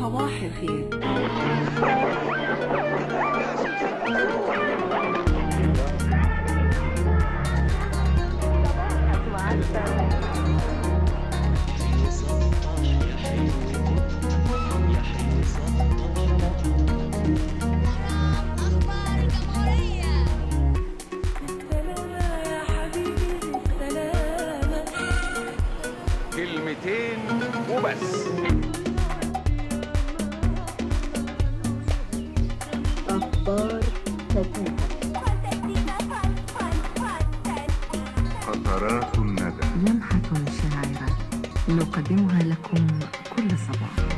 صباح الخير أخبار الجمهورية سلامة يا حبيبي سلامة كلمتين وبس فانتستيكا فان فان فانتستيكا قطرات الندى لمحة شاعرة نقدمها لكم كل صباح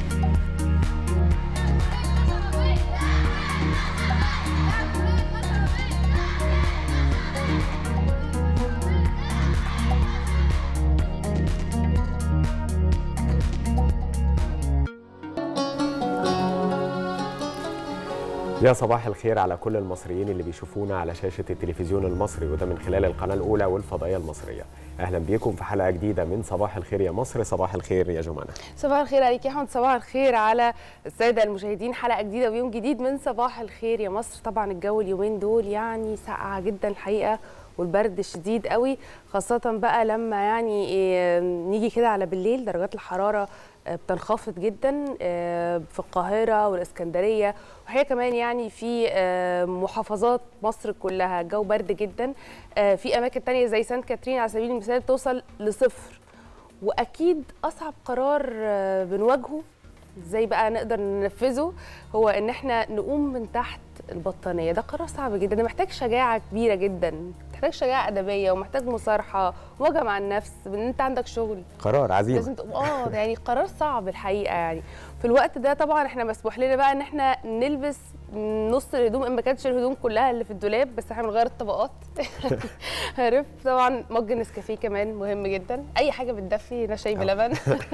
يا صباح الخير على كل المصريين اللي بيشوفونا على شاشة التلفزيون المصري وده من خلال القناة الأولى والفضائية المصرية أهلا بيكم في حلقة جديدة من صباح الخير يا مصر صباح الخير يا جمانة صباح الخير عليك يا احمد صباح الخير على الساده المشاهدين حلقه جديده ويوم جديد من صباح الخير يا مصر طبعا الجو اليومين دول يعني ساقعه جدا الحقيقه والبرد شديد قوي خاصه بقى لما يعني إيه نيجي كده على بالليل درجات الحراره آه، بتنخفض جدا آه، في القاهره والاسكندريه وهي كمان يعني في آه، محافظات مصر كلها الجو برد جدا آه، في اماكن تانية زي سانت كاترين على سبيل المثال بتوصل لصفر واكيد اصعب قرار آه، بنواجهه ازاي بقى نقدر ننفذه هو ان احنا نقوم من تحت البطانيه ده قرار صعب جدا ده محتاج شجاعه كبيره جدا محتاج شجاعه ادبيه ومحتاج مصارحه ومواجهه مع النفس بان انت عندك شغل قرار عزيمة لازم تقوم اه ده يعني قرار صعب الحقيقه يعني في الوقت ده طبعا احنا مسموح لنا بقى ان احنا نلبس نص الهدوم ان ما كانتش الهدوم كلها اللي في الدولاب بس احنا بنغير الطبقات عارف طبعا مج نسكافيه كمان مهم جدا اي حاجه بتدفي هنا شاي بلبن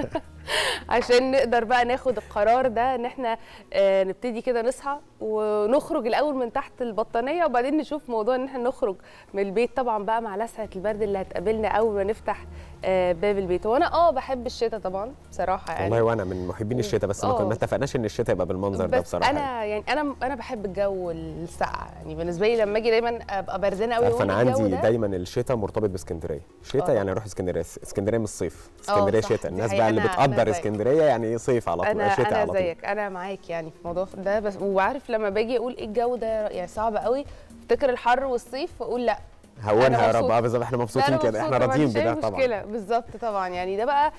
عشان نقدر بقى ناخد القرار ده ان احنا آه، نبتدي كده نصحى ونخرج الاول من تحت البطانيه وبعدين نشوف موضوع ان احنا نخرج من البيت طبعا بقى مع لسعه البرد اللي هتقابلنا اول ما نفتح آه، باب البيت وانا اه بحب الشتاء طبعا بصراحه يعني والله وأنا من محبين الشتاء بس ما آه. كنا ما اتفقناش إن الشتاء يبقى بالمنظر ده بس بصراحة انا يعني انا انا بحب الجو الساقع يعني بالنسبه لي لما اجي دايما ابقى بردانه قوي عارفة أنا وأقول الجو عندي ده دايما الشتاء مرتبط باسكندرية شتاء آه. يعني أروح اسكندرية اسكندرية مش صيف اسكندرية صح، شتاء دي الناس حقيقة. بقى اللي أنا- أنا بتقدر زيك. اسكندرية يعني إيه صيف على طول انا شتاء انا على طول زيك انا معاك يعني في الموضوع ده بس وعارف لما باجي اقول ايه الجو ده يعني صعب قوي افتكر الحر والصيف واقول لا هونها يا رب مبسوطة. اه بالظبط احنا لا، مبسوطين أنا كده احنا مبسوطة، ما راضيين عنديش أي بده طبعا مشكله بالظبط طبعا يعني ده بقى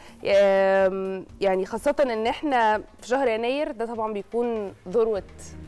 آم، يعني خاصه ان احنا في شهر يناير ده طبعا بيكون ذروه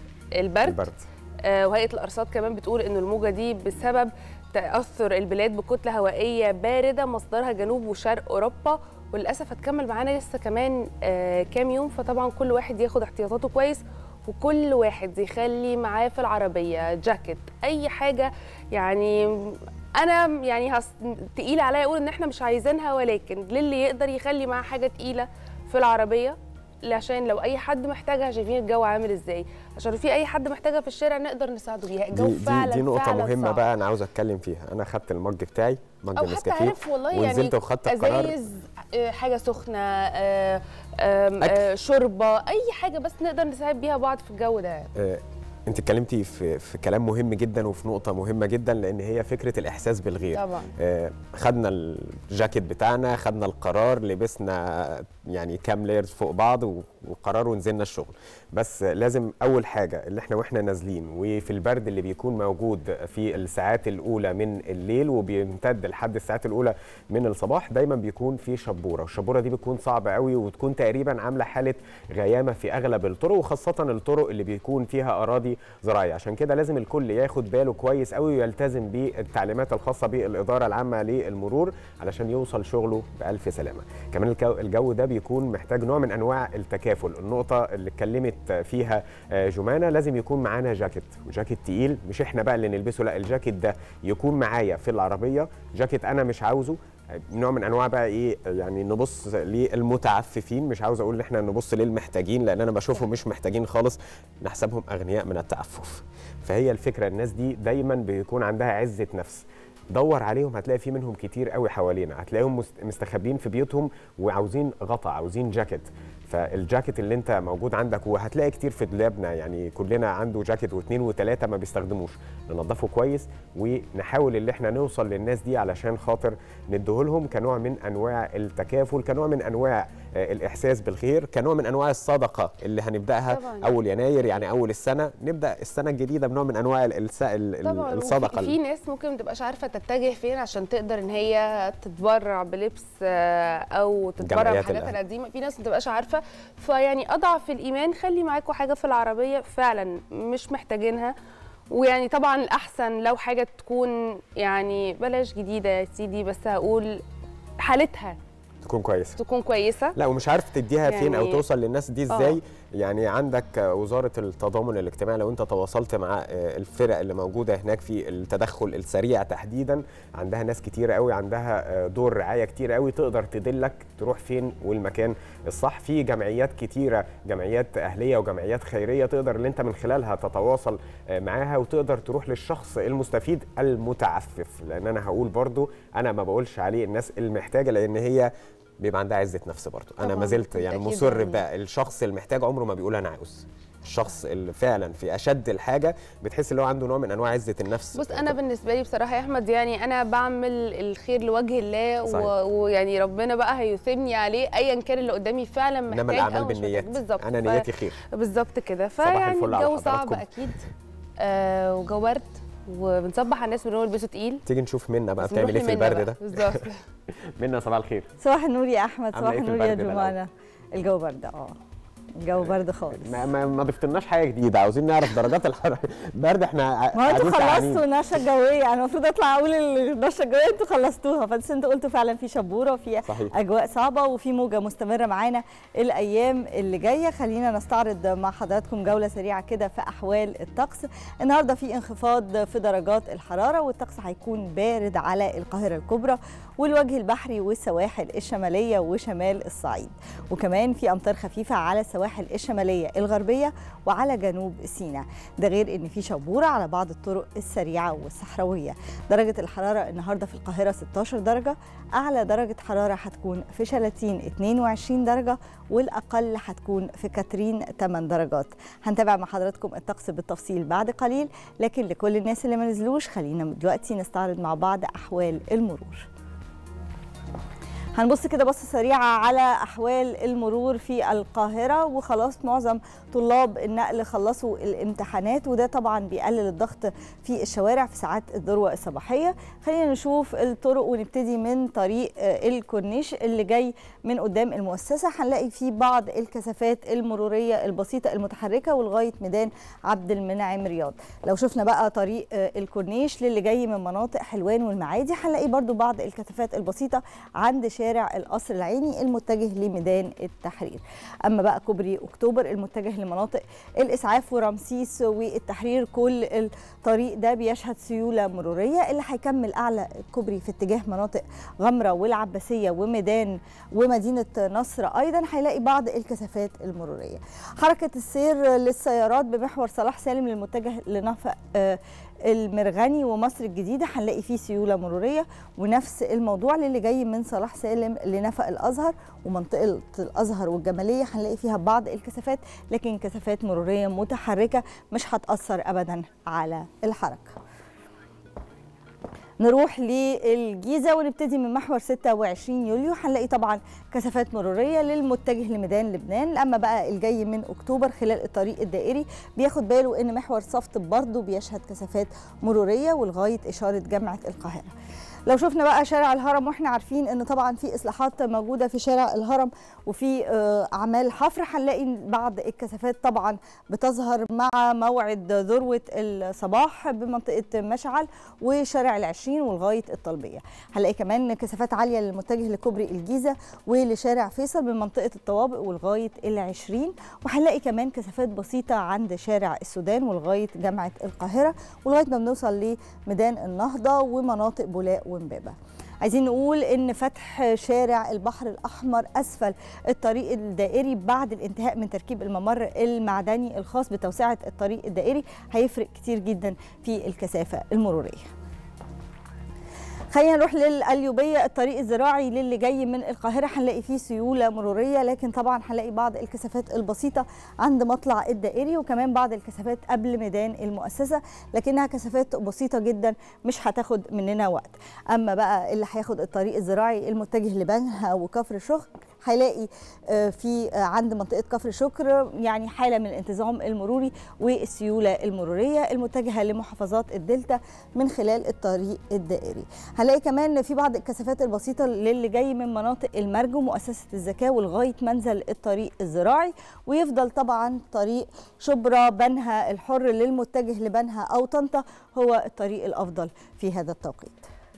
البرد البرد آه، وهيئه الارصاد كمان بتقول ان الموجه دي بسبب تاثر البلاد بكتله هوائيه بارده مصدرها جنوب وشرق اوروبا وللاسف هتكمل معانا لسه كمان آه، كام يوم فطبعا كل واحد ياخد احتياطاته كويس وكل واحد يخلي معاه في العربيه جاكيت اي حاجه يعني انا يعني هس... تقيله عليا اقول ان احنا مش عايزينها ولكن للي يقدر يخلي معاه حاجه تقيله في العربيه عشان لو اي حد محتاجها شايفين الجو عامل ازاي عشان لو في اي حد محتاجها في الشارع نقدر نساعده بيها الجو دي, فعلا دي, دي نقطة فعلا مهمة صعب. بقى أنا عاوز أتكلم فيها، أنا خدت المج بتاعي مج او حتى نسكافيه عارف والله ونزلت يعني وخدت القرار ازايز آه، حاجه سخنه آه، آم، آه، شوربه اي حاجه بس نقدر نساعد بيها بعض في الجو ده آه، انت اتكلمتي في في كلام مهم جدا وفي نقطه مهمه جدا لان هي فكره الاحساس بالغير طبعا آه، خدنا الجاكيت بتاعنا خدنا القرار لبسنا يعني كام لايرز فوق بعض و- وقرار ونزلنا الشغل بس لازم اول حاجه اللي احنا واحنا نازلين وفي البرد اللي بيكون موجود في الساعات الاولى من الليل وبيمتد لحد الساعات الاولى من الصباح دايما بيكون في شبوره والشبوره دي بتكون صعبه قوي وتكون تقريبا عامله حاله غيامه في اغلب الطرق وخاصه الطرق اللي بيكون فيها اراضي زراعيه عشان كده لازم الكل ياخد باله كويس قوي ويلتزم بالتعليمات الخاصه بالاداره العامه للمرور علشان يوصل شغله بالف سلامه كمان الجو, الجو ده بيكون محتاج نوع من انواع التكافل النقطه اللي اتكلمت فيها آه، جمانه لازم يكون معانا جاكيت وجاكيت تقيل مش احنا بقى اللي نلبسه لا الجاكيت ده يكون معايا في العربيه جاكيت انا مش عاوزه نوع من انواع بقى ايه يعني نبص للمتعففين مش عاوز اقول ان احنا نبص للمحتاجين لان انا بشوفهم مش محتاجين خالص نحسبهم اغنياء من التعفف فهي الفكره الناس دي دايما بيكون عندها عزه نفس دور عليهم هتلاقي في منهم كتير قوي حوالينا هتلاقيهم مست- مستخبين في بيوتهم وعاوزين غطا عاوزين جاكيت فالجاكيت اللي انت موجود عندك وهتلاقي كتير في دولابنا يعني كلنا عنده جاكيت واثنين وثلاثه ما بيستخدموش ننضفه كويس ونحاول ان احنا نوصل للناس دي علشان خاطر نديهولهم كنوع من انواع التكافل كنوع من انواع آه، الاحساس بالخير كنوع من انواع الصدقه اللي هنبداها طبعاً. اول يناير يعني اول السنه نبدا السنه الجديده بنوع من انواع الس- ال- ال- طبعا الصدقه وفي- في ناس ممكن ما تبقاش عارفه تتجه فين عشان تقدر ان هي تتبرع بلبس آه، او تتبرع جمعيات بحاجاتها الأهل. القديمه في ناس ما تبقاش عارفه فيعني اضعف الايمان خلي معاكم حاجه في العربيه فعلا مش محتاجينها ويعني طبعا الاحسن لو حاجه تكون يعني بلاش جديده يا سيدي بس هقول حالتها تكون كويسه تكون كويسه لا ومش عارف تديها فين او يعني- توصل للناس دي آه. ازاي يعني عندك وزاره التضامن الاجتماعي لو انت تواصلت مع آه، الفرق اللي موجوده هناك في التدخل السريع تحديدا عندها ناس كتير قوي عندها آه، دور رعايه كتير قوي تقدر تدلك تروح فين والمكان الصح في جمعيات كتيره جمعيات اهليه وجمعيات خيريه تقدر اللي انت من خلالها تتواصل آه، معاها وتقدر تروح للشخص المستفيد المتعفف لان انا هقول برضو انا ما بقولش عليه الناس المحتاجه لان هي بيبقى عندها عزه نفس برضه انا طبعاً، ما زلت يعني بالتأكيد مصر يعني. بده الشخص المحتاج عمره ما بيقول انا عاوز الشخص اللي فعلا في اشد الحاجه بتحس ان هو عنده نوع من انواع عزه النفس بص انا بالنسبه لي بصراحه يا احمد يعني انا بعمل الخير لوجه الله صحيح. و- ويعني ربنا بقى هيثيبني عليه ايا كان اللي قدامي فعلا محتاج انما الاعمال أو مش محتاج. بالنيات بالظبط انا ف- نيتي خير بالظبط كده صباح فيعني الفل على الجو صعب حضراتكم. اكيد آه وجو برد وبنصبح على الناس بنقول البسوا تقيل تيجي نشوف منا بقى بس نروح بتعمل ايه في لمنى البرد بقى. ده بالظبط منا صباح الخير صباح النور يا احمد عاملة صباح إيه في النور يا البرد ده جمانه الجو برد اه الجو برد خالص ما ما, ما ضفتلناش حاجه جديده عاوزين نعرف درجات الحراره برد احنا ع- ما هو انتوا قاعدين تعبانين. خلصتوا النشره الجويه انا المفروض اطلع اقول النشره الجويه انتوا خلصتوها بس انتوا قلتوا فعلا في شبوره وفي صحيح. اجواء صعبه وفي موجه مستمره معانا الايام اللي جايه خلينا نستعرض مع حضراتكم جوله سريعه كده في احوال الطقس النهارده في انخفاض في درجات الحراره والطقس هيكون بارد على القاهره الكبرى والوجه البحري والسواحل الشماليه وشمال الصعيد وكمان في امطار خفيفه على السواحل الشماليه الغربيه وعلى جنوب سيناء ده غير ان في شبوره على بعض الطرق السريعه والصحراويه درجه الحراره النهارده في القاهره 16 درجه اعلى درجه حراره هتكون في شلاتين 22 درجه والاقل هتكون في كاترين 8 درجات هنتابع مع حضراتكم الطقس بالتفصيل بعد قليل لكن لكل الناس اللي ما نزلوش خلينا دلوقتي نستعرض مع بعض احوال المرور هنبص كده بصة سريعة على أحوال المرور في القاهرة وخلاص معظم طلاب النقل خلصوا الامتحانات وده طبعا بيقلل الضغط في الشوارع في ساعات الذروة الصباحية خلينا نشوف الطرق ونبتدي من طريق آه، الكورنيش اللي جاي من قدام المؤسسة هنلاقي فيه بعض الكثافات المرورية البسيطة المتحركة ولغاية ميدان عبد المنعم رياض لو شفنا بقى طريق آه، الكورنيش للي جاي من مناطق حلوان والمعادي هنلاقي برضو بعض الكثافات البسيطة عند شارع القصر العيني المتجه لميدان التحرير أما بقى كوبري أكتوبر المتجه لمناطق الإسعاف ورمسيس والتحرير كل الطريق ده بيشهد سيولة مرورية اللي هيكمل أعلى كوبري في اتجاه مناطق غمرة والعباسية وميدان ومدينة نصر أيضا هيلاقي بعض الكثافات المرورية حركة السير للسيارات بمحور صلاح سالم للمتجه لنفق آه، المرغني ومصر الجديدة هنلاقي فيه سيولة مرورية ونفس الموضوع للي جاي من صلاح سالم لنفق الأزهر ومنطقة الأزهر والجمالية هنلاقي فيها بعض الكثافات لكن كثافات مرورية متحركة مش هتأثر أبدا على الحركة نروح للجيزة ونبتدي من محور 26 يوليو هنلاقي طبعا كثافات مرورية للمتجه لميدان لبنان أما بقى الجاي من أكتوبر خلال الطريق الدائري بياخد باله إن محور صفت برضه بيشهد كثافات مرورية ولغاية إشارة جامعة القاهرة لو شفنا بقى شارع الهرم واحنا عارفين ان طبعا في اصلاحات موجوده في شارع الهرم وفي آه، اعمال حفر هنلاقي بعض الكثافات طبعا بتظهر مع موعد ذروه الصباح بمنطقه مشعل وشارع العشرين ولغايه الطلبيه هنلاقي كمان كثافات عاليه للمتجه لكوبري الجيزه ولشارع فيصل بمنطقه الطوابق ولغايه العشرين وهنلاقي كمان كثافات بسيطه عند شارع السودان ولغايه جامعه القاهره ولغايه ما بنوصل لميدان النهضه ومناطق بولاق ومبابه عايزين نقول ان فتح شارع البحر الاحمر اسفل الطريق الدائري بعد الانتهاء من تركيب الممر المعدني الخاص بتوسعه الطريق الدائري هيفرق كتير جدا في الكثافه المروريه خلينا نروح للقليوبية الطريق الزراعي للي جاي من القاهرة هنلاقي فيه سيولة مرورية لكن طبعا هنلاقي بعض الكثافات البسيطة عند مطلع الدائري وكمان بعض الكثافات قبل ميدان المؤسسة لكنها كثافات بسيطة جدا مش هتاخد مننا وقت أما بقى اللي هياخد الطريق الزراعي المتجه لبنها وكفر شكر هيلاقي آه، في آه، عند منطقة كفر شكر يعني حالة من الانتظام المروري والسيولة المرورية المتجهة لمحافظات الدلتا من خلال الطريق الدائري هنلاقي كمان في بعض الكثافات البسيطة للي جاي من مناطق المرج ومؤسسة الزكاة ولغاية منزل الطريق الزراعي ويفضل طبعا طريق شبرا بنها الحر للمتجه لبنها أو طنطا هو الطريق الأفضل في هذا التوقيت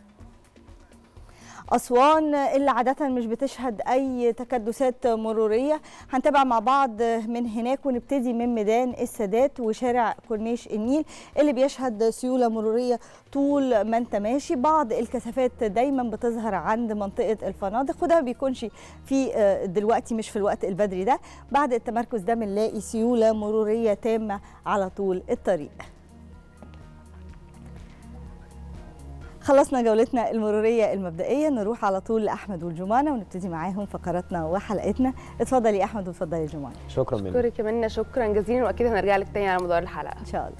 أسوان اللي عادة مش بتشهد أي تكدسات مرورية هنتابع مع بعض من هناك ونبتدي من ميدان السادات وشارع كورنيش النيل اللي بيشهد سيولة مرورية طول ما انت ماشي بعض الكثافات دايما بتظهر عند منطقة الفنادق وده ما بيكونش في آه، دلوقتي مش في الوقت البدري ده بعد التمركز ده بنلاقي سيولة مرورية تامة على طول الطريق خلصنا جولتنا المرورية المبدئية نروح على طول لأحمد والجمانة ونبتدي معاهم فقراتنا وحلقتنا اتفضل يا أحمد واتفضل يا جمانة شكرا منك شكرا كمان شكرا جزيلا واكيد هنرجع لك تاني على مدار الحلقه إن شاء الله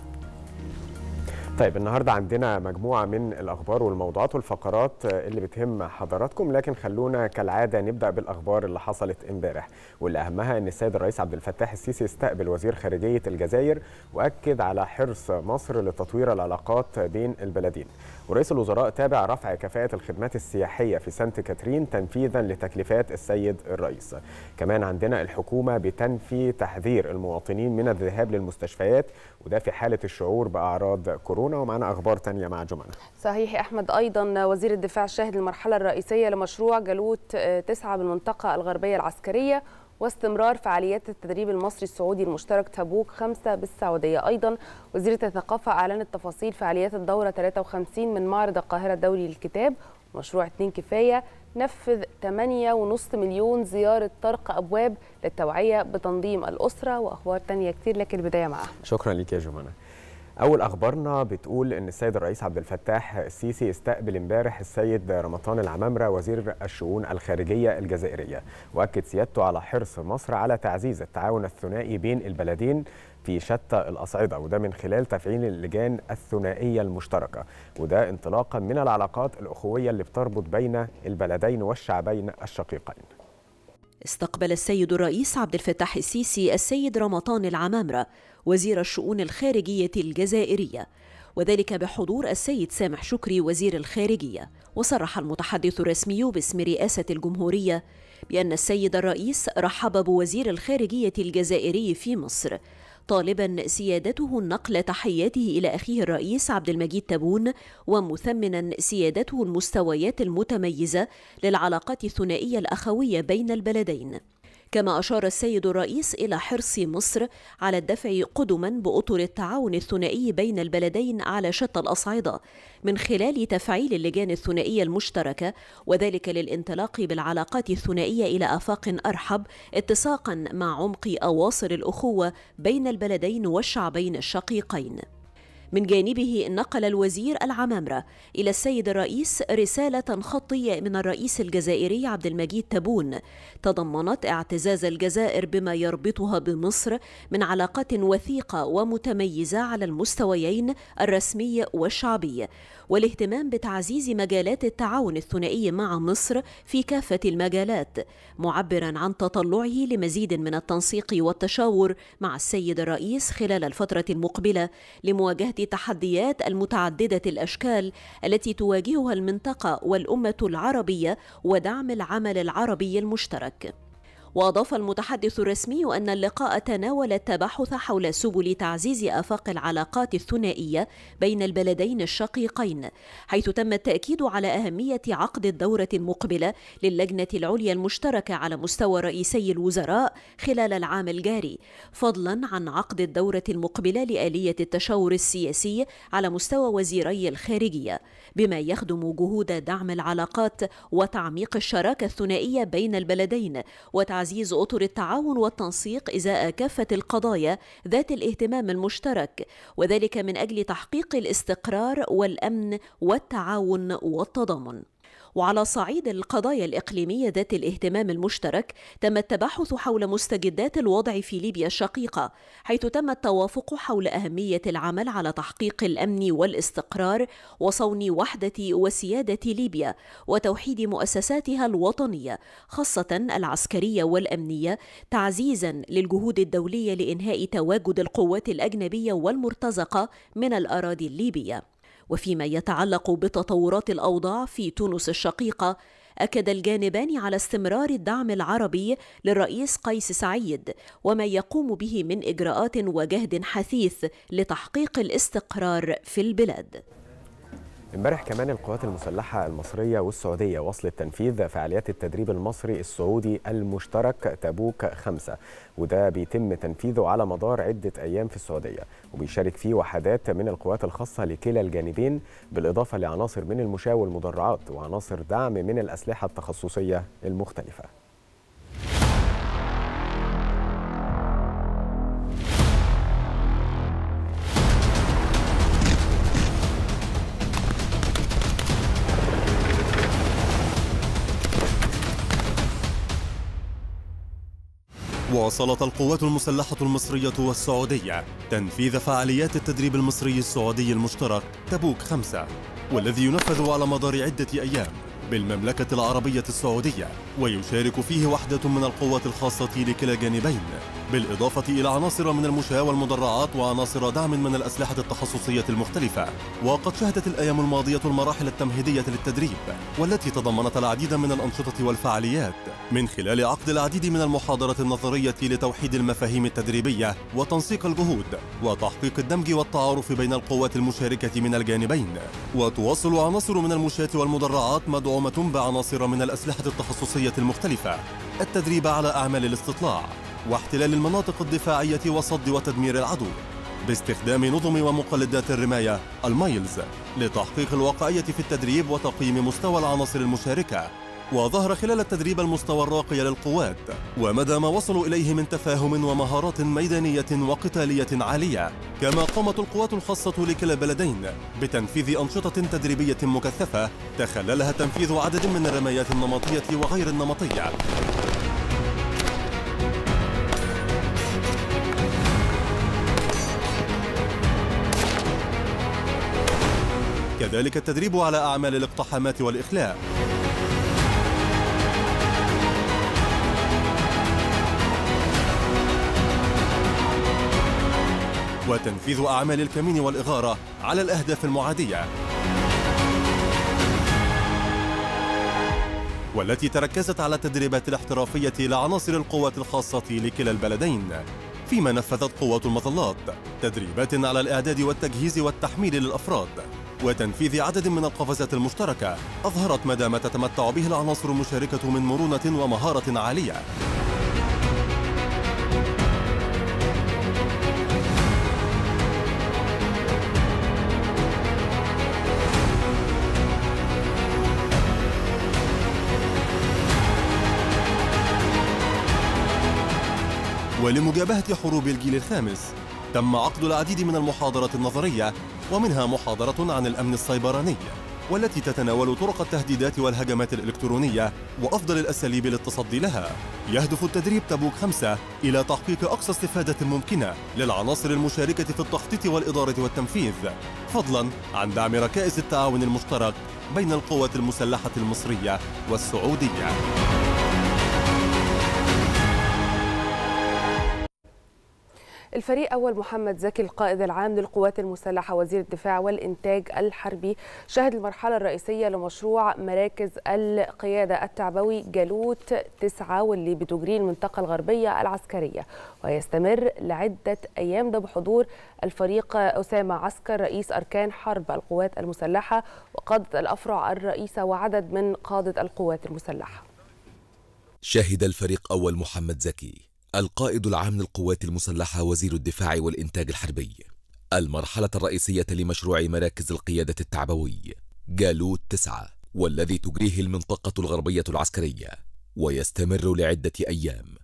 طيب النهارده عندنا مجموعه من الاخبار والموضوعات والفقرات اللي بتهم حضراتكم لكن خلونا كالعاده نبدا بالاخبار اللي حصلت امبارح واللي اهمها ان السيد الرئيس عبد الفتاح السيسي استقبل وزير خارجيه الجزائر واكد على حرص مصر لتطوير العلاقات بين البلدين ورئيس الوزراء تابع رفع كفاءه الخدمات السياحيه في سانت كاترين تنفيذا لتكليفات السيد الرئيس كمان عندنا الحكومه بتنفي تحذير المواطنين من الذهاب للمستشفيات وده في حاله الشعور باعراض كورونا ومعنا اخبار تانية مع جمانه صحيح يا احمد ايضا وزير الدفاع شاهد المرحله الرئيسيه لمشروع جالوت آه، تسعة بالمنطقه الغربيه العسكريه واستمرار فعاليات التدريب المصري السعودي المشترك تبوك خمسة بالسعودية أيضا وزيرة الثقافة أعلنت تفاصيل فعاليات الدورة 53 من معرض القاهرة الدولي للكتاب مشروع اتنين كفاية نفذ 8.5 مليون زيارة طرق أبواب للتوعية بتنظيم الأسرة وأخبار تانية كتير لكن البداية مع أحمد شكرا ليك يا جمانة أول أخبارنا بتقول إن السيد الرئيس عبد الفتاح السيسي استقبل امبارح السيد رمضان العمامرة وزير الشؤون الخارجية الجزائرية وأكد سيادته على حرص مصر على تعزيز التعاون الثنائي بين البلدين في شتى الأصعدة وده من خلال تفعيل اللجان الثنائية المشتركة وده انطلاقا من العلاقات الأخوية اللي بتربط بين البلدين والشعبين الشقيقين استقبل السيد الرئيس عبد الفتاح السيسي السيد رمضان العمامرة وزير الشؤون الخارجية الجزائرية وذلك بحضور السيد سامح شكري وزير الخارجية وصرح المتحدث الرسمي باسم رئاسة الجمهورية بأن السيد الرئيس رحب بوزير الخارجية الجزائري في مصر طالبا سيادته نقل تحياته الى اخيه الرئيس عبد المجيد تبون ومثمنا سيادته المستويات المتميزه للعلاقات الثنائيه الاخويه بين البلدين كما أشار السيد الرئيس إلى حرص مصر على الدفع قدما بأطر التعاون الثنائي بين البلدين على شتى الأصعدة من خلال تفعيل اللجان الثنائية المشتركة وذلك للانطلاق بالعلاقات الثنائية إلى آفاق أرحب اتساقا مع عمق أواصر الأخوة بين البلدين والشعبين الشقيقين من جانبه نقل الوزير العمامرة إلى السيد الرئيس رسالة خطية من الرئيس الجزائري عبد المجيد تبون تضمنت اعتزاز الجزائر بما يربطها بمصر من علاقات وثيقة ومتميزة على المستويين الرسمي والشعبي والاهتمام بتعزيز مجالات التعاون الثنائي مع مصر في كافة المجالات معبرا عن تطلعه لمزيد من التنسيق والتشاور مع السيد الرئيس خلال الفترة المقبلة لمواجهة التحديات المتعددة الأشكال التي تواجهها المنطقة والأمة العربية ودعم العمل العربي المشترك واضاف المتحدث الرسمي ان اللقاء تناول التباحث حول سبل تعزيز افاق العلاقات الثنائيه بين البلدين الشقيقين حيث تم التاكيد على اهميه عقد الدوره المقبله للجنه العليا المشتركه على مستوى رئيسي الوزراء خلال العام الجاري فضلا عن عقد الدوره المقبله لاليه التشاور السياسي على مستوى وزيري الخارجيه بما يخدم جهود دعم العلاقات وتعميق الشراكه الثنائيه بين البلدين وتعزيز تعزيز اطر التعاون والتنسيق ازاء كافه القضايا ذات الاهتمام المشترك وذلك من اجل تحقيق الاستقرار والامن والتعاون والتضامن وعلى صعيد القضايا الإقليمية ذات الاهتمام المشترك تم التباحث حول مستجدات الوضع في ليبيا الشقيقة حيث تم التوافق حول أهمية العمل على تحقيق الأمن والاستقرار وصون وحدة وسيادة ليبيا وتوحيد مؤسساتها الوطنية خاصة العسكرية والأمنية تعزيزا للجهود الدولية لإنهاء تواجد القوات الأجنبية والمرتزقة من الأراضي الليبية وفيما يتعلق بتطورات الاوضاع في تونس الشقيقه اكد الجانبان على استمرار الدعم العربي للرئيس قيس سعيد وما يقوم به من اجراءات وجهد حثيث لتحقيق الاستقرار في البلاد امبارح كمان القوات المسلحة المصرية والسعودية وصلت تنفيذ فعاليات التدريب المصري السعودي المشترك تبوك خمسة وده بيتم تنفيذه على مدار عدة أيام في السعودية وبيشارك فيه وحدات من القوات الخاصة لكلا الجانبين بالإضافة لعناصر من المشاة والمدرعات وعناصر دعم من الأسلحة التخصصية المختلفة واصلت القوات المسلحة المصرية والسعودية تنفيذ فعاليات التدريب المصري السعودي المشترك تبوك خمسة والذي ينفذ على مدار عدة أيام بالمملكة العربية السعودية ويشارك فيه وحدة من القوات الخاصة لكلا الجانبين بالإضافة إلى عناصر من المشاة والمدرعات وعناصر دعم من الأسلحة التخصصية المختلفة وقد شهدت الأيام الماضية المراحل التمهيدية للتدريب والتي تضمنت العديد من الأنشطة والفعاليات من خلال عقد العديد من المحاضرات النظرية لتوحيد المفاهيم التدريبية وتنسيق الجهود وتحقيق الدمج والتعارف بين القوات المشاركة من الجانبين وتواصل عناصر من المشاة والمدرعات مدعومة بعناصر من الأسلحة التخصصية المختلفة التدريب على أعمال الاستطلاع واحتلال المناطق الدفاعية وصد وتدمير العدو باستخدام نظم ومقلدات الرماية المايلز لتحقيق الواقعية في التدريب وتقييم مستوى العناصر المشاركة وظهر خلال التدريب المستوى الراقي للقوات ومدى ما وصلوا إليه من تفاهم ومهارات ميدانية وقتالية عالية كما قامت القوات الخاصة لكلا البلدين بتنفيذ أنشطة تدريبية مكثفة تخللها تنفيذ عدد من الرمايات النمطية وغير النمطية كذلك التدريب على أعمال الاقتحامات والإخلاء وتنفيذ أعمال الكمين والإغارة على الأهداف المعادية والتي تركزت على التدريبات الاحترافية لعناصر القوات الخاصة لكلا البلدين فيما نفذت قوات المظلات تدريبات على الإعداد والتجهيز والتحميل للأفراد وتنفيذ عدد من القفزات المشتركة أظهرت مدى ما تتمتع به العناصر المشاركة من مرونة ومهارة عالية ولمجابهة حروب الجيل الخامس تم عقد العديد من المحاضرات النظرية ومنها محاضرة عن الأمن السيبراني والتي تتناول طرق التهديدات والهجمات الإلكترونية وأفضل الأساليب للتصدي لها يهدف التدريب تبوك خمسة إلى تحقيق أقصى استفادة ممكنة للعناصر المشاركة في التخطيط والإدارة والتنفيذ فضلا عن دعم ركائز التعاون المشترك بين القوات المسلحة المصرية والسعودية الفريق أول محمد زكي القائد العام للقوات المسلحة وزير الدفاع والإنتاج الحربي شهد المرحلة الرئيسية لمشروع مراكز القيادة التعبوي جالوت تسعة واللي بتجريه المنطقة الغربية العسكرية ويستمر لعدة أيام ده بحضور الفريق أسامة عسكر رئيس أركان حرب القوات المسلحة وقادة الأفرع الرئيسة وعدد من قادة القوات المسلحة شهد الفريق أول محمد زكي القائد العام للقوات المسلحة وزير الدفاع والإنتاج الحربي المرحلة الرئيسية لمشروع مراكز القيادة التعبوي جالوت تسعة والذي تجريه المنطقة الغربية العسكرية ويستمر لعدة أيام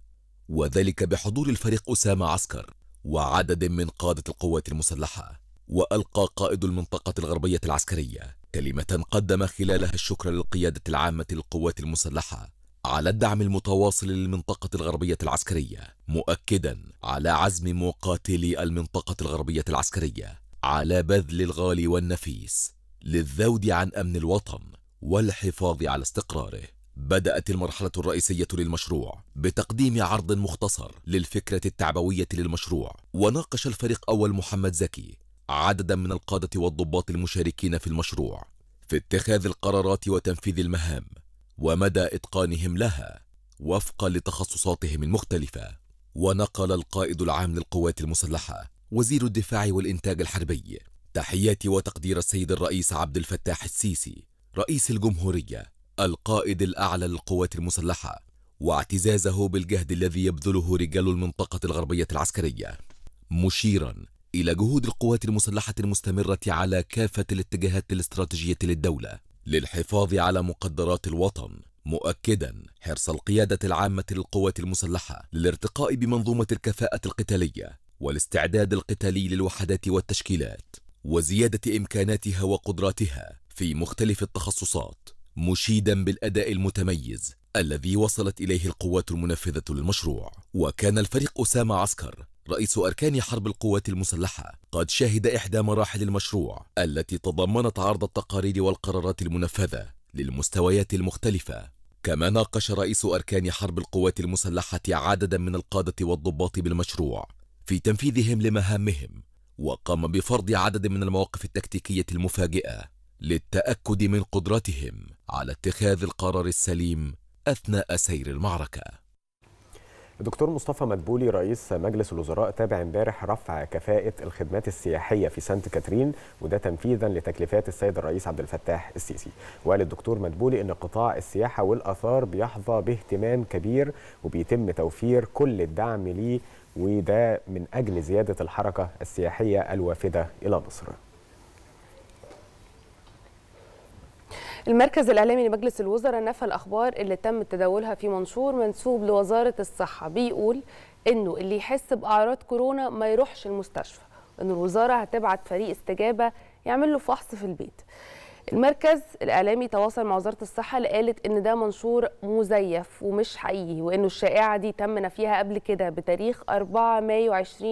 وذلك بحضور الفريق أسامة عسكر وعدد من قادة القوات المسلحة وألقى قائد المنطقة الغربية العسكرية كلمة قدم خلالها الشكر للقيادة العامة للقوات المسلحة على الدعم المتواصل للمنطقة الغربية العسكرية مؤكدا على عزم مقاتلي المنطقة الغربية العسكرية على بذل الغالي والنفيس للذود عن أمن الوطن والحفاظ على استقراره بدأت المرحلة الرئيسية للمشروع بتقديم عرض مختصر للفكرة التعبوية للمشروع وناقش الفريق أول محمد زكي عددا من القادة والضباط المشاركين في المشروع في اتخاذ القرارات وتنفيذ المهام ومدى إتقانهم لها وفقا لتخصصاتهم المختلفة ونقل القائد العام للقوات المسلحة وزير الدفاع والإنتاج الحربي تحيات وتقدير السيد الرئيس عبد الفتاح السيسي رئيس الجمهورية القائد الأعلى للقوات المسلحة واعتزازه بالجهد الذي يبذله رجال المنطقة الغربية العسكرية مشيرا إلى جهود القوات المسلحة المستمرة على كافة الاتجاهات الاستراتيجية للدولة للحفاظ على مقدرات الوطن مؤكدا حرص القيادة العامة للقوات المسلحة للارتقاء بمنظومة الكفاءة القتالية والاستعداد القتالي للوحدات والتشكيلات وزيادة إمكاناتها وقدراتها في مختلف التخصصات مشيدا بالأداء المتميز الذي وصلت إليه القوات المنفذة للمشروع وكان الفريق أسامة عسكر رئيس أركان حرب القوات المسلحة قد شهد إحدى مراحل المشروع التي تضمنت عرض التقارير والقرارات المنفذة للمستويات المختلفة كما ناقش رئيس أركان حرب القوات المسلحة عددا من القادة والضباط بالمشروع في تنفيذهم لمهامهم وقام بفرض عدد من المواقف التكتيكية المفاجئة للتأكد من قدرتهم على اتخاذ القرار السليم أثناء سير المعركة الدكتور مصطفى مدبولي رئيس مجلس الوزراء تابع امبارح رفع كفاءة الخدمات السياحية في سانت كاترين وده تنفيذا لتكليفات السيد الرئيس عبد الفتاح السيسي وقال الدكتور مدبولي ان قطاع السياحة والآثار بيحظى باهتمام كبير وبيتم توفير كل الدعم ليه وده من أجل زيادة الحركة السياحية الوافدة إلى مصر المركز الإعلامي لمجلس الوزراء نفى الأخبار اللي تم تداولها في منشور منسوب لوزارة الصحة بيقول إنه اللي يحس بأعراض كورونا ما يروحش المستشفى إن الوزارة هتبعت فريق استجابة يعمل له فحص في البيت المركز الإعلامي تواصل مع وزارة الصحة اللي قالت إن ده منشور مزيف ومش حقيقي وإنه الشائعة دي تم نفيها قبل كده بتاريخ 4 مايو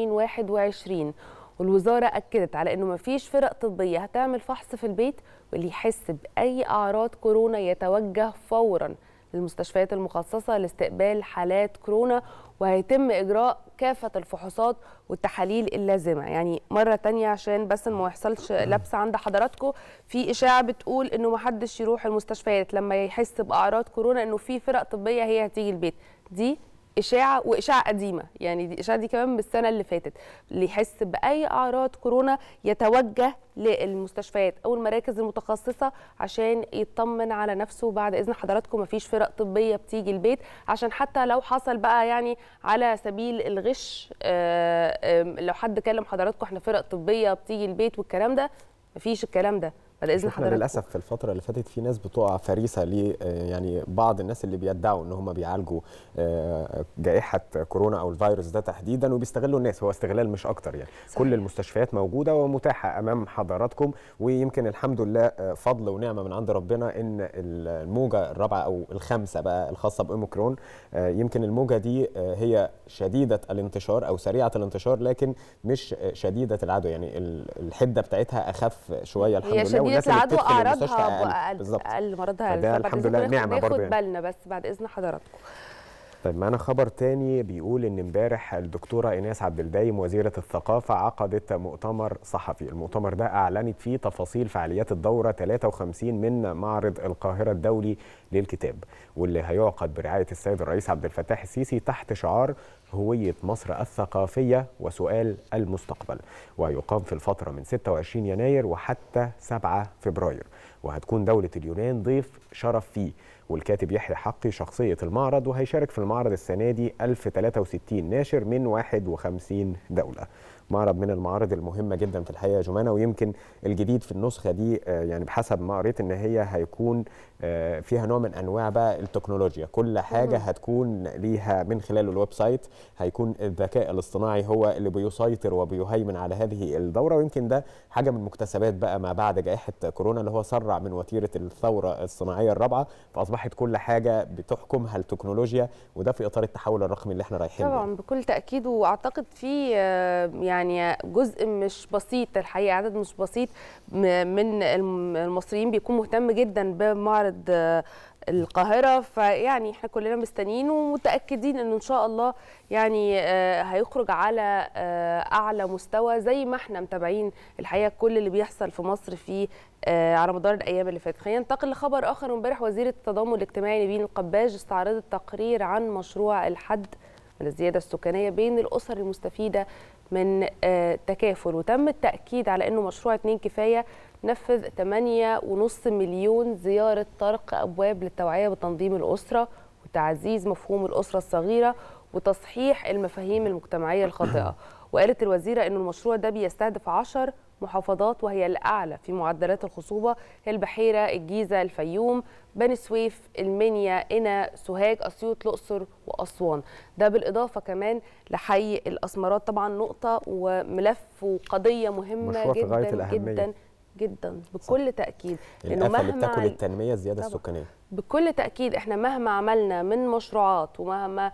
2021 والوزارة أكدت على إنه مفيش فرق طبية هتعمل فحص في البيت واللي يحس بأي أعراض كورونا يتوجه فورا للمستشفيات المخصصة لاستقبال حالات كورونا وهيتم إجراء كافة الفحوصات والتحاليل اللازمة يعني مرة تانية عشان بس ما يحصلش لبس عند حضراتكم في إشاعة بتقول إنه محدش يروح المستشفيات لما يحس بأعراض كورونا إنه في فرق طبية هي هتيجي البيت دي اشاعه واشاعه قديمه يعني دي الاشاعه دي كمان من السنه اللي فاتت اللي يحس باي اعراض كورونا يتوجه للمستشفيات او المراكز المتخصصه عشان يطمن على نفسه بعد اذن حضراتكم مفيش فرق طبيه بتيجي البيت عشان حتى لو حصل بقى يعني على سبيل الغش آه، آه، لو حد كلم حضراتكم احنا فرق طبيه بتيجي البيت والكلام ده مفيش الكلام ده بعد اذن شفنا حضراتكم للاسف في الفتره اللي فاتت في ناس بتقع فريسه ل يعني بعض الناس اللي بيدعوا ان هم بيعالجوا آه، جائحه كورونا او الفيروس ده تحديدا وبيستغلوا الناس هو استغلال مش اكتر يعني صحيح. كل المستشفيات موجوده ومتاحه امام حضراتكم ويمكن الحمد لله آه، فضل ونعمه من عند ربنا ان الموجه الرابعه او الخامسه بقى الخاصه باوميكرون آه، يمكن الموجه دي آه، هي شديده الانتشار او سريعه الانتشار لكن مش آه، شديده العدوى يعني ال- الحده بتاعتها اخف شويه الحمد هي لله شديده والناس اللي العدوى بتدخل المستشفى اعراضها اقل اقل بالظبط اقل مرضها اقل فده فبعد الحمد إذنكم لله ناخد- نعمة برضو ناخد يعني. بالنا بس بعد اذن حضراتكم طيب معانا خبر تاني بيقول ان امبارح الدكتوره ايناس عبد الدايم وزيره الثقافه عقدت مؤتمر صحفي، المؤتمر ده اعلنت فيه تفاصيل فعاليات الدوره 53 من معرض القاهره الدولي للكتاب واللي هيعقد برعايه السيد الرئيس عبد الفتاح السيسي تحت شعار هويه مصر الثقافيه وسؤال المستقبل وهيقام في الفتره من 26 يناير وحتى 7 فبراير وهتكون دوله اليونان ضيف شرف فيه والكاتب يحيى حقي شخصية المعرض وهيشارك في المعرض السنة دي 1063 ناشر من 51 دولة معرض من المعارض المهمه جدا في الحقيقه يا جمانه ويمكن الجديد في النسخه دي آه، يعني بحسب ما قريت ان هي هيكون آه، فيها نوع من انواع بقى التكنولوجيا كل حاجه هتكون ليها من خلال الويب سايت هيكون الذكاء الاصطناعي هو اللي بيسيطر وبيهيمن على هذه الدوره ويمكن ده حاجه من مكتسبات بقى ما بعد جائحه كورونا اللي هو سرع من وتيره الثوره الصناعيه الرابعه فاصبحت كل حاجه بتحكمها التكنولوجيا وده في اطار التحول الرقمي اللي احنا رايحين له. طبعا بكل تاكيد واعتقد في آه، يعني جزء مش بسيط الحقيقه عدد مش بسيط م- من الم- المصريين بيكون مهتم جدا بمعرض آه، القاهره فيعني احنا كلنا مستنيين ومتاكدين انه ان شاء الله يعني آه، هيخرج على آه، اعلى مستوى زي ما احنا متابعين الحقيقه كل اللي بيحصل في مصر في آه، على مدار الايام اللي فاتت خلينا ننتقل لخبر اخر امبارح وزيره التضامن الاجتماعي نبيل القباج استعرضت تقرير عن مشروع الحد من الزياده السكانيه بين الاسر المستفيده من آه، تكافل وتم التاكيد على انه مشروع اتنين كفايه نفذ 8.5 مليون زياره طرق ابواب للتوعيه بتنظيم الاسره وتعزيز مفهوم الاسره الصغيره وتصحيح المفاهيم المجتمعيه الخاطئه وقالت الوزيره انه المشروع ده بيستهدف 10 محافظات وهي الاعلى في معدلات الخصوبه هي البحيره الجيزه الفيوم بني سويف المنيا قنا سوهاج اسيوط الاقصر واسوان ده بالاضافه كمان لحي الاسمرات طبعا نقطه وملف وقضيه مهمه مشروع في غاية جدا الأهمية. جدا جدا بكل تاكيد لأنه الآفة اللي مهما بتاكل عل- التنميه الزياده طبعاً. السكانيه بكل تأكيد احنا مهما عملنا من مشروعات ومهما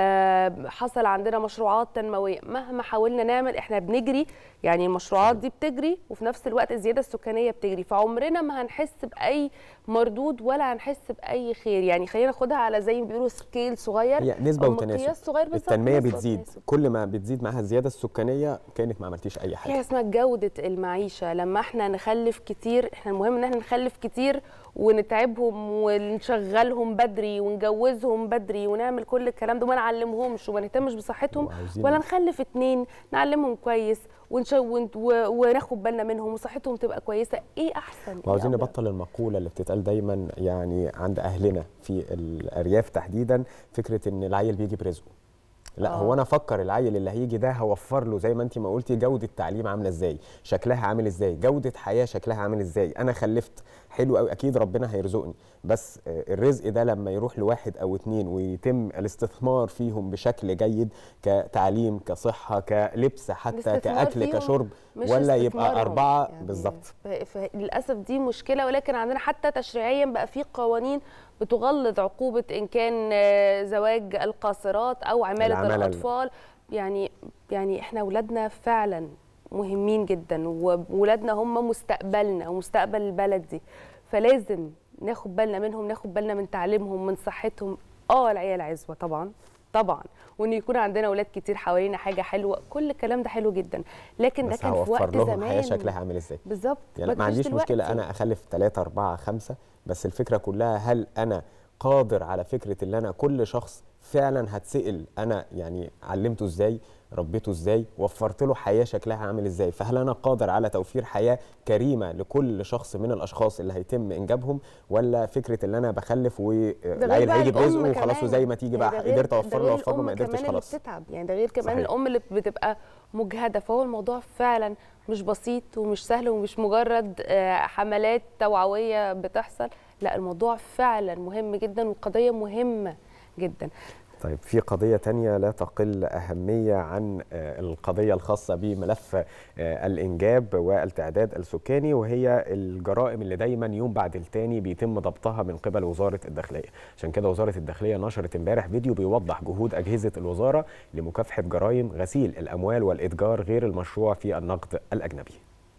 آه، حصل عندنا مشروعات تنموية مهما حاولنا نعمل احنا بنجري يعني المشروعات دي بتجري وفي نفس الوقت الزيادة السكانية بتجري فعمرنا ما هنحس بأي مردود ولا هنحس بأي خير يعني خلينا ناخدها على زي ما بيقولوا سكيل صغير هي نسبه أو وتناسب مقياس صغير بالظبط التنميه نسبة بتزيد وتناسب. كل ما بتزيد معاها الزياده السكانيه كانك ما عملتيش اي في حاجه حاجه اسمها جوده المعيشه لما احنا نخلف كتير احنا المهم ان احنا نخلف كتير ونتعبهم ونشغلهم بدري ونجوزهم بدري ونعمل كل الكلام ده وما نعلمهمش وما نهتمش بصحتهم وعاوزين- ولا نخلف اتنين نعلمهم كويس ونش... ون- و... وناخد بالنا منهم وصحتهم تبقى كويسه ايه احسن إيه وعاوزين أولى؟ نبطل المقولة اللي بتتقال دايما يعني عند أهلنا في الأرياف تحديدا فكرة إن العيل بيجي برزقه لا آه. هو انا افكر العيل اللي هيجي ده هوفر له زي ما انت ما قلتي جوده تعليم عامله ازاي شكلها عامل ازاي جوده حياه شكلها عامل ازاي انا خلفت حلو قوي اكيد ربنا هيرزقني بس آه، الرزق ده لما يروح لواحد او اتنين ويتم الاستثمار فيهم بشكل جيد كتعليم كصحه كلبس حتى الاستثمار كاكل فيهم كشرب مش ولا يبقى استثمارهم. اربعه يعني بالظبط ف- ف- للاسف دي مشكله ولكن عندنا حتى تشريعيا بقى في قوانين بتغلظ عقوبه ان كان آه، زواج القاصرات او عماله العمالة ال- الاطفال يعني يعني احنا اولادنا فعلا مهمين جدا واولادنا هم مستقبلنا ومستقبل البلد دي فلازم ناخد بالنا منهم ناخد بالنا من تعليمهم من صحتهم اه العيال عزوه طبعا طبعا وان يكون عندنا اولاد كتير حوالينا حاجه حلوه كل الكلام ده حلو جدا لكن ده بس كان في هوفر وقت لهم زمان حياه شكلها عامل ازاي بالظبط يعني ما تجيش عنديش مشكله دلوقتي. انا اخلف ثلاثة أربعة خمسة بس الفكره كلها هل انا قادر على فكره ان انا كل شخص فعلا هتسال انا يعني علمته ازاي ربيته ازاي وفرت له حياه شكلها عامل ازاي فهل انا قادر على توفير حياه كريمه لكل شخص من الاشخاص اللي هيتم انجابهم ولا فكره ان انا بخلف ده غير والعيل بقى هيجي الأم برزقه وخلاص كمان. وزي ما تيجي يعني بقى ده غير- قدرت ده اوفر له غير اوفر له ما الأم قدرتش كمان خلاص اللي بتتعب يعني ده غير كمان صحيح. الام اللي بتبقى مجهده فهو الموضوع فعلا مش بسيط ومش سهل ومش مجرد آه، حملات توعويه بتحصل لا الموضوع فعلا مهم جدا وقضيه مهمه جدا طيب في قضية تانية لا تقل أهمية عن آه، القضية الخاصة بملف آه، الإنجاب والتعداد السكاني وهي الجرائم اللي دايما يوم بعد التاني بيتم ضبطها من قبل وزارة الداخلية عشان كده وزارة الداخلية نشرت امبارح فيديو بيوضح جهود أجهزة الوزارة لمكافحة جرائم غسيل الأموال والإتجار غير المشروع في النقد الأجنبي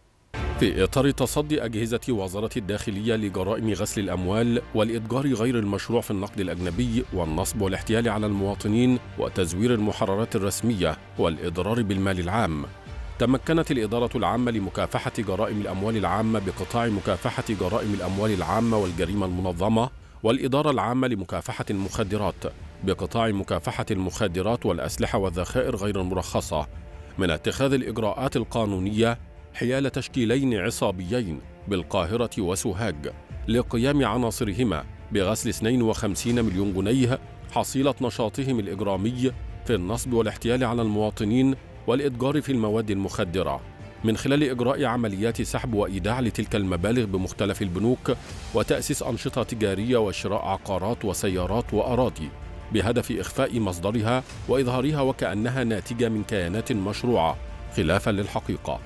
في إطار تصدي أجهزة وزارة الداخلية لجرائم غسل الأموال والإتجار غير المشروع في النقد الأجنبي والنصب والاحتيال على المواطنين وتزوير المحررات الرسمية والإضرار بالمال العام تمكنت الإدارة العامة لمكافحة جرائم الأموال العامة بقطاع مكافحة جرائم الأموال العامة والجريمة المنظمة والإدارة العامة لمكافحة المخدرات بقطاع مكافحة المخدرات والأسلحة والذخائر غير المرخصة من اتخاذ الإجراءات القانونية حيال تشكيلين عصابيين بالقاهرة وسوهاج لقيام عناصرهما بغسل 52 مليون جنيه حصيلة نشاطهم الإجرامي في النصب والاحتيال على المواطنين والإتجار في المواد المخدرة من خلال إجراء عمليات سحب وإيداع لتلك المبالغ بمختلف البنوك وتأسيس أنشطة تجارية وشراء عقارات وسيارات وأراضي بهدف إخفاء مصدرها وإظهارها وكأنها ناتجة من كيانات مشروعة خلافا للحقيقة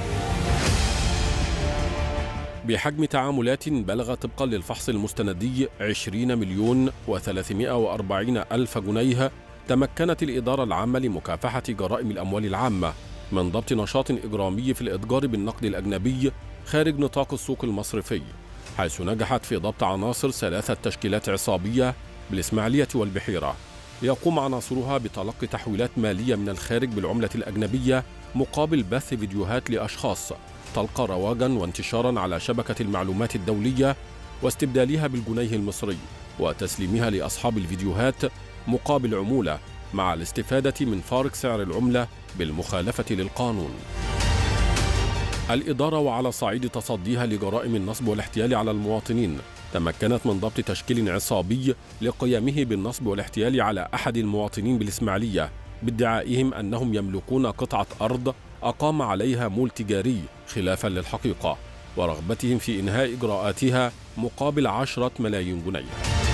بحجم تعاملات بلغ طبقا للفحص المستندي 20 مليون و340 ألف جنيه تمكنت الإدارة العامة لمكافحة جرائم الأموال العامة من ضبط نشاط إجرامي في الإتجار بالنقد الأجنبي خارج نطاق السوق المصرفي حيث نجحت في ضبط عناصر ثلاثة تشكيلات عصابية بالإسماعيلية والبحيرة يقوم عناصرها بتلقي تحويلات مالية من الخارج بالعملة الأجنبية مقابل بث فيديوهات لأشخاص تلقى رواجا وانتشارا على شبكة المعلومات الدولية واستبدالها بالجنيه المصري وتسليمها لأصحاب الفيديوهات مقابل عمولة مع الاستفادة من فارق سعر العملة بالمخالفة للقانون. الإدارة وعلى صعيد تصديها لجرائم النصب والاحتيال على المواطنين تمكنت من ضبط تشكيل عصابي لقيامه بالنصب والاحتيال على أحد المواطنين بالإسماعيلية بادعائهم أنهم يملكون قطعة أرض أقام عليها مول تجاري خلافا للحقيقة ورغبتهم في إنهاء إجراءاتها مقابل عشرة ملايين جنيه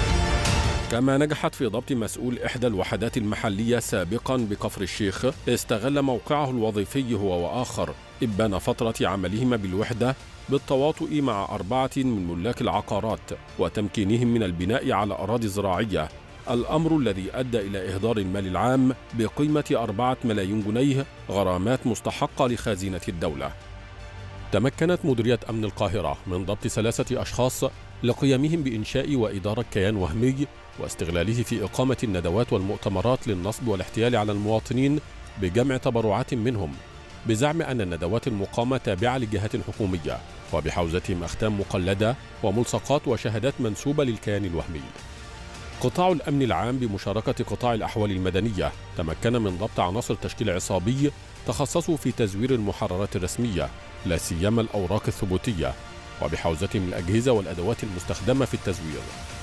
كما نجحت في ضبط مسؤول إحدى الوحدات المحلية سابقا بكفر الشيخ استغل موقعه الوظيفي هو وآخر إبان فترة عملهما بالوحدة بالتواطؤ مع أربعة من ملاك العقارات وتمكينهم من البناء على أراضي زراعية الأمر الذي أدى إلى إهدار المال العام بقيمة أربعة ملايين جنيه غرامات مستحقة لخزينة الدولة تمكنت مديرية أمن القاهرة من ضبط ثلاثة أشخاص لقيامهم بإنشاء وإدارة كيان وهمي واستغلاله في إقامة الندوات والمؤتمرات للنصب والاحتيال على المواطنين بجمع تبرعات منهم بزعم أن الندوات المقامة تابعة لجهات حكومية وبحوزتهم أختام مقلدة وملصقات وشهادات منسوبة للكيان الوهمي قطاع الأمن العام بمشاركة قطاع الأحوال المدنية تمكن من ضبط عناصر تشكيل عصابي تخصصوا في تزوير المحررات الرسمية لا سيما الأوراق الثبوتية وبحوزتهم الأجهزة والأدوات المستخدمة في التزوير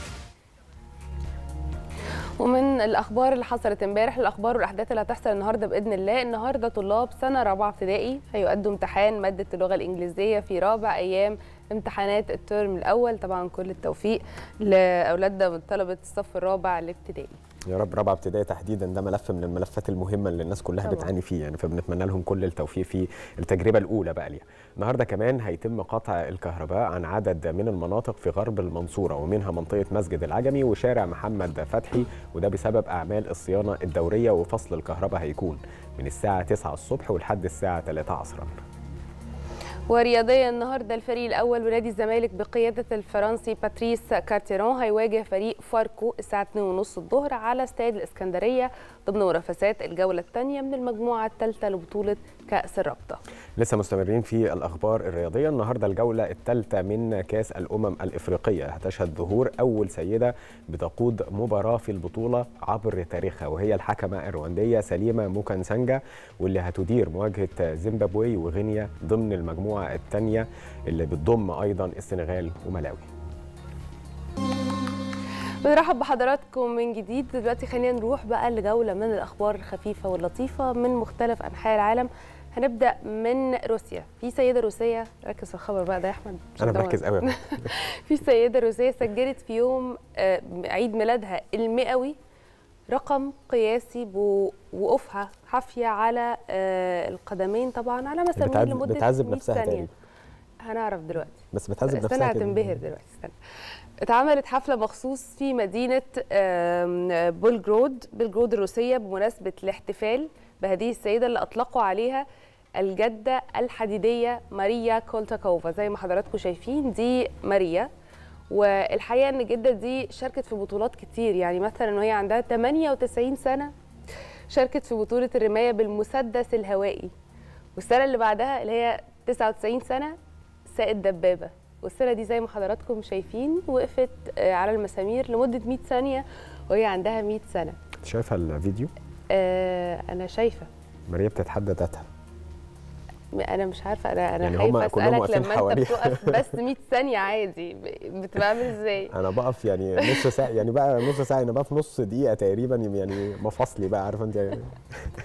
ومن الاخبار اللي حصلت امبارح الاخبار والاحداث اللي هتحصل النهارده باذن الله النهارده طلاب سنه رابعه ابتدائي هيؤدوا امتحان ماده اللغه الانجليزيه في رابع ايام امتحانات الترم الاول طبعا كل التوفيق لاولادنا من طلبه الصف الرابع الابتدائي يا رب رابعه ابتدائي تحديدا ده ملف من الملفات المهمه اللي الناس كلها طبعاً. بتعاني فيه يعني فبنتمنى لهم كل التوفيق في التجربه الاولى بقى ليها النهارده كمان هيتم قطع الكهرباء عن عدد من المناطق في غرب المنصوره ومنها منطقه مسجد العجمي وشارع محمد فتحي وده بسبب اعمال الصيانه الدوريه وفصل الكهرباء هيكون من الساعه 9 الصبح ولحد الساعه 3 عصرا ورياضيا النهارده الفريق الاول ونادي الزمالك بقياده الفرنسي باتريس كارتيرون هيواجه فريق فاركو الساعه 2:30 الظهر على استاد الاسكندريه ضمن منافسات الجوله الثانيه من المجموعه الثالثه لبطوله كاس الرابطه لسه مستمرين في الاخبار الرياضيه النهارده الجوله الثالثه من كاس الامم الافريقيه هتشهد ظهور اول سيده بتقود مباراه في البطوله عبر تاريخها وهي الحكمه الروانديه سليمه موكانسانجا واللي هتدير مواجهه زيمبابوي وغينيا ضمن المجموعه الثانيه اللي بتضم ايضا السنغال وملاوي بنرحب بحضراتكم من جديد دلوقتي خلينا نروح بقى لجوله من الاخبار الخفيفه واللطيفه من مختلف انحاء العالم هنبدا من روسيا في سيده روسيه ركز في الخبر بقى ده يا احمد مش انا هتدور. مركز قوي في سيده روسيه سجلت في يوم آه، عيد ميلادها المئوي رقم قياسي بوقوفها حافيه على آه، القدمين طبعا على مسامير بتعذب- لمده بتعذب 100 نفسها ثانيه تقريبا هنعرف دلوقتي بس بتعذب استنى نفسها كده. هتنبهر دلوقتي استنى اتعملت حفله مخصوص في مدينه آم، بولجرود بولجرود الروسيه بمناسبه الاحتفال بهذه السيده اللي اطلقوا عليها الجده الحديديه ماريا كولتاكوفا زي ما حضراتكم شايفين دي ماريا والحقيقه ان الجده دي شاركت في بطولات كتير يعني مثلا وهي عندها 98 سنه شاركت في بطوله الرمايه بالمسدس الهوائي والسنه اللي بعدها اللي هي 99 سنه سائق دبابه والسنه دي زي ما حضراتكم شايفين وقفت آه، على المسامير لمده 100 ثانيه وهي عندها 100 سنه شايفه الفيديو آه، انا شايفه ماريا بتتحدى ذاتها انا مش عارفه انا انا يعني خايفه هما كلهم اسالك واقفين لما انت حواليها. بتقف بس 100 ثانيه عادي ب- بتبقى عامل ازاي انا بقف يعني نص ساعه يعني بقى نص ساعه انا بقى في نص دقيقه تقريبا يعني مفاصلي بقى عارفه انت يعني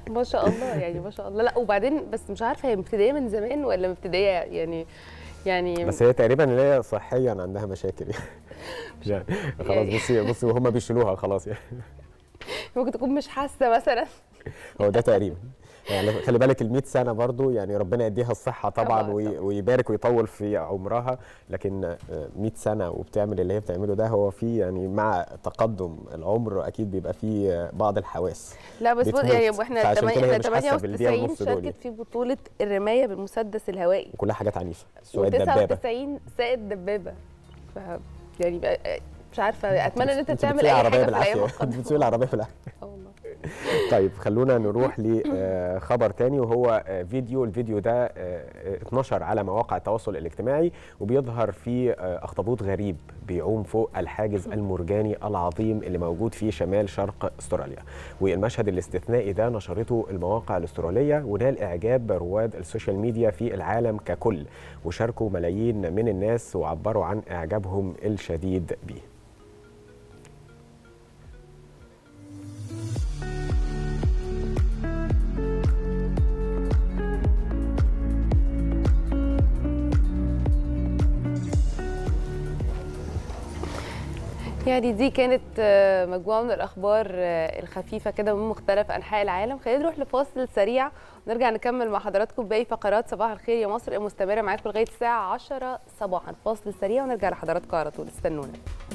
ما شاء الله يعني ما شاء الله لا وبعدين بس مش عارفه هي مبتدئه من زمان ولا مبتدئه يعني يعني بس هي تقريبا اللي هي صحيا عندها مشاكل يعني خلاص يعني- بصي بصي وهم بيشيلوها خلاص يعني ممكن تكون مش حاسه مثلا هو ده تقريبا يعني خلي بالك ال 100 سنه برضو يعني ربنا يديها الصحه طبعا طبعاً، وي- ويبارك ويطول في عمرها لكن آه، 100 سنه وبتعمل اللي هي بتعمله ده هو في يعني مع تقدم العمر اكيد بيبقى في آه، بعض الحواس لا بس بص بتموت. يعني واحنا فعشان كده هي احنا مش حاسة بالدقيقة 98 ونص دول يعني. شاركت في بطوله الرمايه بالمسدس الهوائي كلها حاجات عنيفه سواء الدبابه و99 سائق دبابه ف يعني بقى- مش عارفه اتمنى ان انت تعمل بتسوقي اي عربيه حاجه في الايام بالعافيه القادمه بتسوقي العربيه بالعافيه آه والله. طيب خلونا نروح لخبر تاني وهو آه، فيديو الفيديو ده آه، آه، اتنشر على مواقع التواصل الاجتماعي وبيظهر فيه آه، اخطبوط غريب بيعوم فوق الحاجز المرجاني العظيم اللي موجود في شمال شرق استراليا والمشهد الاستثنائي ده نشرته المواقع الاستراليه ونال اعجاب رواد السوشيال ميديا في العالم ككل وشاركوا ملايين من الناس وعبروا عن اعجابهم الشديد بيه يعني دي كانت آه، مجموعه من الاخبار آه، الخفيفه كده من مختلف انحاء العالم خلينا نروح لفاصل سريع ونرجع نكمل مع حضراتكم باقي فقرات صباح الخير يا مصر مستمره معاكم لغايه الساعه 10 صباحا فاصل سريع ونرجع لحضراتكم على طول استنونا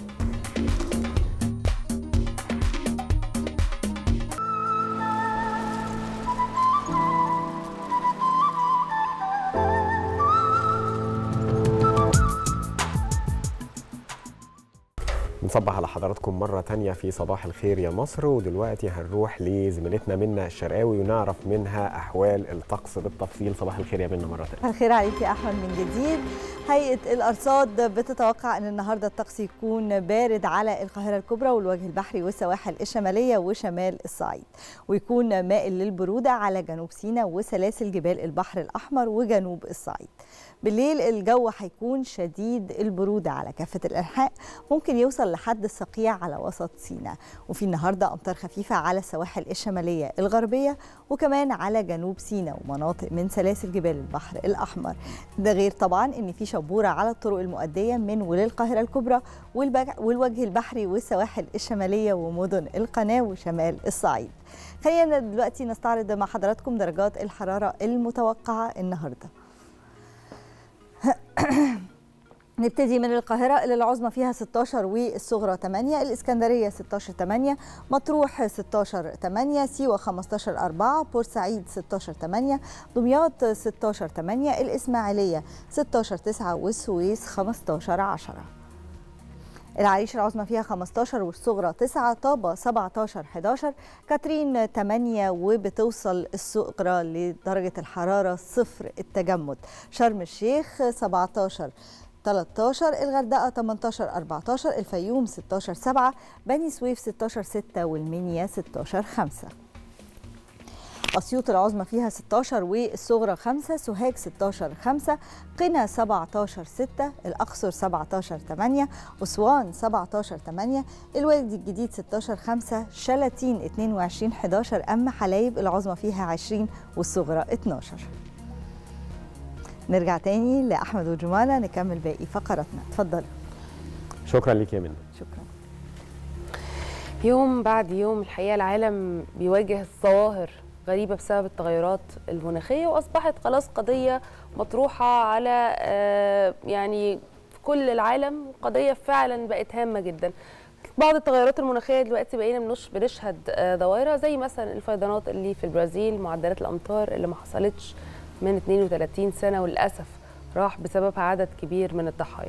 نصبح على حضراتكم مرة تانية في صباح الخير يا مصر ودلوقتي هنروح لزميلتنا منى الشرقاوي ونعرف منها أحوال الطقس بالتفصيل صباح الخير يا منى مرة تانية الخير عليك يا احمد من جديد هيئه الارصاد بتتوقع ان النهارده الطقس يكون بارد على القاهره الكبرى والوجه البحري والسواحل الشماليه وشمال الصعيد ويكون مائل للبروده على جنوب سيناء وسلاسل جبال البحر الاحمر وجنوب الصعيد بالليل الجو هيكون شديد البرودة على كافة الأنحاء ممكن يوصل لحد الصقيع على وسط سيناء وفي النهاردة أمطار خفيفة على السواحل الشمالية الغربية وكمان على جنوب سيناء ومناطق من سلاسل جبال البحر الأحمر ده غير طبعا إن في شبورة على الطرق المؤدية من وللقاهرة الكبرى والبج- والوجه البحري والسواحل الشمالية ومدن القناة وشمال الصعيد خلينا دلوقتي نستعرض مع حضراتكم درجات الحرارة المتوقعة النهارده نبتدي من القاهرة اللي العظمى فيها 16 والصغرى 8 الإسكندرية 16 8 مطروح 16 8 سيوة 15 4 بورسعيد 16 8 دمياط 16 8 الإسماعيلية 16 9 والسويس 15 10 العريش العظمى فيها 15 والصغرى 9 طابة 17 11 كاترين 8 وبتوصل الصغرى لدرجة الحرارة صفر التجمد شرم الشيخ 17 13 الغردقة 18 14 الفيوم 16 7 بني سويف 16 6 والمنيا 16 5 أسيوط العظمى فيها 16 والصغرى 5 سوهاج 16 5 قنا 17 6 الأقصر 17 8 أسوان 17 8 الوادي الجديد 16 5 شلاتين 22 11 أما حلايب العظمى فيها 20 والصغرى 12 نرجع تاني لأحمد وجمانة نكمل باقي فقراتنا اتفضلوا شكرا ليك يا منى شكرا يوم بعد يوم الحقيقه العالم بيواجه ظواهر غريبه بسبب التغيرات المناخيه واصبحت خلاص قضيه مطروحه على آه، يعني في كل العالم قضيه فعلا بقت هامه جدا بعض التغيرات المناخيه دلوقتي بقينا بنش بنشهد آه، ظواهرها زي مثلا الفيضانات اللي في البرازيل معدلات الامطار اللي ما حصلتش من 32 سنه وللاسف راح بسببها عدد كبير من الضحايا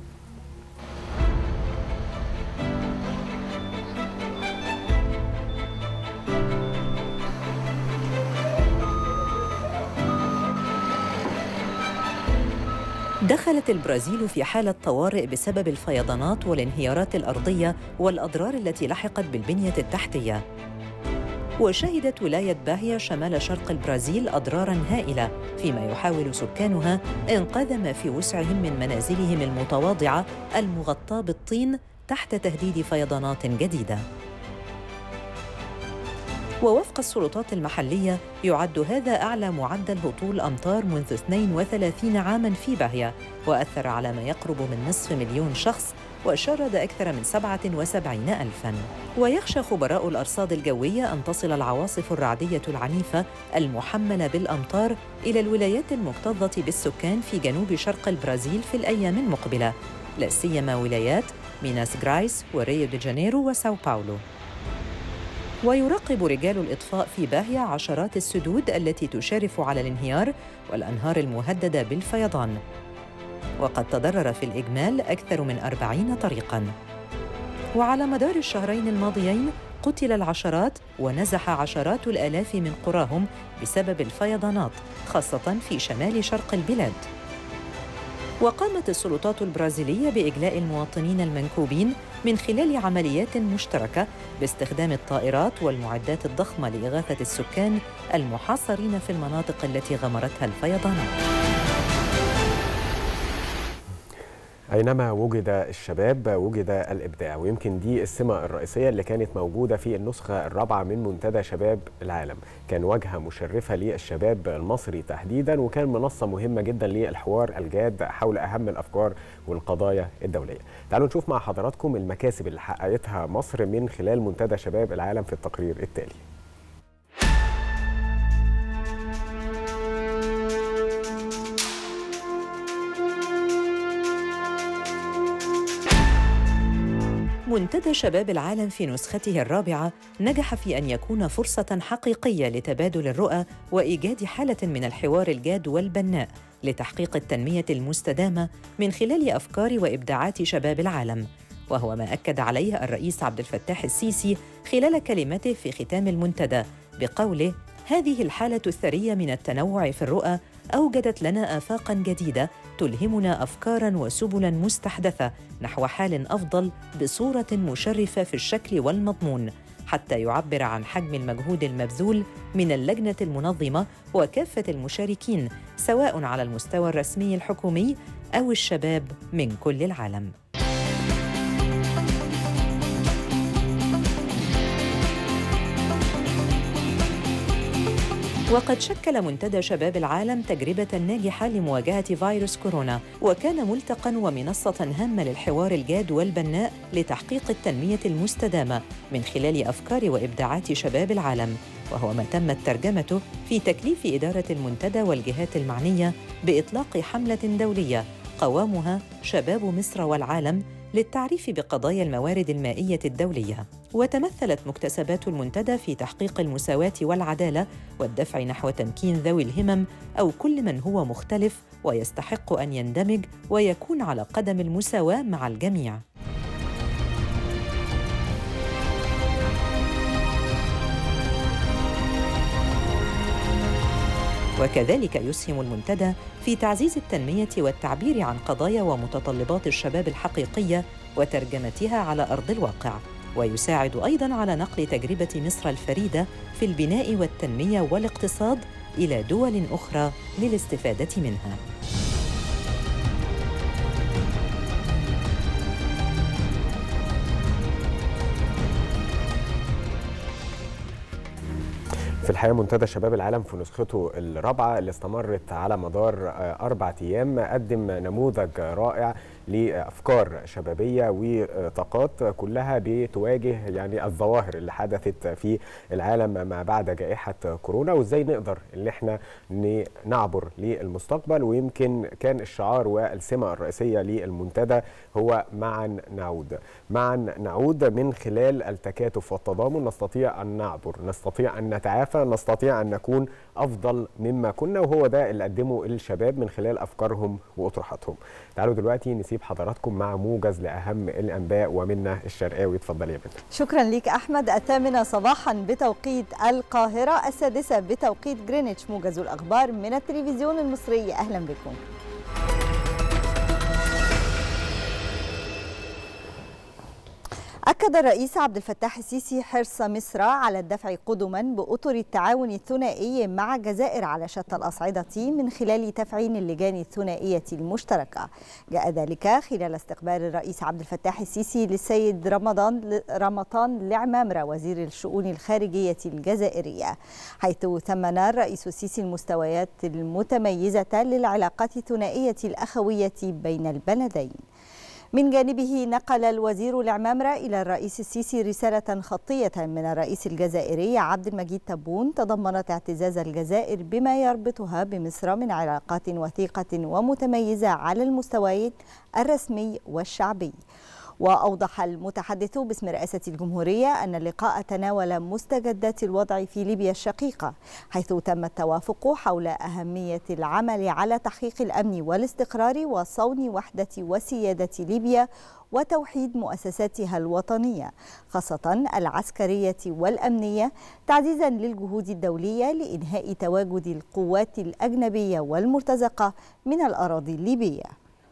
دخلت البرازيل في حالة طوارئ بسبب الفيضانات والانهيارات الأرضية والأضرار التي لحقت بالبنية التحتية. وشهدت ولاية باهيا شمال شرق البرازيل أضراراً هائلة، فيما يحاول سكانها إنقاذ ما في وسعهم من منازلهم المتواضعة المغطاة بالطين تحت تهديد فيضانات جديدة. ووفق السلطات المحلية يعد هذا أعلى معدل هطول أمطار منذ 32 عاماً في باهيا وأثر على ما يقرب من نصف مليون شخص وشرد أكثر من 77 ألفاً ويخشى خبراء الأرصاد الجوية أن تصل العواصف الرعدية العنيفة المحملة بالأمطار إلى الولايات المكتظة بالسكان في جنوب شرق البرازيل في الأيام المقبلة لا سيما ولايات ميناس جرايس وريو دي جانيرو وساو باولو ويراقب رجال الإطفاء في باهيا عشرات السدود التي تشارف على الانهيار والأنهار المهددة بالفيضان وقد تضرر في الإجمال أكثر من أربعين طريقاً وعلى مدار الشهرين الماضيين قتل العشرات ونزح عشرات الآلاف من قراهم بسبب الفيضانات خاصة في شمال شرق البلاد وقامت السلطات البرازيلية بإجلاء المواطنين المنكوبين من خلال عمليات مشتركة باستخدام الطائرات والمعدات الضخمة لإغاثة السكان المحاصرين في المناطق التي غمرتها الفيضانات أينما وجد الشباب وجد الإبداع ويمكن دي السمة الرئيسية اللي كانت موجودة في النسخة الرابعة من منتدى شباب العالم كان واجهة مشرفة للشباب المصري تحديدا وكان منصة مهمة جدا للحوار الجاد حول أهم الأفكار والقضايا الدولية تعالوا نشوف مع حضراتكم المكاسب اللي حققتها مصر من خلال منتدى شباب العالم في التقرير التالي منتدى شباب العالم في نسخته الرابعة نجح في أن يكون فرصة حقيقية لتبادل الرؤى وإيجاد حالة من الحوار الجاد والبناء لتحقيق التنمية المستدامة من خلال أفكار وإبداعات شباب العالم وهو ما أكد عليه الرئيس عبد الفتاح السيسي خلال كلمته في ختام المنتدى بقوله هذه الحالة الثرية من التنوع في الرؤى أوجدت لنا آفاقاً جديدة تلهمنا أفكاراً وسبلاً مستحدثة نحو حال أفضل بصورة مشرفة في الشكل والمضمون حتى يعبر عن حجم المجهود المبذول من اللجنة المنظمة وكافة المشاركين سواء على المستوى الرسمي الحكومي أو الشباب من كل العالم. وقد شكل منتدى شباب العالم تجربة ناجحة لمواجهة فيروس كورونا وكان ملتقى ومنصة هامة للحوار الجاد والبناء لتحقيق التنمية المستدامة من خلال أفكار وإبداعات شباب العالم وهو ما تمت ترجمته في تكليف إدارة المنتدى والجهات المعنية بإطلاق حملة دولية قوامها شباب مصر والعالم للتعريف بقضايا الموارد المائية الدولية وتمثلت مكتسبات المنتدى في تحقيق المساواة والعدالة والدفع نحو تمكين ذوي الهمم أو كل من هو مختلف ويستحق أن يندمج ويكون على قدم المساواة مع الجميع وكذلك يسهم المنتدى في تعزيز التنميه والتعبير عن قضايا ومتطلبات الشباب الحقيقيه وترجمتها على ارض الواقع ويساعد ايضا على نقل تجربه مصر الفريده في البناء والتنميه والاقتصاد الى دول اخرى للاستفاده منها في الحقيقه منتدى شباب العالم في نسخته الرابعه اللي استمرت على مدار اربع ايام قدم نموذج رائع لافكار شبابيه وطاقات كلها بتواجه يعني الظواهر اللي حدثت في العالم ما بعد جائحه كورونا وازاي نقدر ان احنا نعبر للمستقبل ويمكن كان الشعار والسمه الرئيسيه للمنتدى هو معا نعود معا نعود من خلال التكاتف والتضامن نستطيع ان نعبر نستطيع ان نتعافى نستطيع ان نكون افضل مما كنا وهو ده اللي قدمه الشباب من خلال افكارهم واطروحاتهم تعالوا دلوقتي نسيب حضراتكم مع موجز لاهم الانباء ومنا الشرقاوي اتفضلي يا بنت شكرا ليك احمد الثامنه صباحا بتوقيت القاهره السادسه بتوقيت جرينتش موجز الاخبار من التلفزيون المصري اهلا بكم أكد الرئيس عبد الفتاح السيسي حرص مصر على الدفع قدما بأطر التعاون الثنائي مع الجزائر على شتى الأصعدة من خلال تفعيل اللجان الثنائية المشتركة جاء ذلك خلال استقبال الرئيس عبد الفتاح السيسي للسيد رمضان رمضان العمامرة وزير الشؤون الخارجية الجزائرية حيث ثمن الرئيس السيسي المستويات المتميزة للعلاقات الثنائية الأخوية بين البلدين من جانبه نقل الوزير العمامرة إلى الرئيس السيسي رسالة خطية من الرئيس الجزائري عبد المجيد تبون تضمنت اعتزاز الجزائر بما يربطها بمصر من علاقات وثيقة ومتميزة على المستويين الرسمي والشعبي وأوضح المتحدث باسم رئاسة الجمهورية أن اللقاء تناول مستجدات الوضع في ليبيا الشقيقة حيث تم التوافق حول أهمية العمل على تحقيق الأمن والاستقرار وصون وحدة وسيادة ليبيا وتوحيد مؤسساتها الوطنية خاصة العسكرية والأمنية تعزيزا للجهود الدولية لإنهاء تواجد القوات الأجنبية والمرتزقة من الأراضي الليبية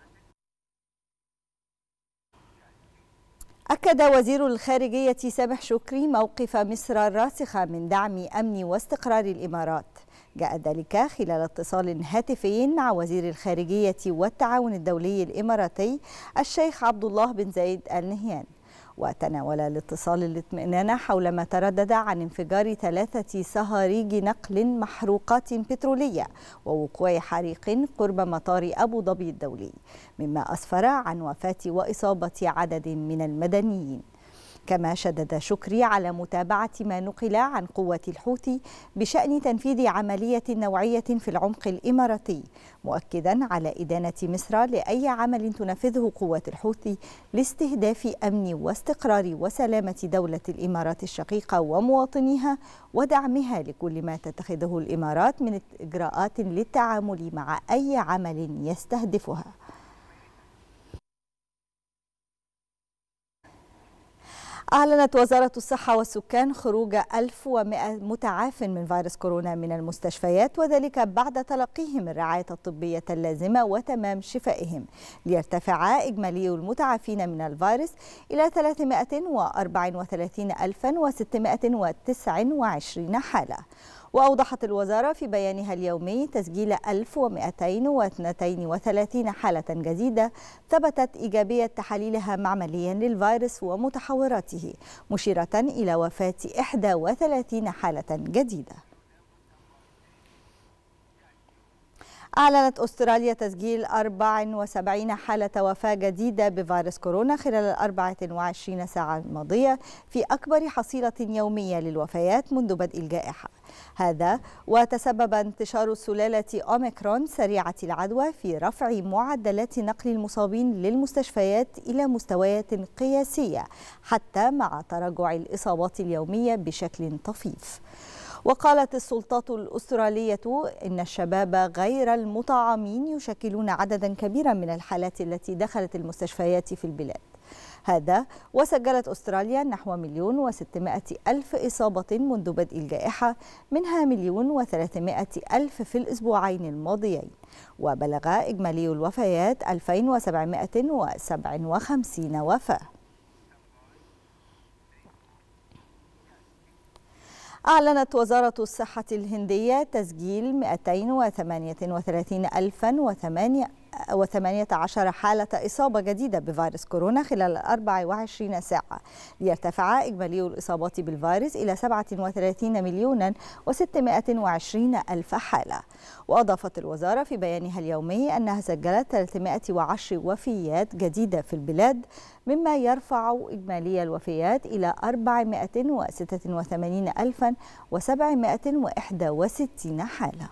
أكد وزير الخارجية سامح شكري موقف مصر الراسخ من دعم أمن واستقرار الإمارات جاء ذلك خلال اتصال هاتفي مع وزير الخارجية والتعاون الدولي الإماراتي الشيخ عبد الله بن زايد آل نهيان وتناول الاتصال الاطمئنان حول ما تردد عن انفجار ثلاثة صهاريج نقل محروقات بترولية ووقوع حريق قرب مطار أبو ظبي الدولي مما أسفر عن وفاة وإصابة عدد من المدنيين كما شدد شكري على متابعة ما نقل عن قوة الحوثي بشأن تنفيذ عملية نوعية في العمق الإماراتي مؤكدا على إدانة مصر لأي عمل تنفذه قوة الحوثي لاستهداف أمن واستقرار وسلامة دولة الإمارات الشقيقة ومواطنيها ودعمها لكل ما تتخذه الإمارات من إجراءات للتعامل مع أي عمل يستهدفها أعلنت وزارة الصحة والسكان خروج 1100 متعاف من فيروس كورونا من المستشفيات وذلك بعد تلقيهم الرعاية الطبية اللازمة وتمام شفائهم ليرتفع إجمالي المتعافين من الفيروس إلى 334629 حالة وأوضحت الوزارة في بيانها اليومي تسجيل 1232 حالة جديدة ثبتت إيجابية تحاليلها معمليا للفيروس ومتحوراته مشيرة إلى وفاة 31 حالة جديدة أعلنت أستراليا تسجيل 74 حالة وفاة جديدة بفيروس كورونا خلال ال 24 ساعة الماضية في أكبر حصيلة يومية للوفيات منذ بدء الجائحة هذا وتسبب انتشار سلالة أوميكرون سريعة العدوى في رفع معدلات نقل المصابين للمستشفيات إلى مستويات قياسية حتى مع تراجع الإصابات اليومية بشكل طفيف وقالت السلطات الأسترالية إن الشباب غير المطعمين يشكلون عددا كبيرا من الحالات التي دخلت المستشفيات في البلاد هذا وسجلت أستراليا نحو مليون وستمائة ألف إصابة منذ بدء الجائحة منها مليون وثلاثمائة ألف في الأسبوعين الماضيين وبلغ إجمالي الوفيات 2757 وفاة أعلنت وزارة الصحة الهندية تسجيل 238,018 حالة إصابة جديدة بفيروس كورونا خلال 24 ساعة ليرتفع إجمالي الإصابات بالفيروس إلى 37 مليون و620 ألف حالة وأضافت الوزارة في بيانها اليومي أنها سجلت 310 وفيات جديدة في البلاد مما يرفع إجمالي الوفيات إلى 486,761 حالة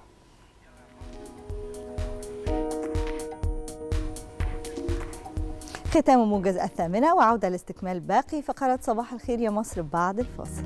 ختام موجز الثامنة وعودة لاستكمال باقي فقرات صباح الخير يا مصر بعد الفاصل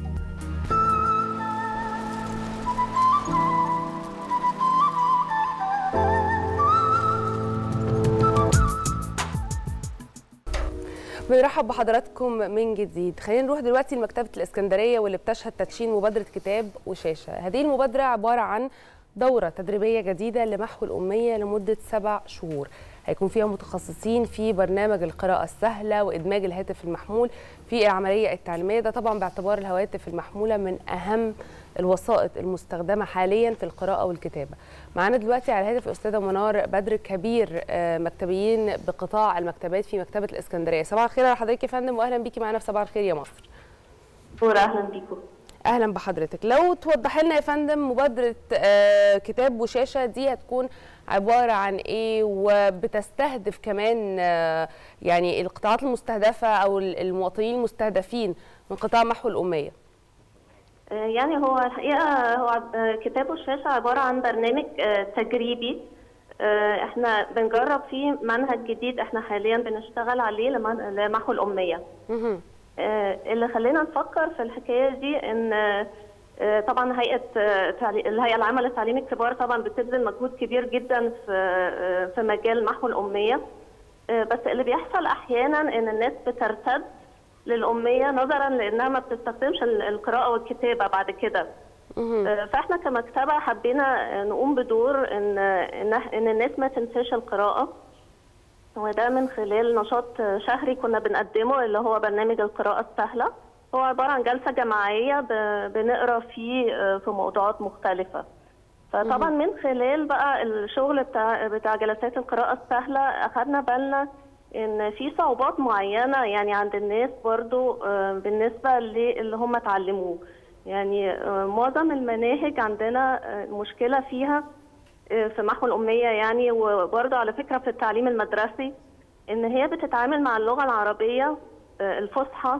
بنرحب بحضراتكم من جديد خلينا نروح دلوقتي لمكتبة الإسكندرية واللي بتشهد تدشين مبادرة كتاب وشاشة هذه المبادرة عبارة عن دورة تدريبية جديدة لمحو الأمية لمدة سبع شهور هيكون فيها متخصصين في برنامج القراءه السهله وادماج الهاتف المحمول في العمليه التعليميه ده طبعا باعتبار الهواتف المحموله من اهم الوسائط المستخدمه حاليا في القراءه والكتابه معانا دلوقتي على الهاتف الاستاذه منار بدر كبير آه، مكتبيين بقطاع المكتبات في مكتبه الاسكندريه صباح الخير على حضرتك يا فندم واهلا بيكي معانا في صباح الخير يا مصر دكتورة أهلا بيكم اهلا بحضرتك لو توضح لنا يا فندم مبادره آه، كتاب وشاشه دي هتكون عباره عن ايه وبتستهدف كمان آه، يعني القطاعات المستهدفه او المواطنين المستهدفين من قطاع محو الاميه آه، يعني هو الحقيقة هو آه، كتاب الشاشة عبارة عن برنامج آه، تجريبي آه، احنا بنجرب فيه منهج جديد احنا حاليا بنشتغل عليه لمن- لمحو الأمية آه، اللي خلينا نفكر في الحكايه دي ان آه، آه، طبعا هيئه آه، تعلي- الهيئه العامه لتعليم الكبار طبعا بتبذل مجهود كبير جدا في آه، في مجال محو الاميه آه، بس اللي بيحصل احيانا ان الناس بترتد للاميه نظرا لانها ما بتستخدمش ال- القراءه والكتابه بعد كده آه، فاحنا كمكتبه حبينا آه، نقوم بدور ان ان ان الناس ما تنساش القراءه وده من خلال نشاط شهري كنا بنقدمه اللي هو برنامج القراءة السهلة هو عبارة عن جلسة جماعية ب- بنقرا فيه آه، في موضوعات مختلفة فطبعا من خلال بقى الشغل بتاع بتاع جلسات القراءة السهلة أخدنا بالنا إن في صعوبات معينة يعني عند الناس برضو آه، بالنسبة للي هم اتعلموه يعني آه، معظم المناهج عندنا آه، المشكلة فيها في محو الأمية يعني وبرضه على فكرة في التعليم المدرسي إن هي بتتعامل مع اللغة العربية آه، الفصحى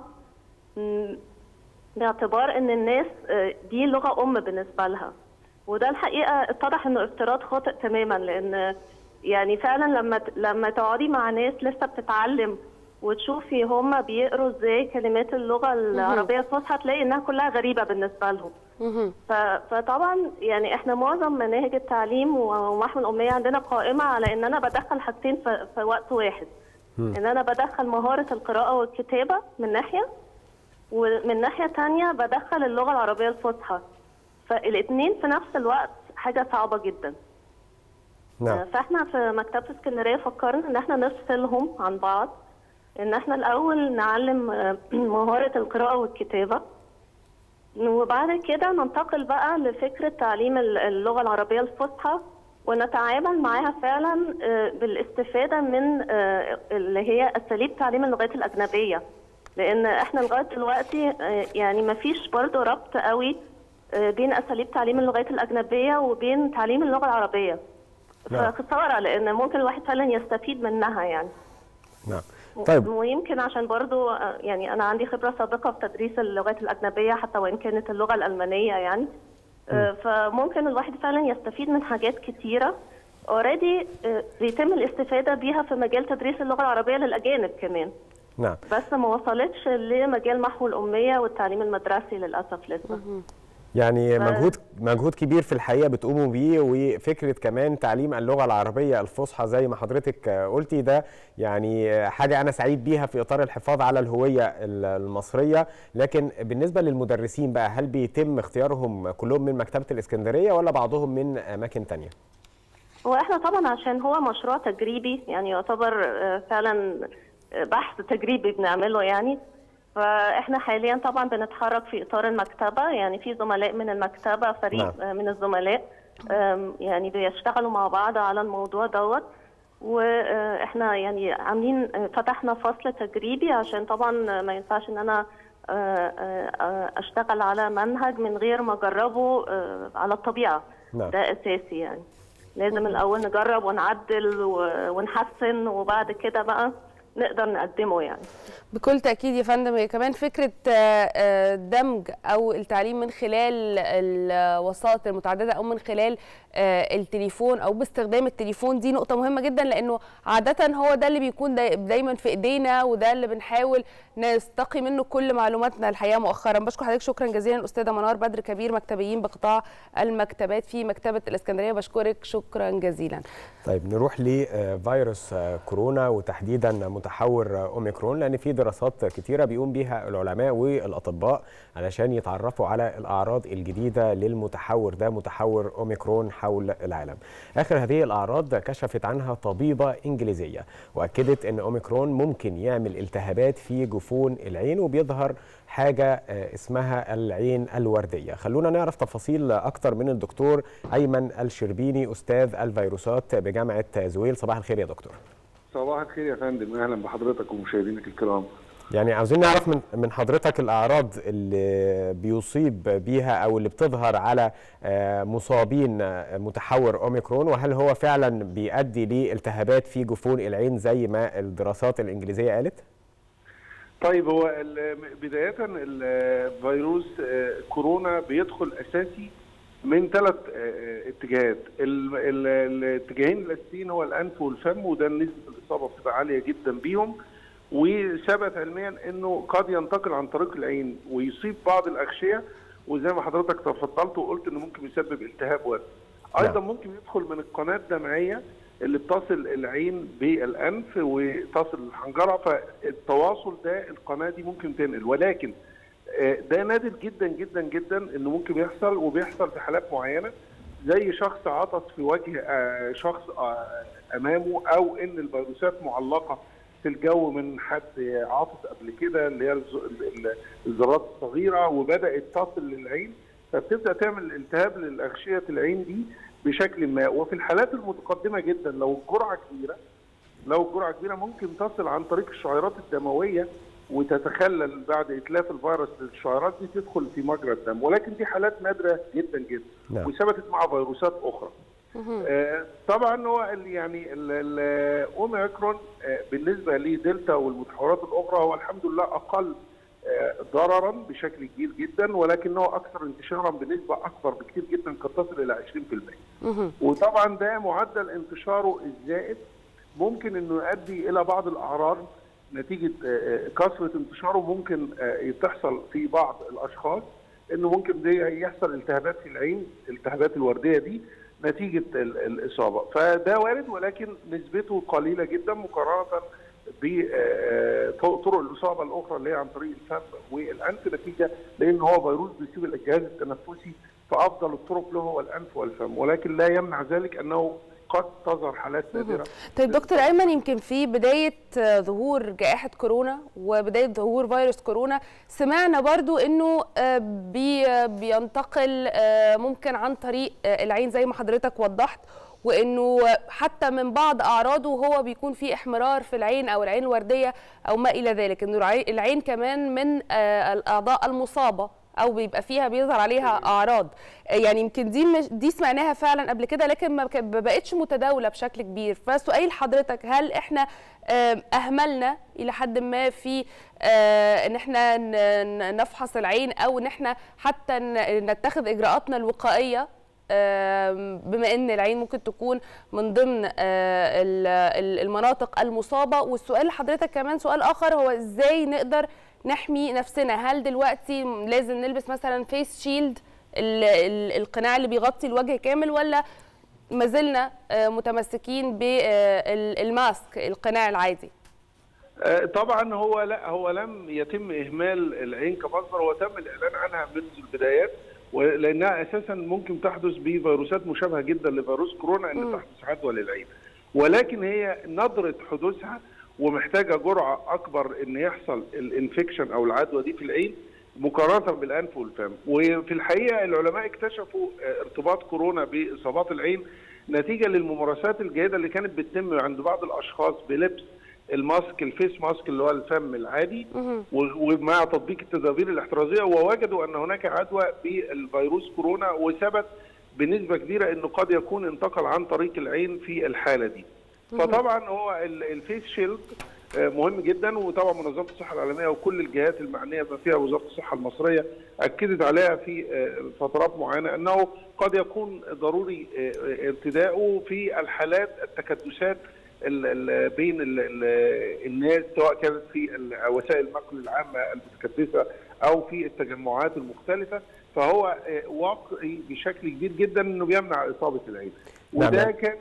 م، باعتبار إن الناس آه، دي لغة أم بالنسبة لها وده الحقيقة اتضح إنه افتراض خاطئ تماما لأن يعني فعلا لما ت- لما تقعدي مع ناس لسه بتتعلم وتشوفي هما بيقروا ازاي كلمات اللغة العربية الفصحى تلاقي إنها كلها غريبة بالنسبة لهم ف- فطبعا يعني احنا معظم مناهج التعليم ومحو الاميه عندنا قائمه على ان انا بدخل حاجتين في, في وقت واحد ان انا بدخل مهاره القراءه والكتابه من ناحيه ومن ناحيه تانية بدخل اللغه العربيه الفصحى فالاثنين في نفس الوقت حاجه صعبه جدا نعم فاحنا في مكتبه اسكندريه فكرنا ان احنا نفصلهم عن بعض ان احنا الاول نعلم آه، مهاره القراءه والكتابه وبعد كده ننتقل بقى لفكرة تعليم ال- اللغة العربية الفصحى ونتعامل معاها فعلا آه، بالاستفادة من آه، اللي هي أساليب تعليم اللغات الأجنبية لأن احنا لغاية دلوقتي آه، يعني ما فيش برضه ربط قوي آه، بين أساليب تعليم اللغات الأجنبية وبين تعليم اللغة العربية نعم. فخسارة لأن ممكن الواحد فعلا يستفيد منها يعني نعم طيب ويمكن عشان برضو آه، يعني انا عندي خبره سابقه في تدريس اللغات الاجنبيه حتى وان كانت اللغه الالمانيه يعني آه، فممكن الواحد فعلا يستفيد من حاجات كتيره اوريدي بيتم الاستفاده بيها في مجال تدريس اللغه العربيه للاجانب كمان نعم بس ما وصلتش لمجال محو الاميه والتعليم المدرسي للاسف لسه يعني ف- مجهود مجهود كبير في الحقيقه بتقوموا بيه وفكره كمان تعليم اللغه العربيه الفصحى زي ما حضرتك قلتي ده يعني حاجه انا سعيد بيها في اطار الحفاظ على الهويه ال- المصريه لكن بالنسبه للمدرسين بقى هل بيتم اختيارهم كلهم من مكتبه الاسكندريه ولا بعضهم من اماكن تانية هو احنا طبعا عشان هو مشروع تجريبي يعني يعتبر آه، فعلا آه، بحث تجريبي بنعمله يعني فاحنا حاليا طبعا بنتحرك في اطار المكتبه يعني في زملاء من المكتبه فريق نعم. آه، من الزملاء آم، يعني بيشتغلوا مع بعض على الموضوع دوت واحنا يعني عاملين آه، فتحنا فصل تجريبي عشان طبعا ما ينفعش ان انا آه، آه، آه، اشتغل على منهج من غير ما اجربه آه، على الطبيعه نعم. ده اساسي يعني لازم الاول نجرب ونعدل و- ونحسن وبعد كده بقى نقدر نقدمه يعني بكل تأكيد يا فندم هي كمان فكرة آه، آه، دمج أو التعليم من خلال الوسائط المتعددة أو من خلال آه، التليفون أو باستخدام التليفون دي نقطة مهمة جدا لأنه عادة هو ده اللي بيكون داي- دايما في إيدينا وده اللي بنحاول نستقي منه كل معلوماتنا الحقيقة مؤخرا بشكر حضرتك شكرا جزيلا الأستاذة منار بدر كبير مكتبيين بقطاع المكتبات في مكتبة الإسكندرية بشكرك شكرا جزيلا طيب نروح لفيروس كورونا وتحديدا متحور اوميكرون لان في دراسات كتيره بيقوم بيها العلماء والاطباء علشان يتعرفوا على الاعراض الجديده للمتحور ده متحور اوميكرون حول العالم. اخر هذه الاعراض كشفت عنها طبيبه انجليزيه واكدت ان اوميكرون ممكن يعمل التهابات في جفون العين وبيظهر حاجه آه، اسمها العين الورديه. خلونا نعرف تفاصيل اكتر من الدكتور ايمن الشربيني استاذ الفيروسات بجامعه زويل. صباح الخير يا دكتور. صباح الخير يا فندم اهلا بحضرتك ومشاهدينك الكرام يعني عاوزين نعرف من من حضرتك الاعراض اللي بيصيب بيها او اللي بتظهر على آه، مصابين آه، متحور اوميكرون وهل هو فعلا بيؤدي لالتهابات في جفون العين زي ما الدراسات الانجليزيه قالت؟ طيب هو ال- بدايه الفيروس آه، كورونا بيدخل اساسي من ثلاث اتجاهات ال- ال- الاتجاهين الاساسيين هو الانف والفم وده نسبه الاصابه بتبقى عاليه جدا بيهم وثبت علميا انه قد ينتقل عن طريق العين ويصيب بعض الاغشيه وزي ما حضرتك تفضلت وقلت انه ممكن يسبب التهاب ورد ايضا ممكن يدخل من القناه الدمعيه اللي بتصل العين بالانف وتصل الحنجره فالتواصل ده القناه دي ممكن تنقل ولكن آه، ده نادر جدا جدا جدا انه ممكن يحصل وبيحصل في حالات معينه زي شخص عطس في وجه آه، شخص آه، امامه او ان الفيروسات معلقه في الجو من حد عاطس قبل كده اللي هي الز- ال- الذرات الصغيره وبدات تصل للعين فبتبدا تعمل التهاب للاغشيه العين دي بشكل ما وفي الحالات المتقدمه جدا لو الجرعه كبيره لو الجرعه كبيره ممكن تصل عن طريق الشعيرات الدمويه وتتخلل بعد اتلاف الفيروس للشعيرات دي تدخل في مجرى الدم ولكن دي حالات نادره جدا جدا نعم. وثبتت مع فيروسات اخرى آه، طبعا هو ال- يعني ال- ال- الاوميكرون آه، بالنسبه لدلتا والمتحورات الاخرى هو الحمد لله اقل آه، ضررا بشكل كبير جدا ولكنه اكثر انتشارا بنسبه اكبر بكثير جدا قد تصل الى 20% وطبعا ده معدل انتشاره الزائد ممكن انه يؤدي الى بعض الاعراض نتيجه آه، آه، كثره انتشاره ممكن آه، تحصل في بعض الاشخاص انه ممكن دي يحصل التهابات في العين الالتهابات الورديه دي نتيجه ال- الاصابه فده وارد ولكن نسبته قليله جدا مقارنه بطرق الاصابه الاخرى اللي هي عن طريق الفم والانف نتيجه لان هو فيروس بيصيب الجهاز التنفسي فافضل الطرق له هو الانف والفم ولكن لا يمنع ذلك انه قد تظهر حالات نادره طيب دكتور ايمن يمكن في بدايه آه، ظهور جائحه كورونا وبدايه ظهور فيروس كورونا سمعنا برضو انه آه، بي آه، بينتقل آه، ممكن عن طريق آه، العين زي ما حضرتك وضحت وانه حتى من بعض اعراضه هو بيكون في احمرار في العين او العين الورديه او ما الى ذلك انه العي- العين كمان من آه، الاعضاء المصابه او بيبقى فيها بيظهر عليها اعراض آه، يعني يمكن دي مش دي سمعناها فعلا قبل كده لكن ما ك- ما بقتش متداوله بشكل كبير فسؤال حضرتك هل احنا آه، اهملنا الى حد ما في آه، ان احنا ن- ن- نفحص العين او ان احنا حتى ن- نتخذ اجراءاتنا الوقائيه آم، بما ان العين ممكن تكون من ضمن آه، ال- ال- المناطق المصابه والسؤال لحضرتك كمان سؤال اخر هو ازاي نقدر نحمي نفسنا هل دلوقتي لازم نلبس مثلا فيس شيلد القناع اللي بيغطي الوجه كامل ولا ما زلنا آه، متمسكين بالماسك القناع العادي آه، طبعا هو لا هو لم يتم اهمال العين كمصدر وتم الاعلان عنها منذ البدايات ولانها اساسا ممكن تحدث بفيروسات مشابهه جدا لفيروس كورونا ان تحدث عدوى للعين ولكن هي ندره حدوثها ومحتاجه جرعه اكبر ان يحصل الانفكشن او العدوى دي في العين مقارنه بالانف والفم وفي الحقيقه العلماء اكتشفوا آه، ارتباط كورونا باصابات العين نتيجه للممارسات الجيده اللي كانت بتتم عند بعض الاشخاص بلبس الماسك الفيس ماسك اللي هو الفم العادي و- ومع تطبيق التدابير الاحترازيه ووجدوا ان هناك عدوى بالفيروس كورونا وثبت بنسبه كبيره انه قد يكون انتقل عن طريق العين في الحاله دي. فطبعا هو ال- الفيس شيلد آه، مهم جدا وطبعا منظمه الصحه العالميه وكل الجهات المعنيه بما فيها وزاره الصحه المصريه اكدت عليها في آه، فترات معينه انه قد يكون ضروري آه، آه، ارتداؤه في الحالات التكدسات ال- ال- بين ال- ال- الناس سواء كانت في ال- وسائل النقل العامه المتكدسه او في التجمعات المختلفه فهو آه، واقعي بشكل كبير جدا انه بيمنع اصابه العين نعم. وده كان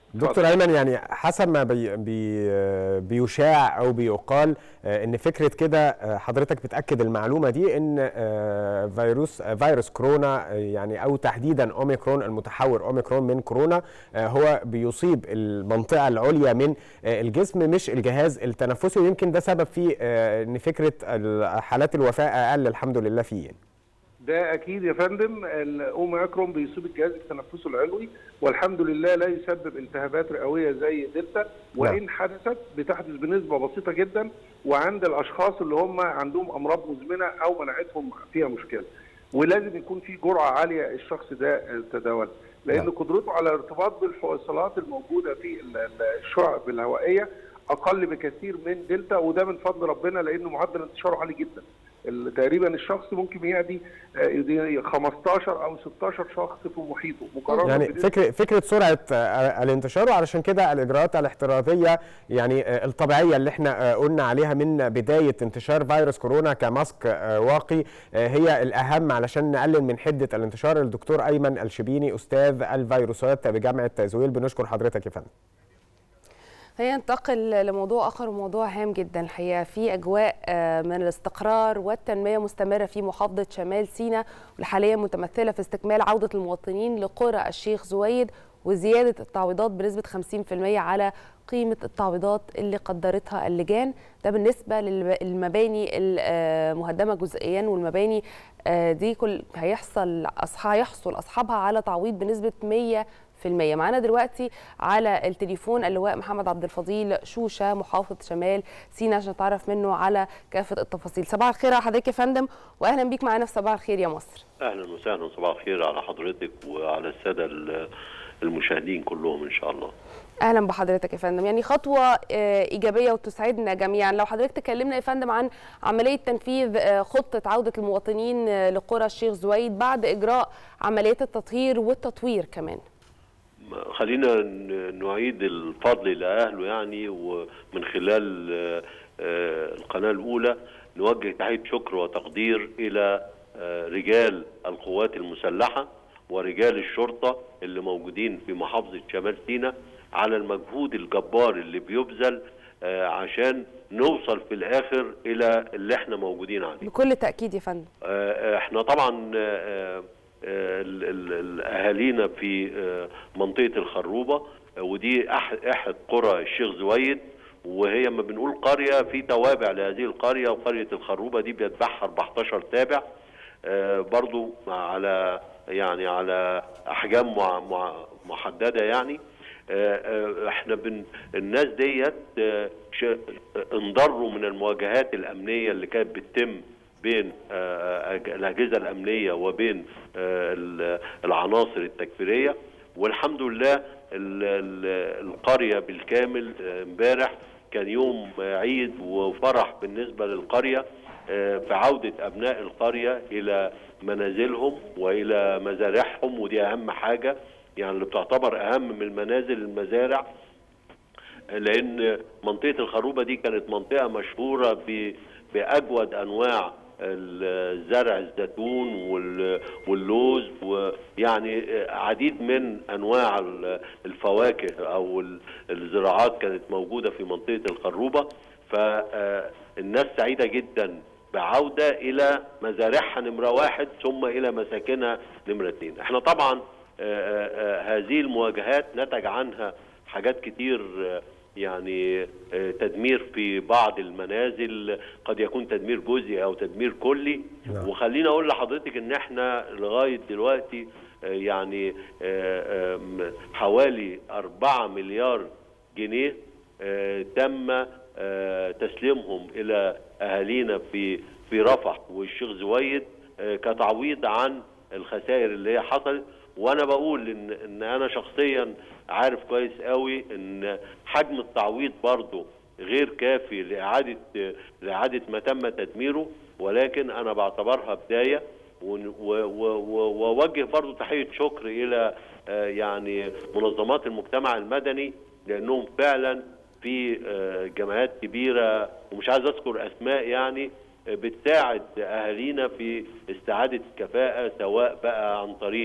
دكتور ايمن يعني حسب ما بي بي بيشاع او بيقال آه، ان فكره كده آه، حضرتك بتاكد المعلومه دي ان آه، فيروس آه، فيروس كورونا آه، يعني او تحديدا اوميكرون المتحور اوميكرون من كورونا آه، هو بيصيب المنطقه العليا من آه، الجسم مش الجهاز التنفسي ويمكن ده سبب في آه، ان فكره ال- حالات الوفاه اقل الحمد لله فيه ده اكيد يا فندم الاوميكرون بيصيب الجهاز التنفسي العلوي والحمد لله لا يسبب التهابات رئويه زي دلتا وان حدثت بتحدث بنسبه بسيطه جدا وعند الاشخاص اللي هم عندهم امراض مزمنه او مناعتهم فيها مشكله ولازم يكون في جرعه عاليه الشخص ده تداول لان قدرته على الارتباط بالحويصلات الموجوده في ال- ال- الشعب الهوائيه اقل بكثير من دلتا وده من فضل ربنا لانه معدل انتشاره عالي جدا ال- تقريبا الشخص ممكن يعدي آه، يدي 15 او 16 شخص في محيطه مقارنه يعني بنسبة فكره فكره سرعه آه، الانتشار وعلشان كده الاجراءات الاحترازيه يعني آه، الطبيعيه اللي احنا آه، قلنا عليها من بدايه انتشار فيروس كورونا كماسك آه، واقي آه، هي الاهم علشان نقلل من حده الانتشار الدكتور ايمن الشبيني استاذ الفيروسات بجامعه زويل بنشكر حضرتك يا فندم خلينا ننتقل لموضوع اخر وموضوع هام جدا الحقيقه في اجواء آه، من الاستقرار والتنميه مستمره في محافظه شمال سيناء واللي حاليا متمثله في استكمال عوده المواطنين لقرى الشيخ زويد وزياده التعويضات بنسبه 50% على قيمه التعويضات اللي قدرتها اللجان ده بالنسبه للمباني المهدمه جزئيا والمباني آه، دي كل هيحصل أصح- هيحصل اصحابها على تعويض بنسبه 100 في المية معانا دلوقتي على التليفون اللواء محمد عبد الفضيل شوشة محافظ شمال سيناء عشان نتعرف منه على كافة التفاصيل صباح الخير على حضرتك يا فندم واهلا بيك معانا في صباح الخير يا مصر اهلا وسهلا صباح الخير على حضرتك وعلى الساده ال- المشاهدين كلهم ان شاء الله اهلا بحضرتك يا فندم يعني خطوه آه، ايجابيه وتسعدنا جميعا لو حضرتك تكلمنا يا فندم عن عمليه تنفيذ آه، خطه عوده المواطنين آه، لقرى الشيخ زويد بعد اجراء عمليات التطهير والتطوير كمان خلينا ن- نعيد الفضل لاهله يعني ومن خلال آه، آه، القناه الاولى نوجه تحيه شكر وتقدير الى آه، رجال القوات المسلحه ورجال الشرطه اللي موجودين في محافظه شمال سيناء على المجهود الجبار اللي بيبذل آه، عشان نوصل في الاخر الى اللي احنا موجودين عليه بكل تاكيد يا فندم آه، احنا طبعا آه، آه، ال- ال- ال- اهالينا في آه، منطقه الخروبه آه، ودي أح- احد قرى الشيخ زويد وهي ما بنقول قريه في توابع لهذه القريه وقريه الخروبه دي بيتبعها 14 تابع آه، برضو على يعني على احجام مع- مع- محدده يعني آه، آه، احنا بن الناس ديت آه، ش- انضروا من المواجهات الامنيه اللي كانت بتتم بين آه، أج- الاجهزه الامنيه وبين آه، ال- العناصر التكفيريه والحمد لله ال- ال- القريه بالكامل آه، امبارح كان يوم آه، عيد وفرح بالنسبه للقريه آه، في عوده ابناء القريه الى منازلهم والى مزارعهم ودي اهم حاجه يعني اللي بتعتبر اهم من المنازل المزارع لان منطقه الخروبه دي كانت منطقه مشهوره ب- باجود انواع الزرع الزيتون وال- واللوز ويعني عديد من انواع ال- الفواكه او ال- الزراعات كانت موجوده في منطقه الخروبه فالناس سعيده جدا بعوده الى مزارعها نمره واحد ثم الى مساكنها نمره اثنين. احنا طبعا آه، آه، آه، هذه المواجهات نتج عنها حاجات كتير آه، يعني آه، تدمير في بعض المنازل قد يكون تدمير جزئي او تدمير كلي وخليني اقول لحضرتك ان احنا لغايه دلوقتي آه، يعني آه، آم، حوالي 4 مليار جنيه آه، تم آه، تسليمهم الى اهالينا في في رفح والشيخ زويد آه، كتعويض عن الخسائر اللي هي حصلت وانا بقول ان ان انا شخصيا عارف كويس قوي ان حجم التعويض برضه غير كافي لاعاده لاعاده ما تم تدميره ولكن انا بعتبرها بدايه ون- و- و- و- واوجه برضه تحيه شكر الى آه، يعني منظمات المجتمع المدني لانهم فعلا في آه، جمعيات كبيره ومش عايز اذكر اسماء يعني بتساعد اهالينا في استعاده الكفاءه سواء بقى عن طريق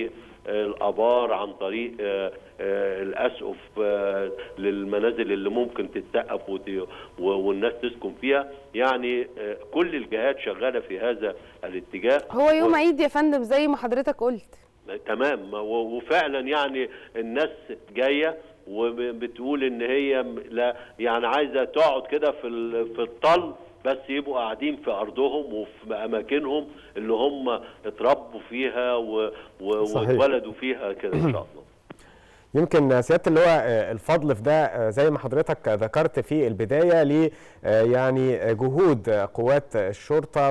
آه، الابار عن طريق آه، آه، الاسقف آه، للمنازل اللي ممكن تتسقف وت- و- والناس تسكن فيها يعني آه، كل الجهات شغاله في هذا الاتجاه هو يوم و- عيد يا فندم زي ما حضرتك قلت تمام و- وفعلا يعني الناس جايه وبتقول ان هي م- لا يعني عايزه تقعد كده في ال- في الطل بس يبقوا قاعدين في ارضهم وفي اماكنهم اللي هم اتربوا فيها و- و- صحيح. واتولدوا فيها كده ان شاء الله يمكن سياده اللواء آه، الفضل في ده آه، زي ما حضرتك ذكرت في البدايه ل آه، يعني جهود قوات الشرطه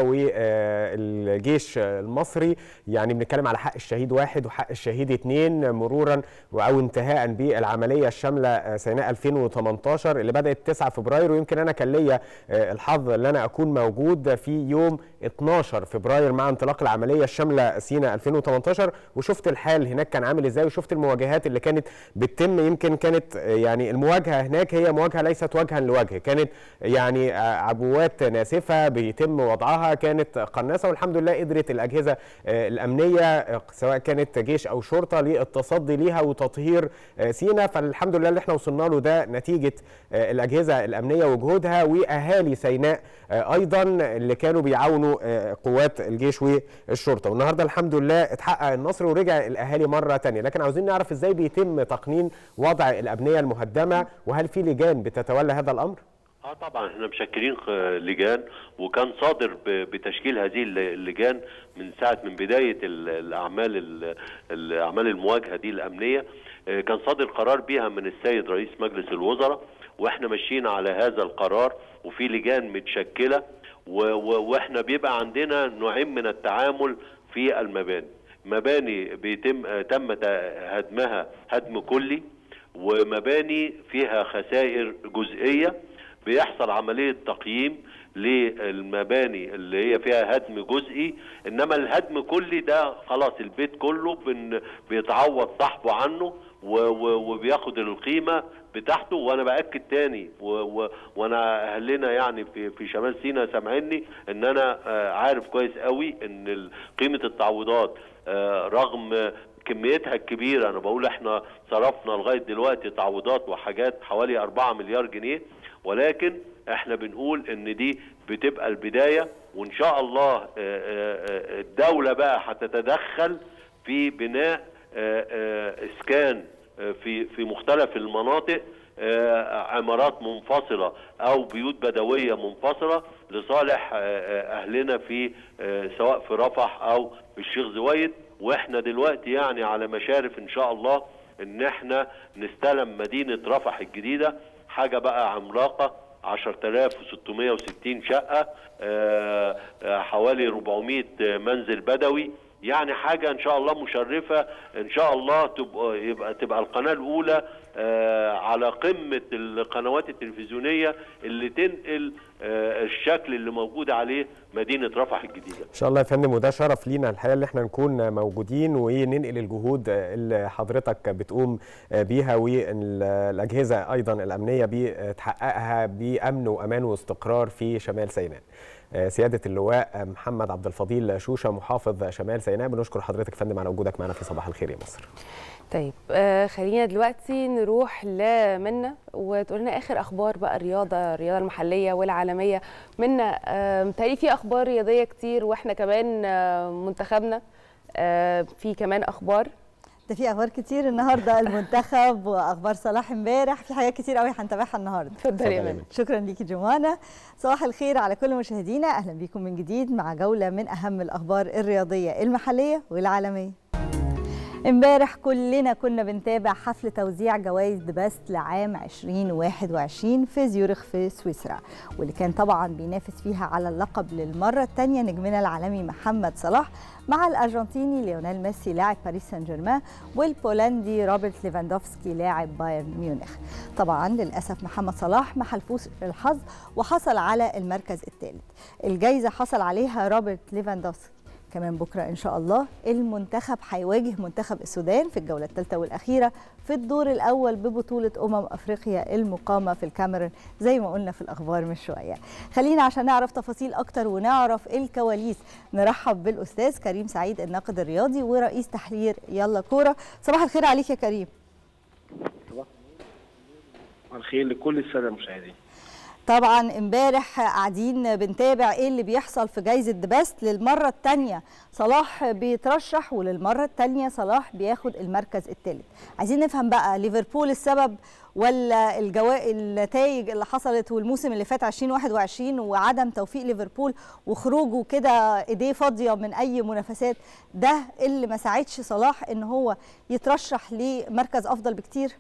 والجيش المصري يعني بنتكلم على حق الشهيد واحد وحق الشهيد اثنين مرورا او انتهاء بالعمليه الشامله آه، سيناء 2018 اللي بدات 9 فبراير ويمكن انا كان ليا آه، الحظ ان انا اكون موجود في يوم 12 فبراير مع انطلاق العمليه الشامله سيناء 2018 وشفت الحال هناك كان عامل ازاي وشفت المواجهات اللي كانت بتتم يمكن كانت آه، يعني المواجهه هناك هي مواجهه ليست وجها لوجه كانت يعني آه، عبوات ناسفه بيتم وضعها كانت قناصه والحمد لله قدرت الاجهزه آه، الامنيه آه، سواء كانت جيش او شرطه للتصدي ليها وتطهير آه، سينا فالحمد لله اللي احنا وصلنا له ده نتيجه آه، الاجهزه الامنيه وجهودها واهالي سيناء آه، ايضا اللي كانوا بيعاونوا آه، قوات الجيش والشرطه والنهارده الحمد لله اتحقق النصر ورجع الاهالي مره تانية لكن عاوزين نعرف ازاي بيتم تقنين وضع الابنيه المهدمه وهل في لجان بتتولى هذا الامر اه طبعا احنا مشكلين خ- لجان وكان صادر ب- بتشكيل هذه الل- اللجان من ساعه من بدايه ال- الاعمال ال- الاعمال المواجهه دي الامنيه آه، كان صادر قرار بيها من السيد رئيس مجلس الوزراء واحنا ماشيين على هذا القرار وفي لجان متشكله و- و- واحنا بيبقى عندنا نوعين من التعامل في المباني مباني بيتم آه، تم ت- هدمها هدم كلي ومباني فيها خسائر جزئيه بيحصل عمليه تقييم للمباني اللي هي فيها هدم جزئي انما الهدم كلي ده خلاص البيت كله بن بيتعوض صاحبه عنه و و وبياخد القيمه بتاعته وانا باكد تاني و و وانا اهلنا يعني في في شمال سيناء سامعيني ان انا آه، عارف كويس قوي ان ال- قيمه التعويضات آه، رغم كميتها الكبيره انا بقول احنا صرفنا لغايه دلوقتي تعويضات وحاجات حوالي 4 مليار جنيه ولكن احنا بنقول ان دي بتبقى البدايه وان شاء الله آه، آه، آه، الدوله بقى هتتدخل في بناء آه، آه، اسكان آه، في في مختلف المناطق آه، عمارات منفصله او بيوت بدويه منفصله لصالح آه، آه، اهلنا في آه، سواء في رفح او في الشيخ زويد واحنا دلوقتي يعني على مشارف ان شاء الله ان احنا نستلم مدينه رفح الجديده حاجه بقى عملاقه 10660 شقه آه، آه، حوالي 400 منزل بدوي يعني حاجه ان شاء الله مشرفه ان شاء الله تبقى يبقى تبقى القناه الاولى آه، على قمه القنوات التلفزيونيه اللي تنقل آه، الشكل اللي موجود عليه مدينه رفح الجديده ان شاء الله يا فندم وده شرف لينا الحقيقه اللي احنا نكون موجودين وننقل الجهود اللي حضرتك بتقوم بيها والاجهزه ايضا الامنيه بتحققها بامن وامان واستقرار في شمال سيناء سياده اللواء محمد عبد الفضيل شوشه محافظ شمال سيناء بنشكر حضرتك يا فندم على وجودك معنا في صباح الخير يا مصر طيب آه خلينا دلوقتي نروح لمنى وتقول لنا اخر اخبار بقى الرياضه الرياضه المحليه والعالميه منى آه متهيألي في اخبار رياضيه كتير واحنا كمان آه منتخبنا آه في كمان اخبار ده في اخبار كتير النهارده المنتخب واخبار صلاح امبارح في حاجات كتير قوي هنتابعها النهارده اتفضلي يا منى شكرا ليكي جمانه صباح الخير على كل مشاهدينا اهلا بيكم من جديد مع جوله من اهم الاخبار الرياضيه المحليه والعالميه امبارح كلنا كنا بنتابع حفل توزيع جوائز ذا بيست لعام 2021 في زيورخ في سويسرا واللي كان طبعا بينافس فيها على اللقب للمره الثانيه نجمنا العالمي محمد صلاح مع الارجنتيني ليونيل ميسي لاعب باريس سان جيرمان والبولندي روبرت ليفاندوفسكي لاعب بايرن ميونخ طبعا للاسف محمد صلاح ما حلفوش الحظ وحصل على المركز الثالث الجائزه حصل عليها روبرت ليفاندوفسكي كمان بكره ان شاء الله المنتخب هيواجه منتخب السودان في الجوله الثالثه والاخيره في الدور الاول ببطوله امم افريقيا المقامه في الكاميرون زي ما قلنا في الاخبار من شويه خلينا عشان نعرف تفاصيل اكتر ونعرف الكواليس نرحب بالاستاذ كريم سعيد الناقد الرياضي ورئيس تحرير يلا كوره صباح الخير عليك يا كريم الخير لكل الساده المشاهدين طبعا امبارح قاعدين بنتابع ايه اللي بيحصل في جائزه ذا بيست للمره الثانيه صلاح بيترشح وللمره الثانيه صلاح بياخد المركز الثالث عايزين نفهم بقى ليفربول السبب ولا الجوائز النتائج اللي حصلت والموسم اللي فات 2021 وعدم توفيق ليفربول وخروجه كده ايديه فاضيه من اي منافسات ده اللي ما ساعدش صلاح ان هو يترشح لمركز افضل بكتير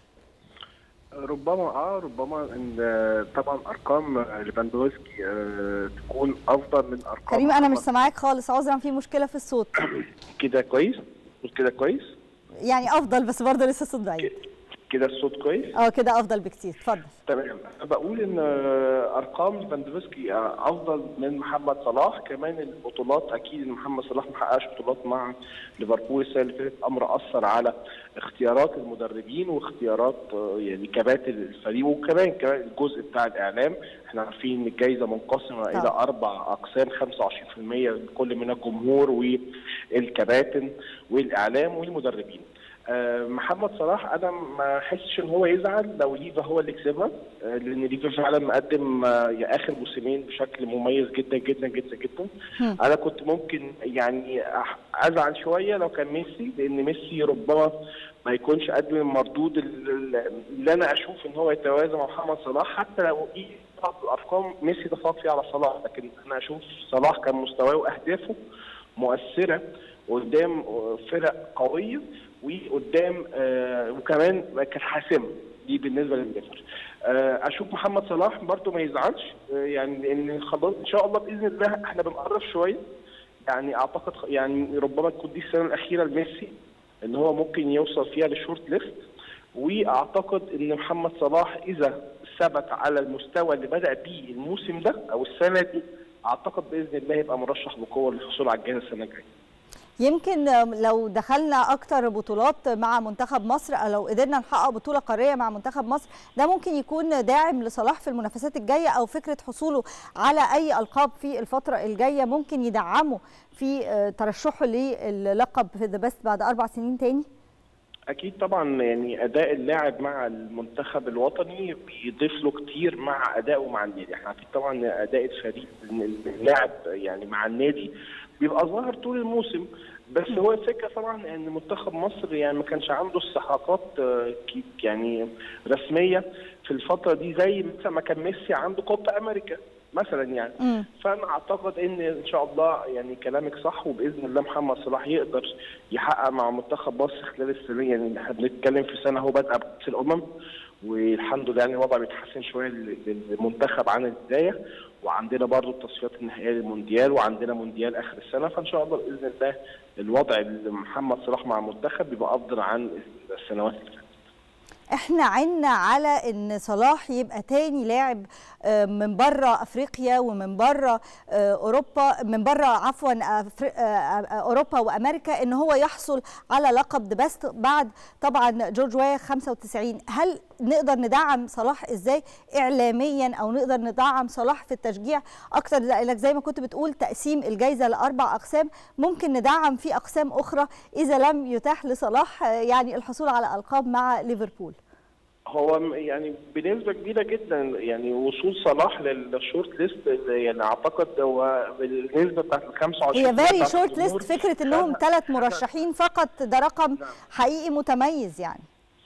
ربما اه ربما ان آه، طبعا ارقام ليفاندوفسكي آه، تكون افضل من ارقام كريم انا مش محمد- سامعاك خالص عذرا في مشكله في الصوت كده كويس كده كويس يعني افضل بس برضه لسه الصوت ضعيف كده الصوت كويس اه كده افضل بكتير اتفضل تمام أنا بقول ان آه، ارقام ليفاندوفسكي آه، افضل من محمد صلاح كمان البطولات اكيد ان محمد صلاح ما حققش بطولات مع ليفربول السنه اللي فاتت امر اثر على اختيارات المدربين واختيارات آه، يعني كباتن الفريق وكمان كمان الجزء بتاع الاعلام احنا عارفين ان الجائزه منقسمه الى اربع اقسام 25% كل من الجمهور والكباتن والاعلام والمدربين آه، محمد صلاح انا ما احسش ان هو يزعل لو ليفا هو اللي كسبها آه، لان ليفا فعلا مقدم آه، يا اخر موسمين بشكل مميز جدا جدا جدا جدا انا كنت ممكن يعني أح- ازعل شويه لو كان ميسي لان ميسي ربما ما يكونش قدم المردود ال- ال- اللي انا اشوف ان هو يتوازى مع محمد صلاح حتى لو ايه بعض الارقام ميسي تفوق فيها على صلاح لكن انا اشوف صلاح كان مستواه واهدافه مؤثره قدام فرق قويه وقدام آه وكمان كانت حاسمه دي بالنسبه للليفر آه اشوف محمد صلاح برضه ما يزعلش آه يعني لان خلاص ان شاء الله باذن الله احنا بنقرب شويه يعني اعتقد خ- يعني ربما تكون دي السنه الاخيره لميسي ان هو ممكن يوصل فيها للشورت ليست واعتقد ان محمد صلاح اذا ثبت على المستوى اللي بدا بيه الموسم ده او السنه دي اعتقد باذن الله يبقى مرشح بقوه للحصول على الجائزه السنه الجايه يمكن لو دخلنا اكتر بطولات مع منتخب مصر او لو قدرنا نحقق بطوله قاريه مع منتخب مصر ده ممكن يكون داعم لصلاح في المنافسات الجايه او فكره حصوله على اي القاب في الفتره الجايه ممكن يدعمه في آه، ترشحه للقب في ذا بيست بعد اربع سنين تاني اكيد طبعا يعني اداء اللاعب مع المنتخب الوطني بيضيف له كتير مع ادائه مع النادي احنا عارفين طبعا إن اداء الفريق إن اللاعب يعني مع النادي بيبقى ظاهر طول الموسم بس هو الفكره طبعا ان منتخب مصر يعني ما كانش عنده استحقاقات آه، كي- يعني رسميه في الفتره دي زي مثلا ما كان ميسي عنده كوبا امريكا مثلا يعني فانا اعتقد ان ان شاء الله يعني كلامك صح وباذن الله محمد صلاح يقدر يحقق مع منتخب مصر خلال السنه يعني احنا بنتكلم في سنه هو بادئه بكاس الامم والحمد لله يعني الوضع بيتحسن شويه لل- للمنتخب عن البدايه وعندنا برضو التصفيات النهائيه للمونديال وعندنا مونديال اخر السنه فان شاء الله باذن الله الوضع اللي محمد صلاح مع المنتخب بيبقى افضل عن السنوات اللي فاتت احنا عنا على ان صلاح يبقى تاني لاعب آه، من بره افريقيا ومن بره آه، اوروبا من بره عفوا أفري- آه، آه، اوروبا وامريكا ان هو يحصل على لقب ذا بيست بعد طبعا جورج واي 95 هل نقدر ندعم صلاح ازاي اعلاميا او نقدر ندعم صلاح في التشجيع اكتر لانك زي ما كنت بتقول تقسيم الجائزه لاربع اقسام ممكن ندعم في اقسام اخرى اذا لم يتاح لصلاح آه، يعني الحصول على القاب مع ليفربول هو م- يعني بنسبة كبيرة جدا يعني وصول صلاح للشورت ليست يعني اعتقد هو بالنسبة بتاعت ال 25 هي فيري بتاعت شورت الجمهور، ليست فكره انهم ثلاث مرشحين فقط ده رقم حقيقي متميز يعني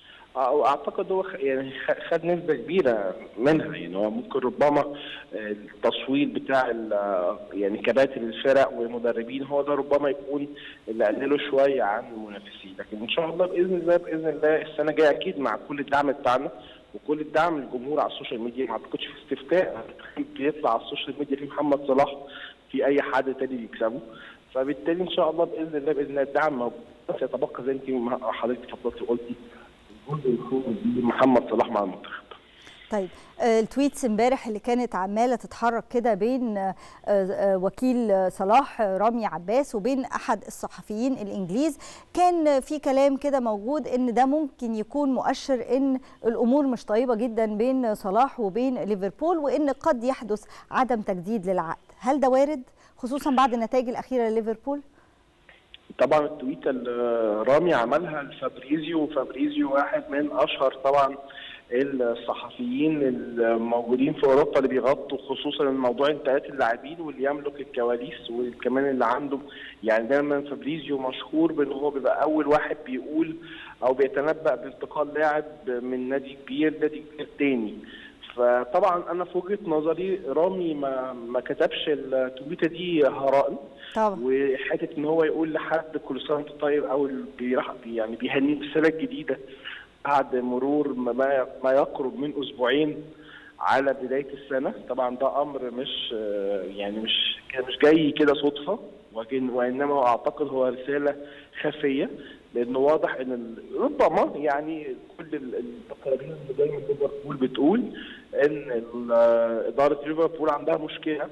أو اعتقد هو خ- يعني خ- خد نسبه كبيره منها يعني هو ممكن ربما آه، التصويت بتاع ال- آه، يعني كباتن الفرق والمدربين هو ده ربما يكون اللي قلله شويه عن المنافسين لكن ان شاء الله باذن الله باذن الله السنه الجايه اكيد مع كل الدعم بتاعنا وكل الدعم للجمهور على السوشيال ميديا ما اعتقدش في استفتاء بيطلع على السوشيال ميديا في محمد صلاح في اي حد تاني بيكسبه فبالتالي ان شاء الله باذن الله باذن الله الدعم موجود بس يتبقى زي انت ما حضرتك اتفضلتي وقلتي الجزء الخاص بمحمد صلاح مع المنتخب طيب آه، التويتس امبارح اللي كانت عماله تتحرك كده بين آه، آه، وكيل صلاح آه، رامي عباس وبين احد الصحفيين الانجليز كان في كلام كده موجود ان ده ممكن يكون مؤشر ان الامور مش طيبه جدا بين صلاح وبين ليفربول وان قد يحدث عدم تجديد للعقد هل ده وارد خصوصا بعد النتائج الاخيره لليفربول طبعا التويته اللي رامي عملها لفابريزيو وفابريزيو واحد من اشهر طبعا الصحفيين الموجودين في اوروبا اللي بيغطوا خصوصا الموضوع انتقالات اللاعبين واللي يملك الكواليس وكمان اللي عنده يعني دايما فابريزيو مشهور بان هو بيبقى اول واحد بيقول او بيتنبأ بانتقال لاعب من نادي كبير لنادي كبير تاني فطبعا انا في وجهه نظري رامي ما ما كتبش التويته دي هراء طبعا وحته ان هو يقول لحد كل سنه وانت طيب او بيرح يعني بيهنيه بالسنه الجديده بعد مرور ما ما يقرب من اسبوعين على بدايه السنه طبعا ده امر مش يعني مش مش جاي كده صدفه ولكن وانما هو اعتقد هو رساله خفيه لانه واضح ان ال- ربما يعني كل ال- التقارير اللي جايه من ليفربول بتقول ان ال- اداره ليفربول عندها مشكله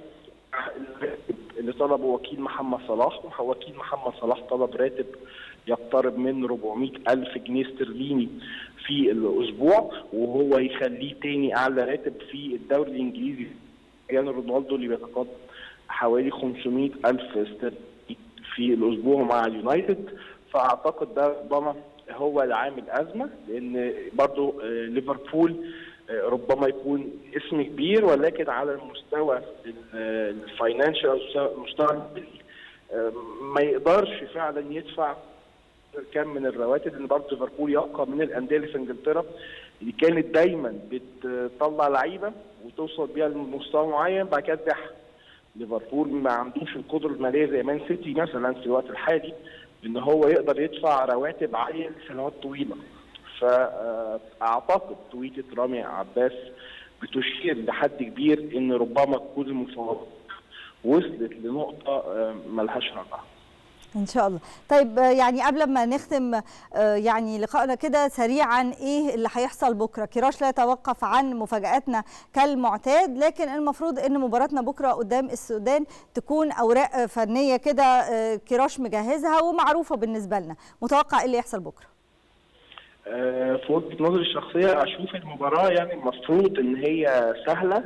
اللي طلبه وكيل محمد صلاح وكيل محمد صلاح طلب راتب يقترب من 400 ألف جنيه استرليني في الأسبوع وهو يخليه تاني أعلى راتب في الدوري الإنجليزي كريستيانو رونالدو اللي بيتقاضى حوالي 500 ألف استرليني في الأسبوع مع اليونايتد فأعتقد ده ربما هو اللي عامل أزمة لأن برضو آه، ليفربول آه، ربما يكون اسم كبير ولكن على المستوى الفاينانشال او المستوى المالي آه، ما يقدرش فعلا يدفع كم من الرواتب لان برضه ليفربول يبقى من الانديه اللي في انجلترا اللي كانت دايما بتطلع لعيبه وتوصل بيها لمستوى معين بعد كده تبيعها ليفربول ما عندوش القدره الماليه زي مان سيتي مثلا في الوقت الحالي ان هو يقدر يدفع رواتب عاليه لسنوات طويله فاعتقد تويته رامي عباس بتشير لحد كبير ان ربما تكون المفاوضات وصلت لنقطه آه، ملهاش رجعه ان شاء الله طيب آه، يعني قبل ما نختم آه، يعني لقائنا كده سريعا ايه اللي هيحصل بكره كراش لا يتوقف عن مفاجاتنا كالمعتاد لكن المفروض ان مباراتنا بكره قدام السودان تكون اوراق آه، فنيه كده آه، كراش مجهزها ومعروفه بالنسبه لنا متوقع ايه اللي يحصل بكره آه، في وجهه نظري الشخصيه اشوف المباراه يعني المفروض ان هي سهله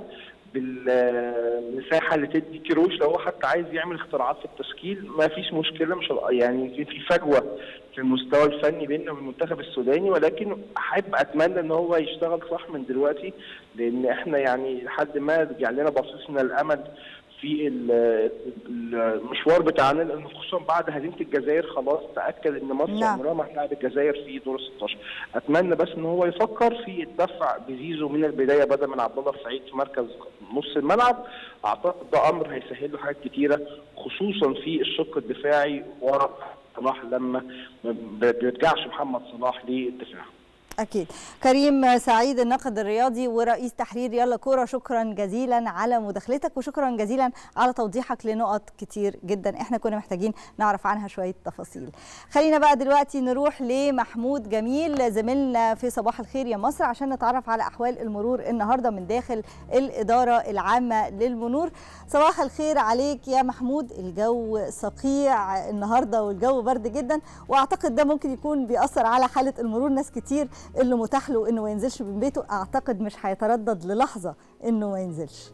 بالمساحه اللي تدي كيروش لو هو حتى عايز يعمل اختراعات في التشكيل ما فيش مشكله مش هبقى- يعني يمكن في فجوه في المستوى الفني بيننا وبين المنتخب السوداني ولكن احب اتمنى ان هو يشتغل صح من دلوقتي لان احنا يعني لحد ما رجع لنا بصيص من الامل في ال- المشوار بتاعنا لان خصوصا بعد هزيمه الجزائر خلاص تاكد ان مصر نعم. عمرها ما هتلاعب الجزائر في دور ال 16 اتمنى بس ان هو يفكر في الدفع بزيزو من البدايه بدل من عبد الله السعيد في مركز نص الملعب اعتقد ده امر هيسهل له حاجات كتيره خصوصا في الشق الدفاعي ورا صلاح لما ما بيرجعش محمد صلاح للدفاع اكيد كريم سعيد الناقد الرياضي ورئيس تحرير يلا كوره شكرا جزيلا على مداخلتك وشكرا جزيلا على توضيحك لنقط كتير جدا احنا كنا محتاجين نعرف عنها شويه تفاصيل خلينا بقى دلوقتي نروح لمحمود جميل زميلنا في صباح الخير يا مصر عشان نتعرف على احوال المرور النهارده من داخل الاداره العامه للمرور صباح الخير عليك يا محمود الجو صقيع النهارده والجو برد جدا واعتقد ده ممكن يكون بيأثر على حاله المرور ناس كتير اللي متاح له انه ما ينزلش من بيته اعتقد مش هيتردد للحظه انه ما ينزلش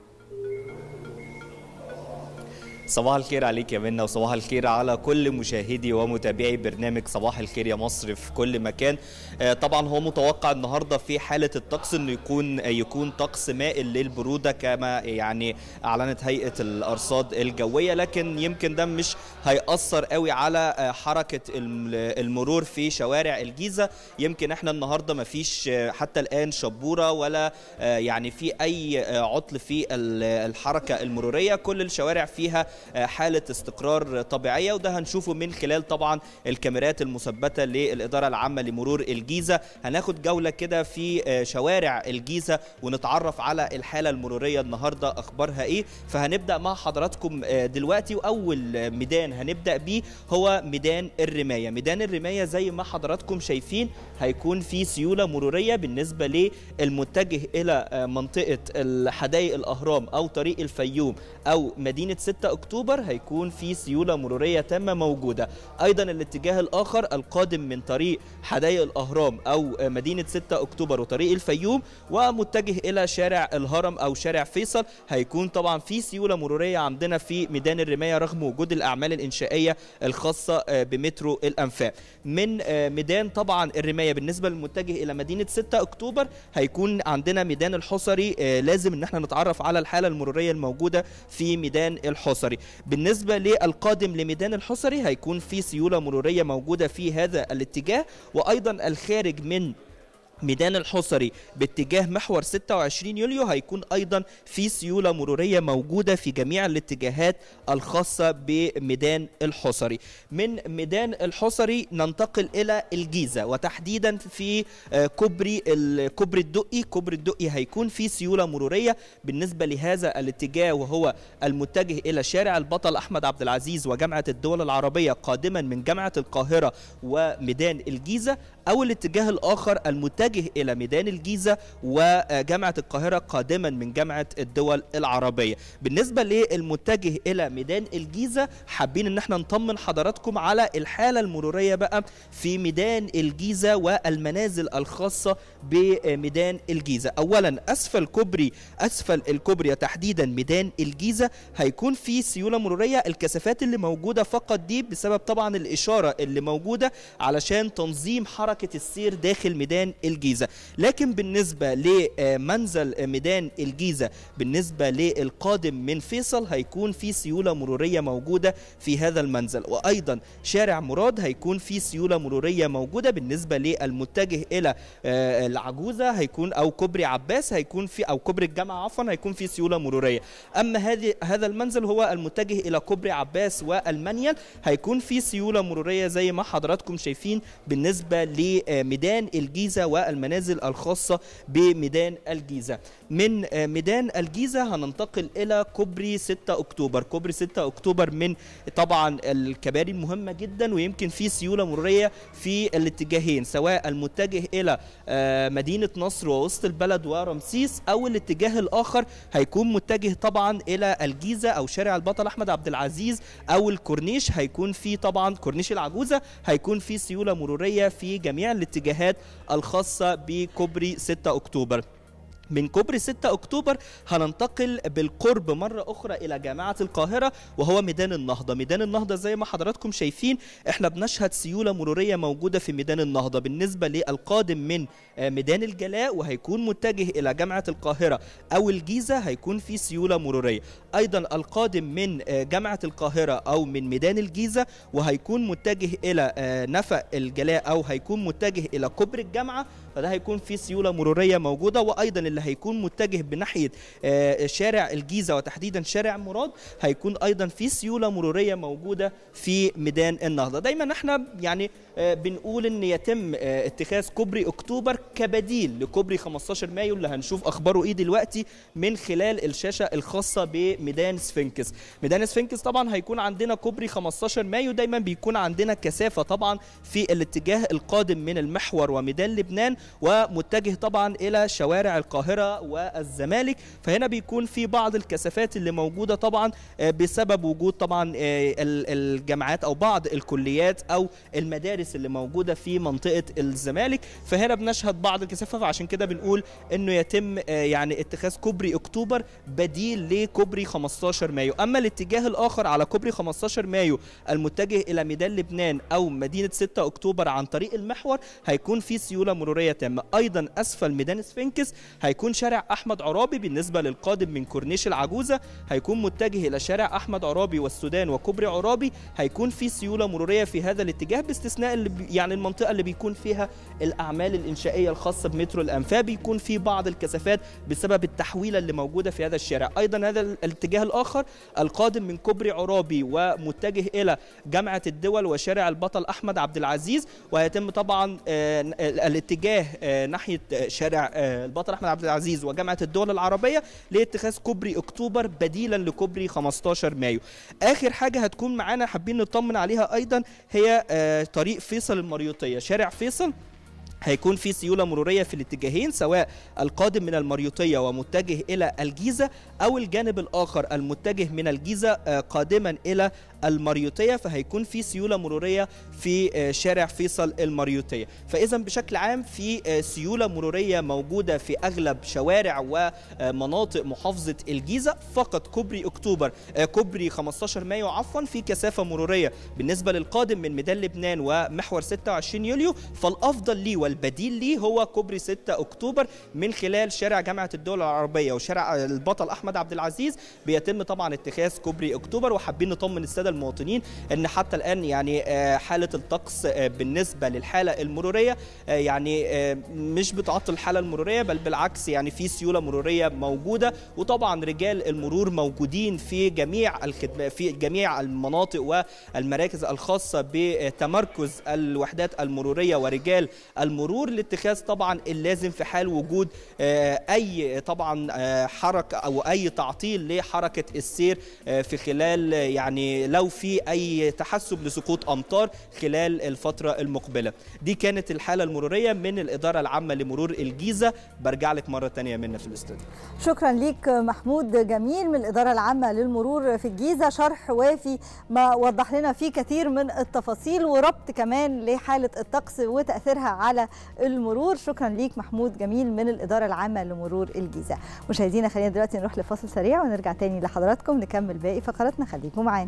صباح الخير عليك يا منى وصباح الخير على كل مشاهدي ومتابعي برنامج صباح الخير يا مصر في كل مكان آه، طبعا هو متوقع النهارده في حاله الطقس انه يكون آه، يكون طقس مائل للبروده كما يعني اعلنت هيئه الارصاد الجويه لكن يمكن ده مش هيأثر قوي على آه، حركه الم- المرور في شوارع الجيزه يمكن احنا النهارده ما فيش آه، حتى الان شبوره ولا آه، يعني في اي آه، عطل في ال- الحركه المروريه كل الشوارع فيها آه، حاله استقرار طبيعيه وده هنشوفه من خلال طبعا الكاميرات المثبته للاداره العامه لمرور الجيزه هناخد جوله كده في آه، شوارع الجيزه ونتعرف على الحاله المروريه النهارده اخبارها ايه فهنبدا مع حضراتكم آه، دلوقتي واول آه، ميدان هنبدا بيه هو ميدان الرمايه ميدان الرمايه زي ما حضراتكم شايفين هيكون في سيوله مروريه بالنسبه للمتجه الى آه، منطقه حدائق الاهرام او طريق الفيوم او مدينه 6 اكتوبر هيكون في سيوله مروريه تامه موجوده ايضا الاتجاه الاخر القادم من طريق حدائق الاهرام او آه، مدينه 6 اكتوبر وطريق الفيوم ومتجه الى شارع الهرم او شارع فيصل هيكون طبعا في سيوله مروريه عندنا في ميدان الرمايه رغم وجود الاعمال الانشائيه الخاصه آه، بمترو الانفاق من آه، ميدان طبعا الرمايه بالنسبه للمتجه الى مدينه 6 اكتوبر هيكون عندنا ميدان الحصري آه، لازم ان احنا نتعرف على الحاله المروريه الموجوده في ميدان الحصري بالنسبه للقادم لميدان الحصري هيكون في سيوله مروريه موجوده في هذا الاتجاه وايضا الخارج من ميدان الحصري باتجاه محور 26 يوليو هيكون ايضا في سيوله مروريه موجوده في جميع الاتجاهات الخاصه بميدان الحصري من ميدان الحصري ننتقل الى الجيزه وتحديدا في آه، كوبري ال- كوبري الدقي كوبري الدقي هيكون في سيوله مروريه بالنسبه لهذا الاتجاه وهو المتجه الى شارع البطل احمد عبد العزيز وجامعه الدول العربيه قادما من جامعه القاهره وميدان الجيزه او الاتجاه الاخر المتجه الى ميدان الجيزه وجامعه القاهره قادما من جامعه الدول العربيه بالنسبه للمتجه الى ميدان الجيزه حابين ان احنا نطمن حضراتكم على الحاله المروريه بقى في ميدان الجيزه والمنازل الخاصه بميدان الجيزه اولا اسفل كوبري اسفل الكوبري تحديدا ميدان الجيزه هيكون في سيوله مروريه الكثافات اللي موجوده فقط دي بسبب طبعا الاشاره اللي موجوده علشان تنظيم حركه السير داخل ميدان الجيزه لكن بالنسبه لمنزل ميدان الجيزه بالنسبه للقادم من فيصل هيكون في سيوله مروريه موجوده في هذا المنزل وايضا شارع مراد هيكون في سيوله مروريه موجوده بالنسبه للمتجه الى آه، العجوزه هيكون او كوبري عباس هيكون في او كوبري الجامعه عفوا هيكون في سيوله مروريه اما هذه هذا المنزل هو المتجه الى كوبري عباس والمنيل هيكون في سيوله مروريه زي ما حضراتكم شايفين بالنسبه لميدان الجيزه والمنازل الخاصه بميدان الجيزه من آه، ميدان الجيزه هننتقل الى كوبري 6 اكتوبر كوبري 6 اكتوبر من طبعا الكباري المهمه جدا ويمكن في سيوله مروريه في الاتجاهين سواء المتجه الى آه، مدينه نصر ووسط البلد ورمسيس او الاتجاه الاخر هيكون متجه طبعا الى الجيزه او شارع البطل احمد عبد العزيز او الكورنيش هيكون في طبعا كورنيش العجوزه هيكون في سيوله مروريه في جميع الاتجاهات الخاصه بكوبري 6 اكتوبر من كوبري 6 اكتوبر هننتقل بالقرب مره اخرى الى جامعه القاهره وهو ميدان النهضه ميدان النهضه زي ما حضراتكم شايفين احنا بنشهد سيوله مروريه موجوده في ميدان النهضه بالنسبه للقادم من آه، ميدان الجلاء وهيكون متجه الى جامعه القاهره او الجيزه هيكون في سيوله مروريه ايضا القادم من آه، جامعه القاهره او من ميدان الجيزه وهيكون متجه الى آه، نفق الجلاء او هيكون متجه الى كوبري الجامعه فده هيكون في سيوله مروريه موجوده وايضا اللي هيكون متجه بناحيه آه، شارع الجيزه وتحديدا شارع مراد هيكون ايضا في سيوله مروريه موجوده في ميدان النهضه دايما احنا يعني آه، بنقول ان يتم آه، اتخاذ كوبري اكتوبر كبديل لكوبري 15 مايو اللي هنشوف اخباره ايه دلوقتي من خلال الشاشه الخاصه بميدان سفنكس ميدان سفنكس طبعا هيكون عندنا كوبري 15 مايو دايما بيكون عندنا كثافه طبعا في الاتجاه القادم من المحور وميدان لبنان ومتجه طبعا الى شوارع القاهره والزمالك فهنا بيكون في بعض الكثافات اللي موجوده طبعا آه، بسبب وجود طبعا آه، ال- الجامعات او بعض الكليات او المدارس اللي موجوده في منطقه الزمالك فهنا بنشهد بعض الكثافه فعشان كده بنقول انه يتم آه، يعني اتخاذ كوبري اكتوبر بديل لكوبري 15 مايو اما الاتجاه الاخر على كوبري 15 مايو المتجه الى ميدان لبنان او مدينه 6 اكتوبر عن طريق المحور هيكون في سيوله مروريه تامه ايضا اسفل ميدان سفنكس هيكون هيكون شارع احمد عرابي بالنسبه للقادم من كورنيش العجوزه هيكون متجه الى شارع احمد عرابي والسودان وكوبري عرابي هيكون في سيوله مروريه في هذا الاتجاه باستثناء اللي بي- يعني المنطقه اللي بيكون فيها الاعمال الانشائيه الخاصه بمترو الانفاق بيكون في بعض الكثافات بسبب التحويله اللي موجوده في هذا الشارع ايضا هذا ال- الاتجاه الاخر القادم من كوبري عرابي ومتجه الى جامعه الدول وشارع البطل احمد عبد العزيز وهيتم طبعا آه، ال- الاتجاه آه، ناحيه آه، شارع آه، البطل احمد عبد العزيز وجامعه الدول العربيه لاتخاذ كوبري اكتوبر بديلا لكوبري 15 مايو اخر حاجه هتكون معانا حابين نطمن عليها ايضا هي آه، طريق فيصل المريوطيه شارع فيصل هيكون في سيوله مروريه في الاتجاهين سواء القادم من المريوطيه ومتجه الى الجيزه او الجانب الاخر المتجه من الجيزه آه، قادما الى المريوطيه فهيكون في سيوله مروريه في آه، شارع فيصل المريوطيه فاذا بشكل عام في آه، سيوله مروريه موجوده في اغلب شوارع ومناطق محافظه الجيزه فقط كوبري اكتوبر آه، كوبري 15 مايو عفوا في كثافه مروريه بالنسبه للقادم من ميدان لبنان ومحور 26 يوليو فالافضل ليه والبديل ليه هو كوبري 6 اكتوبر من خلال شارع جامعه الدول العربيه وشارع البطل احمد عبد العزيز بيتم طبعا اتخاذ كوبري اكتوبر وحابين نطمن الساده المواطنين ان حتى الان يعني آه، حاله الطقس آه، بالنسبه للحاله المروريه آه، يعني آه، مش بتعطل الحاله المروريه بل بالعكس يعني في سيوله مروريه موجوده وطبعا رجال المرور موجودين في جميع الخدمة في جميع المناطق والمراكز الخاصه بتمركز الوحدات المروريه ورجال المرور لاتخاذ طبعا اللازم في حال وجود آه، اي طبعا آه، حركه او اي تعطيل لحركه السير آه، في خلال آه، يعني لو في اي تحسب لسقوط امطار خلال الفتره المقبله دي كانت الحاله المروريه من الاداره العامه لمرور الجيزه برجع لك مره تانية منا في الاستوديو شكرا ليك محمود جميل من الإدارة العامة للمرور في الجيزة شرح وافي ما وضح لنا فيه كثير من التفاصيل وربط كمان لحالة الطقس وتأثيرها على المرور شكرا ليك محمود جميل من الإدارة العامة لمرور الجيزة مشاهدينا خلينا دلوقتي نروح لفاصل سريع ونرجع تاني لحضراتكم نكمل باقي فقراتنا خليكم معانا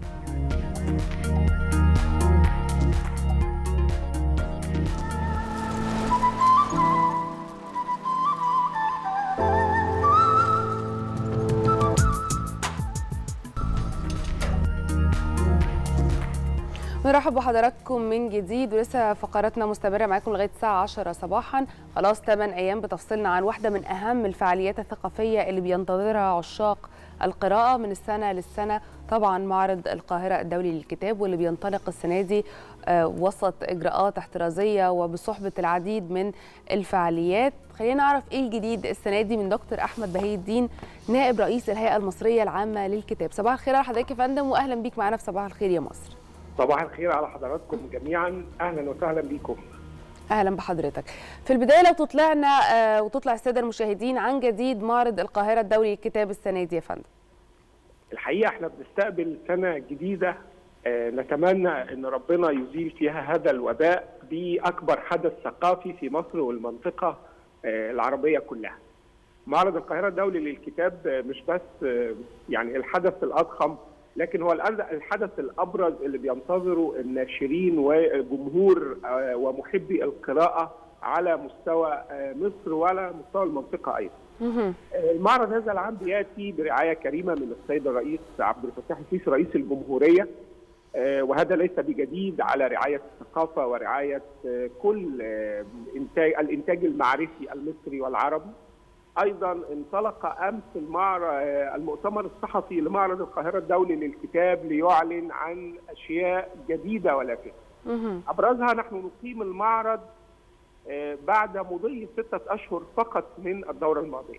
نرحب بحضراتكم من جديد ولسه فقراتنا مستمرة معاكم لغاية الساعة 10 صباحا خلاص 8 أيام بتفصلنا عن واحدة من أهم الفعاليات الثقافية اللي بينتظرها عشاق القراءة من السنة للسنة طبعا معرض القاهرة الدولي للكتاب واللي بينطلق السنة دي آه، وسط إجراءات احترازية وبصحبة العديد من الفعاليات خلينا نعرف إيه الجديد السنة دي من دكتور أحمد بهي الدين نائب رئيس الهيئة المصرية العامة للكتاب صباح الخير على حضرتك يا فندم وأهلا بيك معانا في صباح الخير يا مصر صباح الخير على حضراتكم جميعا اهلا وسهلا بيكم اهلا بحضرتك في البدايه لو تطلعنا آه، وتطلع الساده المشاهدين عن جديد معرض القاهره الدولي للكتاب السنه دي يا فندم الحقيقه احنا بنستقبل سنه جديده آه، نتمنى ان ربنا يزيل فيها هذا الوباء باكبر حدث ثقافي في مصر والمنطقه آه، العربيه كلها. معرض القاهره الدولي للكتاب آه، مش بس آه، يعني الحدث الاضخم لكن هو الأز- الحدث الابرز اللي بينتظره الناشرين وجمهور آه، ومحبي القراءه على مستوى آه، مصر وعلى مستوى المنطقه ايضا. المعرض هذا العام بياتي برعايه كريمه من السيد الرئيس عبد الفتاح السيسي رئيس الجمهوريه آه، وهذا ليس بجديد على رعايه الثقافه ورعايه آه، كل آه، انتاج الانتاج المعرفي المصري والعربي. ايضا انطلق امس المعرض المؤتمر الصحفي لمعرض القاهره الدولي للكتاب ليعلن عن اشياء جديده ولافته. ابرزها نحن نقيم المعرض آه، بعد مضي ستة أشهر فقط من الدورة الماضية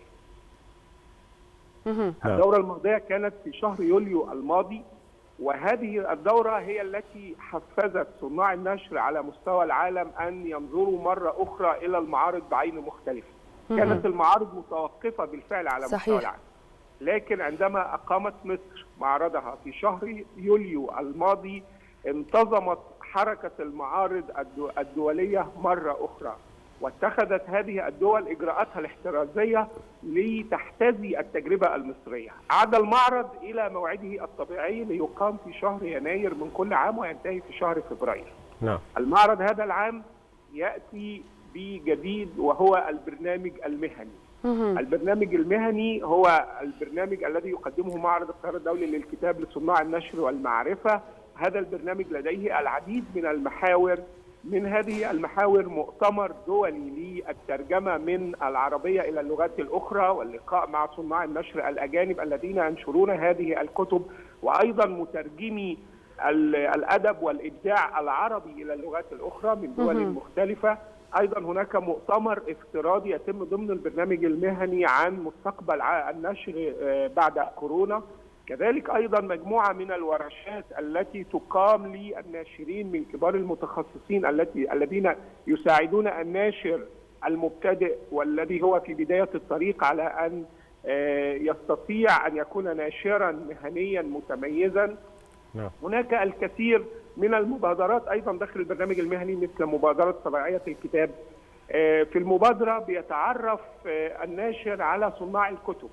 الدورة الماضية كانت في شهر يوليو الماضي وهذه الدورة هي التي حفزت صناع النشر على مستوى العالم أن ينظروا مرة أخرى إلى المعارض بعين مختلفة كانت المعارض متوقفة بالفعل على مستوى صحيح. العالم لكن عندما أقامت مصر معرضها في شهر يوليو الماضي انتظمت حركة المعارض الدو- الدولية مرة أخرى واتخذت هذه الدول إجراءاتها الاحترازية لتحتذي التجربة المصرية عاد المعرض إلى موعده الطبيعي ليقام في شهر يناير من كل عام وينتهي في شهر فبراير نعم المعرض هذا العام ياتي بجديد وهو البرنامج المهني البرنامج المهني هو البرنامج الذي يقدمه معرض القاهره الدولي للكتاب لصناع النشر والمعرفه هذا البرنامج لديه العديد من المحاور من هذه المحاور مؤتمر دولي للترجمه من العربيه الى اللغات الاخرى واللقاء مع صناع النشر الاجانب الذين ينشرون هذه الكتب وايضا مترجمي ال- الادب والابداع العربي الى اللغات الاخرى من دول مهم. مختلفه ايضا هناك مؤتمر افتراضي يتم ضمن البرنامج المهني عن مستقبل ع- النشر آه، بعد كورونا كذلك ايضا مجموعه من الورشات التي تقام للناشرين من كبار المتخصصين التي الذين يساعدون الناشر المبتدئ والذي هو في بدايه الطريق على ان آه، يستطيع ان يكون ناشرا مهنيا متميزا نعم. هناك الكثير من المبادرات ايضا داخل البرنامج المهني مثل مبادره صناعيه الكتاب آه، في المبادره بيتعرف آه، الناشر على صناع الكتب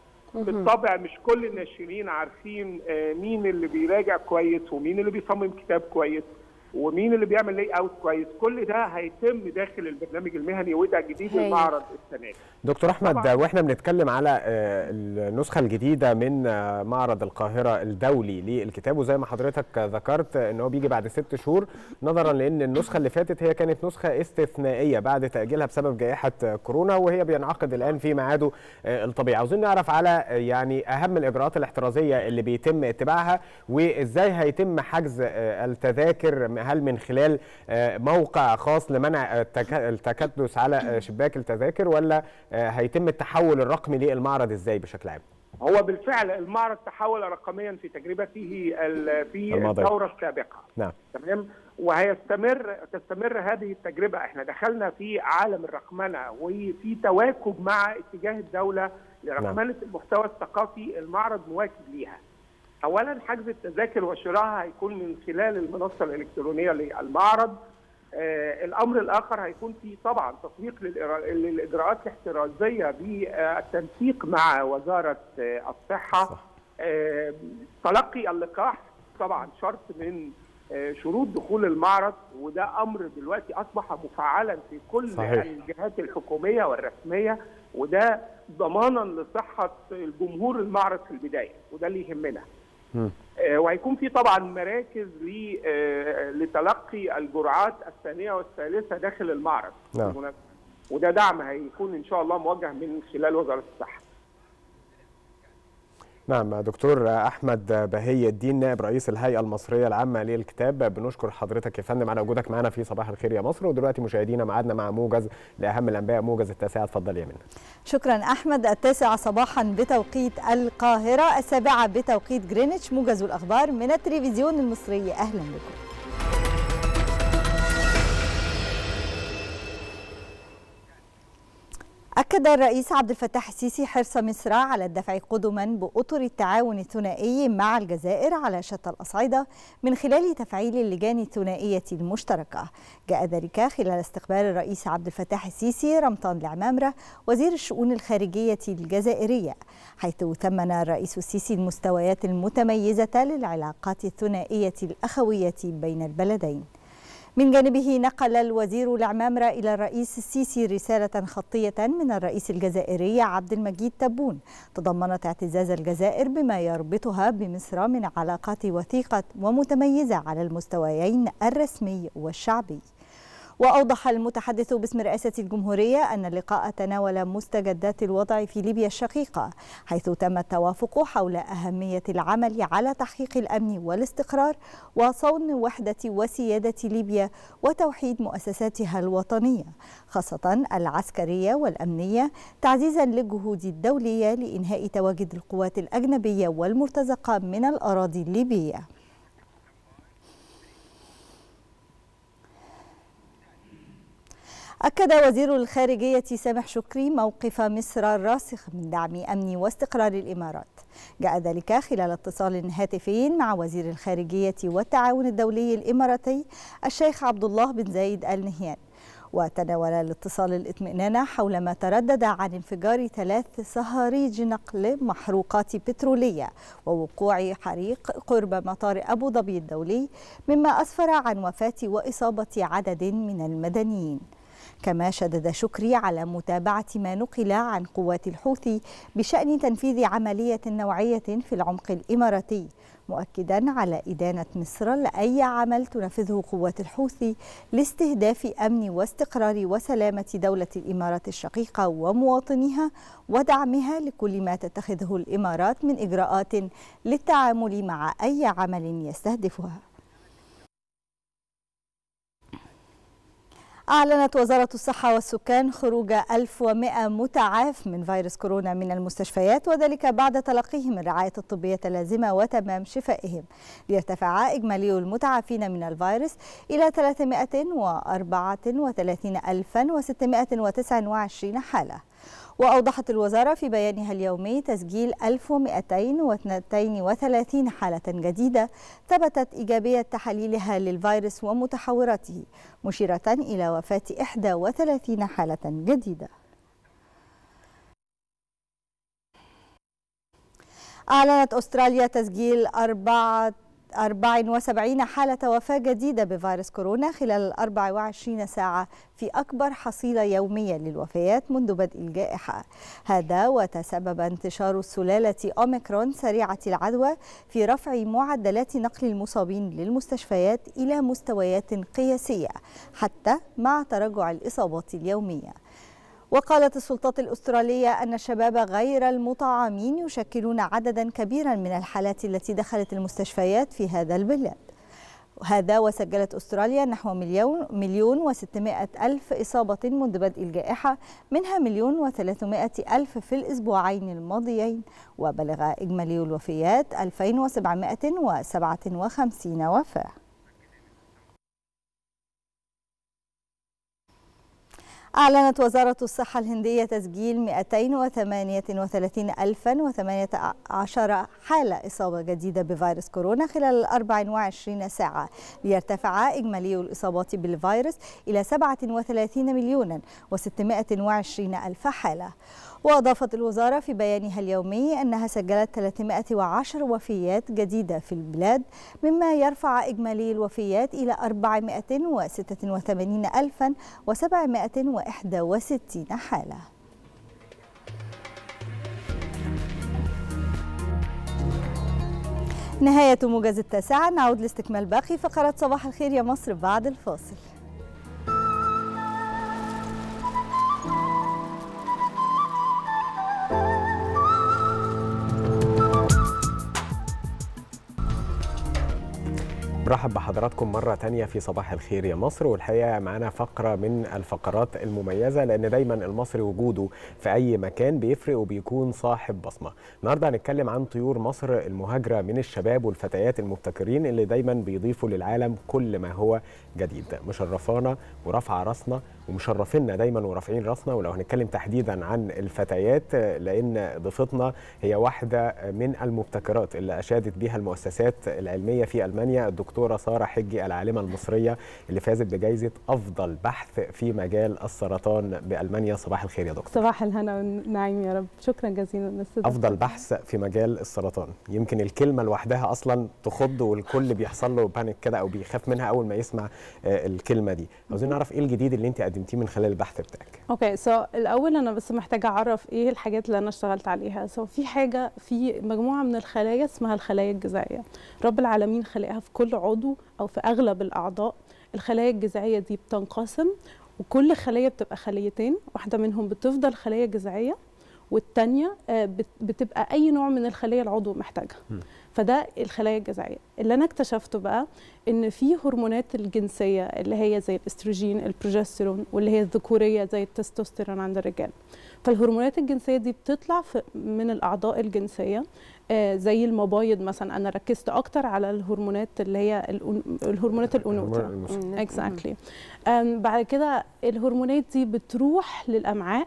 بالطبع مش كل الناشرين عارفين آه، مين اللي بيراجع كويس ومين اللي بيصمم كتاب كويس ومين اللي بيعمل لاي اوت كويس كل ده هيتم داخل البرنامج المهني وده جديد هايل. المعرض السنه دي دكتور احمد واحنا بنتكلم على آه، النسخه الجديده من آه، معرض القاهره الدولي للكتاب وزي ما حضرتك ذكرت ان هو بيجي بعد ست شهور نظرا لان النسخه اللي فاتت هي كانت نسخه استثنائيه بعد تاجيلها بسبب جائحه آه، كورونا وهي بينعقد الان في ميعاده آه، الطبيعي عاوزين نعرف على آه، يعني اهم الاجراءات الاحترازيه اللي بيتم اتباعها وازاي هيتم حجز آه، التذاكر هل من خلال آه، موقع خاص لمنع التك- التكدس على آه، شباك التذاكر ولا آه، هيتم التحول الرقمي للمعرض ازاي بشكل عام؟ هو بالفعل المعرض تحول رقميا في تجربته ال- في الماضية. الدوره السابقه نعم تمام وهيستمر تستمر هذه التجربه احنا دخلنا في عالم الرقمنه وفي تواكب مع اتجاه الدوله لرقمنه المحتوى الثقافي المعرض مواكب ليها اولا حجز التذاكر وشرائها هيكون من خلال المنصه الالكترونيه للمعرض آه الامر الاخر هيكون في طبعا تطبيق للإرا- للاجراءات الاحترازيه بالتنسيق مع وزاره آه الصحه آه تلقي اللقاح طبعا شرط من آه، شروط دخول المعرض وده امر دلوقتي اصبح مفعلا في كل صحيح. الجهات الحكوميه والرسميه وده ضمانا لصحه الجمهور المعرض في البدايه وده اللي يهمنا آه، وهيكون في طبعا مراكز ل- آه، لتلقي الجرعات الثانيه والثالثه داخل المعرض نعم. بالمناسبة. وده دعم هيكون ان شاء الله موجه من خلال وزاره الصحه نعم دكتور احمد بهي الدين نائب رئيس الهيئه المصريه العامه للكتاب بنشكر حضرتك يا فندم على وجودك معنا في صباح الخير يا مصر ودلوقتي مشاهدينا معادنا مع موجز لاهم الانباء موجز التاسعه اتفضل يا منى شكرا احمد التاسعة صباحا بتوقيت القاهرة السابعة بتوقيت جرينتش موجز الاخبار من التلفزيون المصري اهلا بكم أكد الرئيس عبد الفتاح السيسي حرص مصر على الدفع قدما بأطر التعاون الثنائي مع الجزائر على شتى الأصعدة من خلال تفعيل اللجان الثنائية المشتركة جاء ذلك خلال استقبال الرئيس عبد الفتاح السيسي رمضان العمامرة وزير الشؤون الخارجية الجزائرية حيث ثمن الرئيس السيسي المستويات المتميزة للعلاقات الثنائية الأخوية بين البلدين من جانبه نقل الوزير العمامرة إلى الرئيس السيسي رسالة خطية من الرئيس الجزائري عبد المجيد تبون تضمنت اعتزاز الجزائر بما يربطها بمصر من علاقات وثيقة ومتميزة على المستويين الرسمي والشعبي وأوضح المتحدث باسم رئاسة الجمهورية أن اللقاء تناول مستجدات الوضع في ليبيا الشقيقة حيث تم التوافق حول أهمية العمل على تحقيق الأمن والاستقرار وصون وحدة وسيادة ليبيا وتوحيد مؤسساتها الوطنية خاصة العسكرية والأمنية تعزيزا للجهود الدولية لإنهاء تواجد القوات الأجنبية والمرتزقة من الأراضي الليبية أكد وزير الخارجية سامح شكري موقف مصر الراسخ من دعم أمن واستقرار الإمارات جاء ذلك خلال اتصال هاتفي مع وزير الخارجية والتعاون الدولي الإماراتي الشيخ عبد الله بن زايد آل نهيان وتناول الاتصال الاطمئنان حول ما تردد عن انفجار ثلاث صهاريج نقل محروقات بترولية ووقوع حريق قرب مطار أبو ظبي الدولي مما أسفر عن وفاة وإصابة عدد من المدنيين كما شدد شكري على متابعة ما نقل عن قوات الحوثي بشأن تنفيذ عملية نوعية في العمق الإماراتي مؤكدا على إدانة مصر لأي عمل تنفذه قوات الحوثي لاستهداف أمن واستقرار وسلامة دولة الإمارات الشقيقة ومواطنيها ودعمها لكل ما تتخذه الإمارات من إجراءات للتعامل مع أي عمل يستهدفها أعلنت وزارة الصحة والسكان خروج 1100 متعاف من فيروس كورونا من المستشفيات وذلك بعد تلقيهم الرعاية الطبية اللازمة وتمام شفائهم ليرتفع إجمالي المتعافين من الفيروس إلى 334629 حالة وأوضحت الوزارة في بيانها اليومي تسجيل 1232 حالة جديدة ثبتت إيجابية تحاليلها للفيروس ومتحوراته مشيرة إلى وفاة 31 حالة جديدة أعلنت أستراليا تسجيل أربعة 74 حالة وفاة جديدة بفيروس كورونا خلال ال 24 ساعة في أكبر حصيلة يومية للوفيات منذ بدء الجائحة هذا وتسبب انتشار السلالة أوميكرون سريعة العدوى في رفع معدلات نقل المصابين للمستشفيات إلى مستويات قياسية حتى مع تراجع الإصابات اليومية وقالت السلطات الأسترالية أن الشباب غير المطعمين يشكلون عددا كبيرا من الحالات التي دخلت المستشفيات في هذا البلاد هذا وسجلت أستراليا نحو مليون مليون وستمائة ألف إصابة منذ بدء الجائحة منها مليون وثلاثمائة ألف في الأسبوعين الماضيين وبلغ إجمالي الوفيات 2757 وفاة أعلنت وزارة الصحة الهندية تسجيل 238,018 حالة إصابة جديدة بفيروس كورونا خلال ال 24 ساعة ليرتفع إجمالي الإصابات بالفيروس إلى 37 مليون و620 ألف حالة وأضافت الوزارة في بيانها اليومي أنها سجلت 310 وفيات جديدة في البلاد مما يرفع إجمالي الوفيات إلى 486,761 حالة نهاية موجز التاسعة نعود لاستكمال باقي فقرات صباح الخير يا مصر بعد الفاصل برحب بحضراتكم مرة تانية في صباح الخير يا مصر والحقيقة معانا فقرة من الفقرات المميزة لأن دايما المصري وجوده في أي مكان بيفرق وبيكون صاحب بصمة النهاردة هنتكلم عن طيور مصر المهاجرة من الشباب والفتيات المبتكرين اللي دايما بيضيفوا للعالم كل ما هو جديد مشرفانا ورافعة راسنا ومشرفينا دايما ورافعين راسنا ولو هنتكلم تحديدا عن الفتيات لأن ضيفتنا هي واحدة من المبتكرات اللي أشادت بها المؤسسات العلمية في ألمانيا الدكتورة سارة حجي العالمة المصرية اللي فازت بجائزة أفضل بحث في مجال السرطان بألمانيا صباح الخير يا دكتور صباح الهنا والنعيم يا رب شكرا جزيلا للاستضافة أفضل بحث في مجال السرطان يمكن الكلمة لوحدها أصلا تخض والكل بيحصل له بانيك كده أو بيخاف منها أول ما يسمع آه، الكلمة دي عاوزين نعرف إيه الجديد اللي أنت قدمتيه من خلال البحث بتاعك اوكي سو الاول انا بس محتاجه اعرف ايه الحاجات اللي انا اشتغلت عليها سو في حاجه في مجموعه من الخلايا اسمها الخلايا الجذعيه رب العالمين خلقها في كل عضو او في اغلب الاعضاء الخلايا الجذعيه دي بتنقسم وكل خليه بتبقى خليتين واحده منهم بتفضل خليه جذعيه والتانية آه، بت- بتبقى اي نوع من الخليه العضو محتاجها فده الخلايا الجذعيه اللي انا اكتشفته بقى ان في هرمونات الجنسيه اللي هي زي الاستروجين البروجستيرون واللي هي الذكوريه زي التستوستيرون عند الرجال فالهرمونات الجنسيه دي بتطلع في من الاعضاء الجنسيه آه، زي المبايض مثلا انا ركزت اكتر على الهرمونات اللي هي الأن- الهرمونات الانوثه هرمون الأنوثة. اكزاكتلي بعد كده الهرمونات دي بتروح للامعاء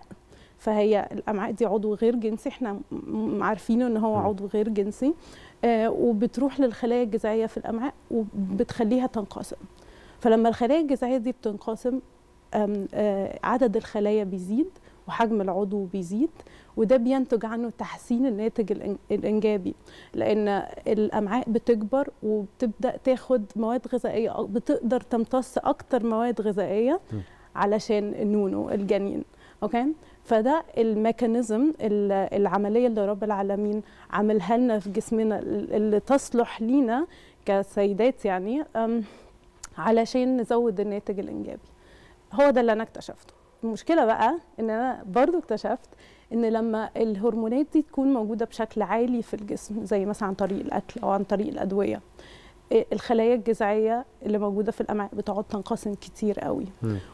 فهي الامعاء دي عضو غير جنسي احنا م- م- عارفينه ان هو عضو غير جنسي آه، وبتروح للخلايا الجذعيه في الامعاء وبتخليها تنقسم فلما الخلايا الجذعيه دي بتنقسم آم، آه، عدد الخلايا بيزيد وحجم العضو بيزيد وده بينتج عنه تحسين الناتج الإن- الانجابي لان الامعاء بتكبر وبتبدا تاخد مواد غذائيه أو بتقدر تمتص اكتر مواد غذائيه علشان النونو الجنين اوكي فده الميكانيزم ال- العمليه اللي رب العالمين عاملها لنا في جسمنا ال- اللي تصلح لينا كسيدات يعني أم، علشان نزود الناتج الانجابي هو ده اللي انا اكتشفته المشكله بقى ان انا برضو اكتشفت ان لما الهرمونات دي تكون موجوده بشكل عالي في الجسم زي مثلا عن طريق الاكل او عن طريق الادويه إيه، الخلايا الجذعيه اللي موجوده في الامعاء بتقعد تنقسم كتير قوي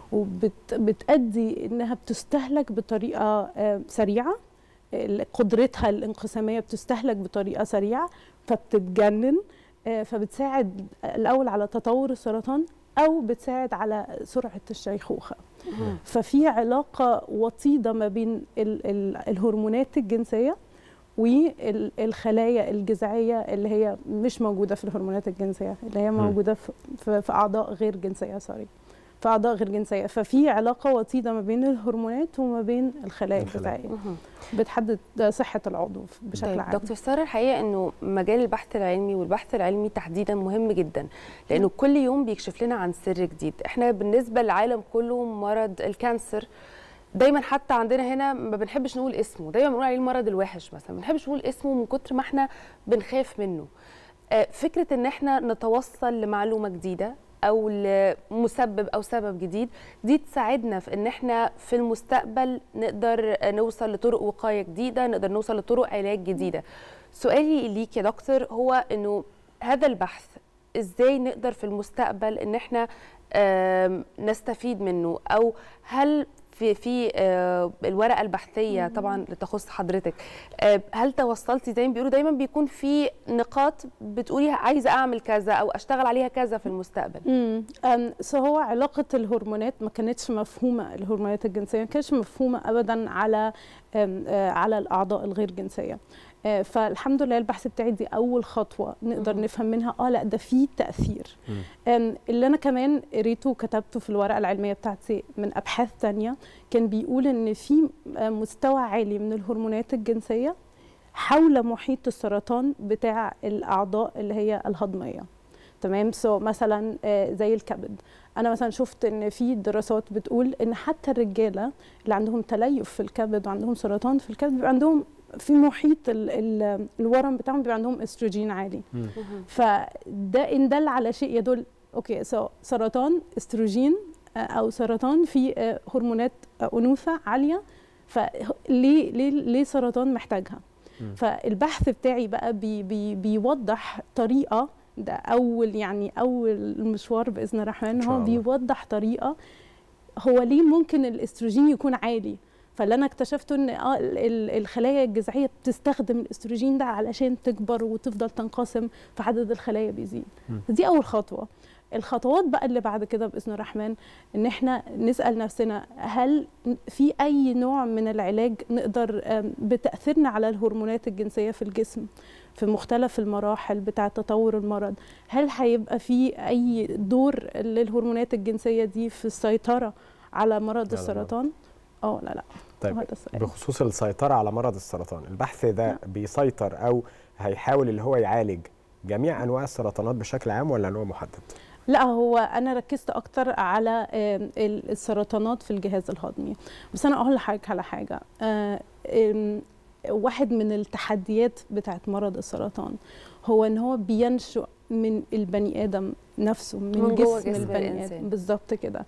وبتأدي انها بتستهلك بطريقه آه، سريعه ال- قدرتها الانقساميه بتستهلك بطريقه سريعه فبتتجنن آه، فبتساعد الاول على تطور السرطان او بتساعد على سرعه الشيخوخه ففي علاقه وطيده ما بين ال ال الهرمونات الجنسيه والخلايا الجذعيه اللي هي مش موجوده في الهرمونات الجنسيه اللي هي مم. موجوده في, في, في اعضاء غير جنسيه سوري في اعضاء غير جنسيه ففي علاقه وطيده ما بين الهرمونات وما بين الخلايا الجذعيه بتحدد صحه العضو بشكل طيب عام دكتور ساره الحقيقه انه مجال البحث العلمي والبحث العلمي تحديدا مهم جدا لانه كل يوم بيكشف لنا عن سر جديد احنا بالنسبه للعالم كله مرض الكانسر دايما حتى عندنا هنا ما بنحبش نقول اسمه دايما بنقول عليه المرض الوحش مثلا ما بنحبش نقول اسمه من كتر ما احنا بنخاف منه آه، فكره ان احنا نتوصل لمعلومه جديده او لمسبب او سبب جديد دي تساعدنا في ان احنا في المستقبل نقدر نوصل لطرق وقايه جديده نقدر نوصل لطرق علاج جديده سؤالي ليك يا دكتور هو انه هذا البحث ازاي نقدر في المستقبل ان احنا آم، نستفيد منه او هل في في آه، الورقه البحثيه طبعا اللي تخص حضرتك آه، هل توصلتي زي ما بيقولوا دايما بيكون في نقاط بتقولي عايزه اعمل كذا او اشتغل عليها كذا في المستقبل امم أم، سو هو علاقه الهرمونات ما كانتش مفهومه الهرمونات الجنسيه ما كانتش مفهومه ابدا على أم، آه، على الاعضاء الغير جنسيه آه، فالحمد لله البحث بتاعي دي اول خطوه نقدر مم. نفهم منها اه لا ده في تاثير أم، اللي انا كمان قريته وكتبته في الورقه العلميه بتاعتي من ابحاث تانية كان بيقول ان في آه، مستوى عالي من الهرمونات الجنسيه حول محيط السرطان بتاع الاعضاء اللي هي الهضميه تمام سو مثلا آه، زي الكبد انا مثلا شفت ان في دراسات بتقول ان حتى الرجاله اللي عندهم تليف في الكبد وعندهم سرطان في الكبد بيبقى عندهم في محيط ال ال الورم بتاعهم بيبقى عندهم استروجين عالي فده ان دل على شيء يدل اوكي سو سرطان استروجين آه، او سرطان في آه، هرمونات آه، انوثه عاليه فليه ليه ليه سرطان محتاجها فالبحث بتاعي بقى بي بي بيوضح طريقه ده اول يعني اول مشوار باذن الرحمن شاء هو الله. بيوضح طريقه هو ليه ممكن الاستروجين يكون عالي فاللي انا اكتشفته ان اه ال- ال- الخلايا الجذعيه بتستخدم الاستروجين ده علشان تكبر وتفضل تنقسم فعدد الخلايا بيزيد مم. دي اول خطوه الخطوات بقى اللي بعد كده باذن الرحمن ان احنا نسال نفسنا هل في اي نوع من العلاج نقدر آم، بتاثيرنا على الهرمونات الجنسيه في الجسم في مختلف المراحل بتاعه تطور المرض هل هيبقى في اي دور للهرمونات الجنسيه دي في السيطره على مرض على السرطان اه لا لا طيب هو ده السؤال. بخصوص السيطرة على مرض السرطان البحث ده بيسيطر أو هيحاول اللي هو يعالج جميع أنواع السرطانات بشكل عام ولا نوع محدد؟ لا هو انا ركزت اكتر على آم، ال- السرطانات في الجهاز الهضمي بس انا اقول لحضرتك على حاجه آه، آم، واحد من التحديات بتاعت مرض السرطان هو ان هو بينشأ من البني ادم نفسه من, من جوه جسم جسم البني الإنسان. ادم بالظبط كده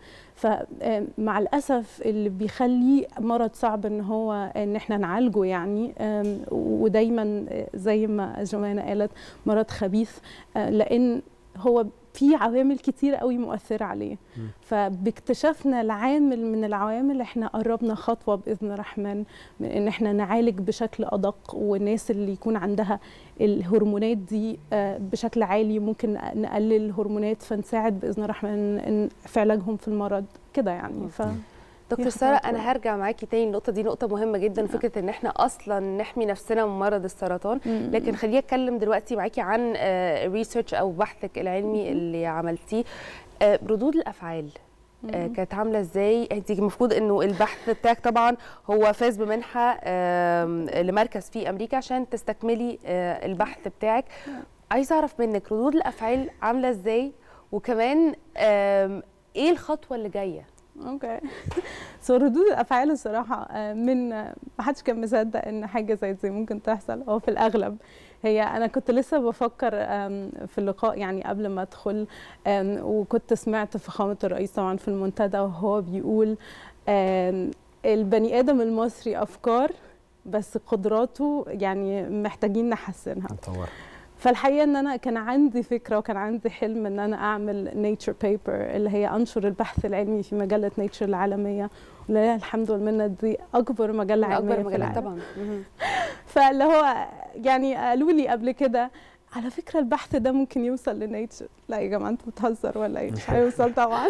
فمع الاسف اللي بيخليه مرض صعب ان هو ان احنا نعالجه يعني آم، ودايما آه، زي ما جمانه قالت مرض خبيث آه، لان هو في عوامل كتير قوي مؤثرة عليه فباكتشافنا العامل من العوامل احنا قربنا خطوة بإذن الرحمن من ان احنا نعالج بشكل أدق والناس اللي يكون عندها الهرمونات دي آه، بشكل عالي ممكن نقلل الهرمونات فنساعد بإذن الرحمن إن- في علاجهم في المرض كده يعني ف دكتور هي ساره خطوات انا هرجع معاكي تاني النقطه دي نقطه مهمه جدا فكره ان احنا اصلا نحمي نفسنا من مرض السرطان مم. لكن خليني اتكلم دلوقتي معاكي عن ريسيرش او بحثك العلمي اللي عملتيه آه، ردود الافعال آه، مم. كانت عامله ازاي انت المفروض انه البحث بتاعك طبعا هو فاز بمنحه آم، لمركز في امريكا عشان تستكملي آه، البحث بتاعك عايزه اعرف منك ردود الافعال عامله ازاي وكمان آم، ايه الخطوه اللي جايه اوكي سو ردود الافعال الصراحه آه، من آه، ما حدش كان مصدق ان حاجه زي دي ممكن تحصل هو في الاغلب هي انا كنت لسه بفكر آم، في اللقاء يعني قبل ما ادخل آم، وكنت سمعت فخامه الرئيس طبعا في المنتدى وهو بيقول آم، البني ادم المصري افكار بس قدراته يعني محتاجين نحسنها نطورها فالحقيقه ان انا كان عندي فكره وكان عندي حلم ان انا اعمل نيتشر بيبر اللي هي انشر البحث العلمي في مجله نيتشر العالميه ولله الحمد والمنه دي اكبر مجله من علميه اكبر في مجالات العالم طبعا مهم. فاللي هو يعني قالوا لي قبل كده على فكره البحث ده ممكن يوصل لنيتشر لا يا جماعه انتوا بتهزروا ولا ايه مش هيوصل طبعا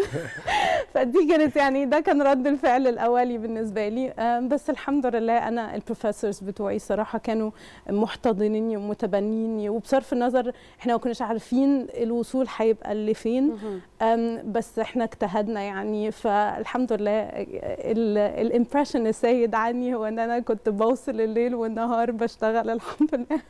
فدي كانت يعني ده كان رد الفعل الاولي بالنسبه لي آم، بس الحمد لله انا البروفيسورز بتوعي صراحه كانوا محتضنيني ومتبنيني وبصرف النظر احنا ما كناش عارفين الوصول هيبقى لفين أم، بس احنا اجتهدنا يعني فالحمد لله الامبريشن السيد عني هو ان انا كنت بوصل الليل والنهار بشتغل الحمد لله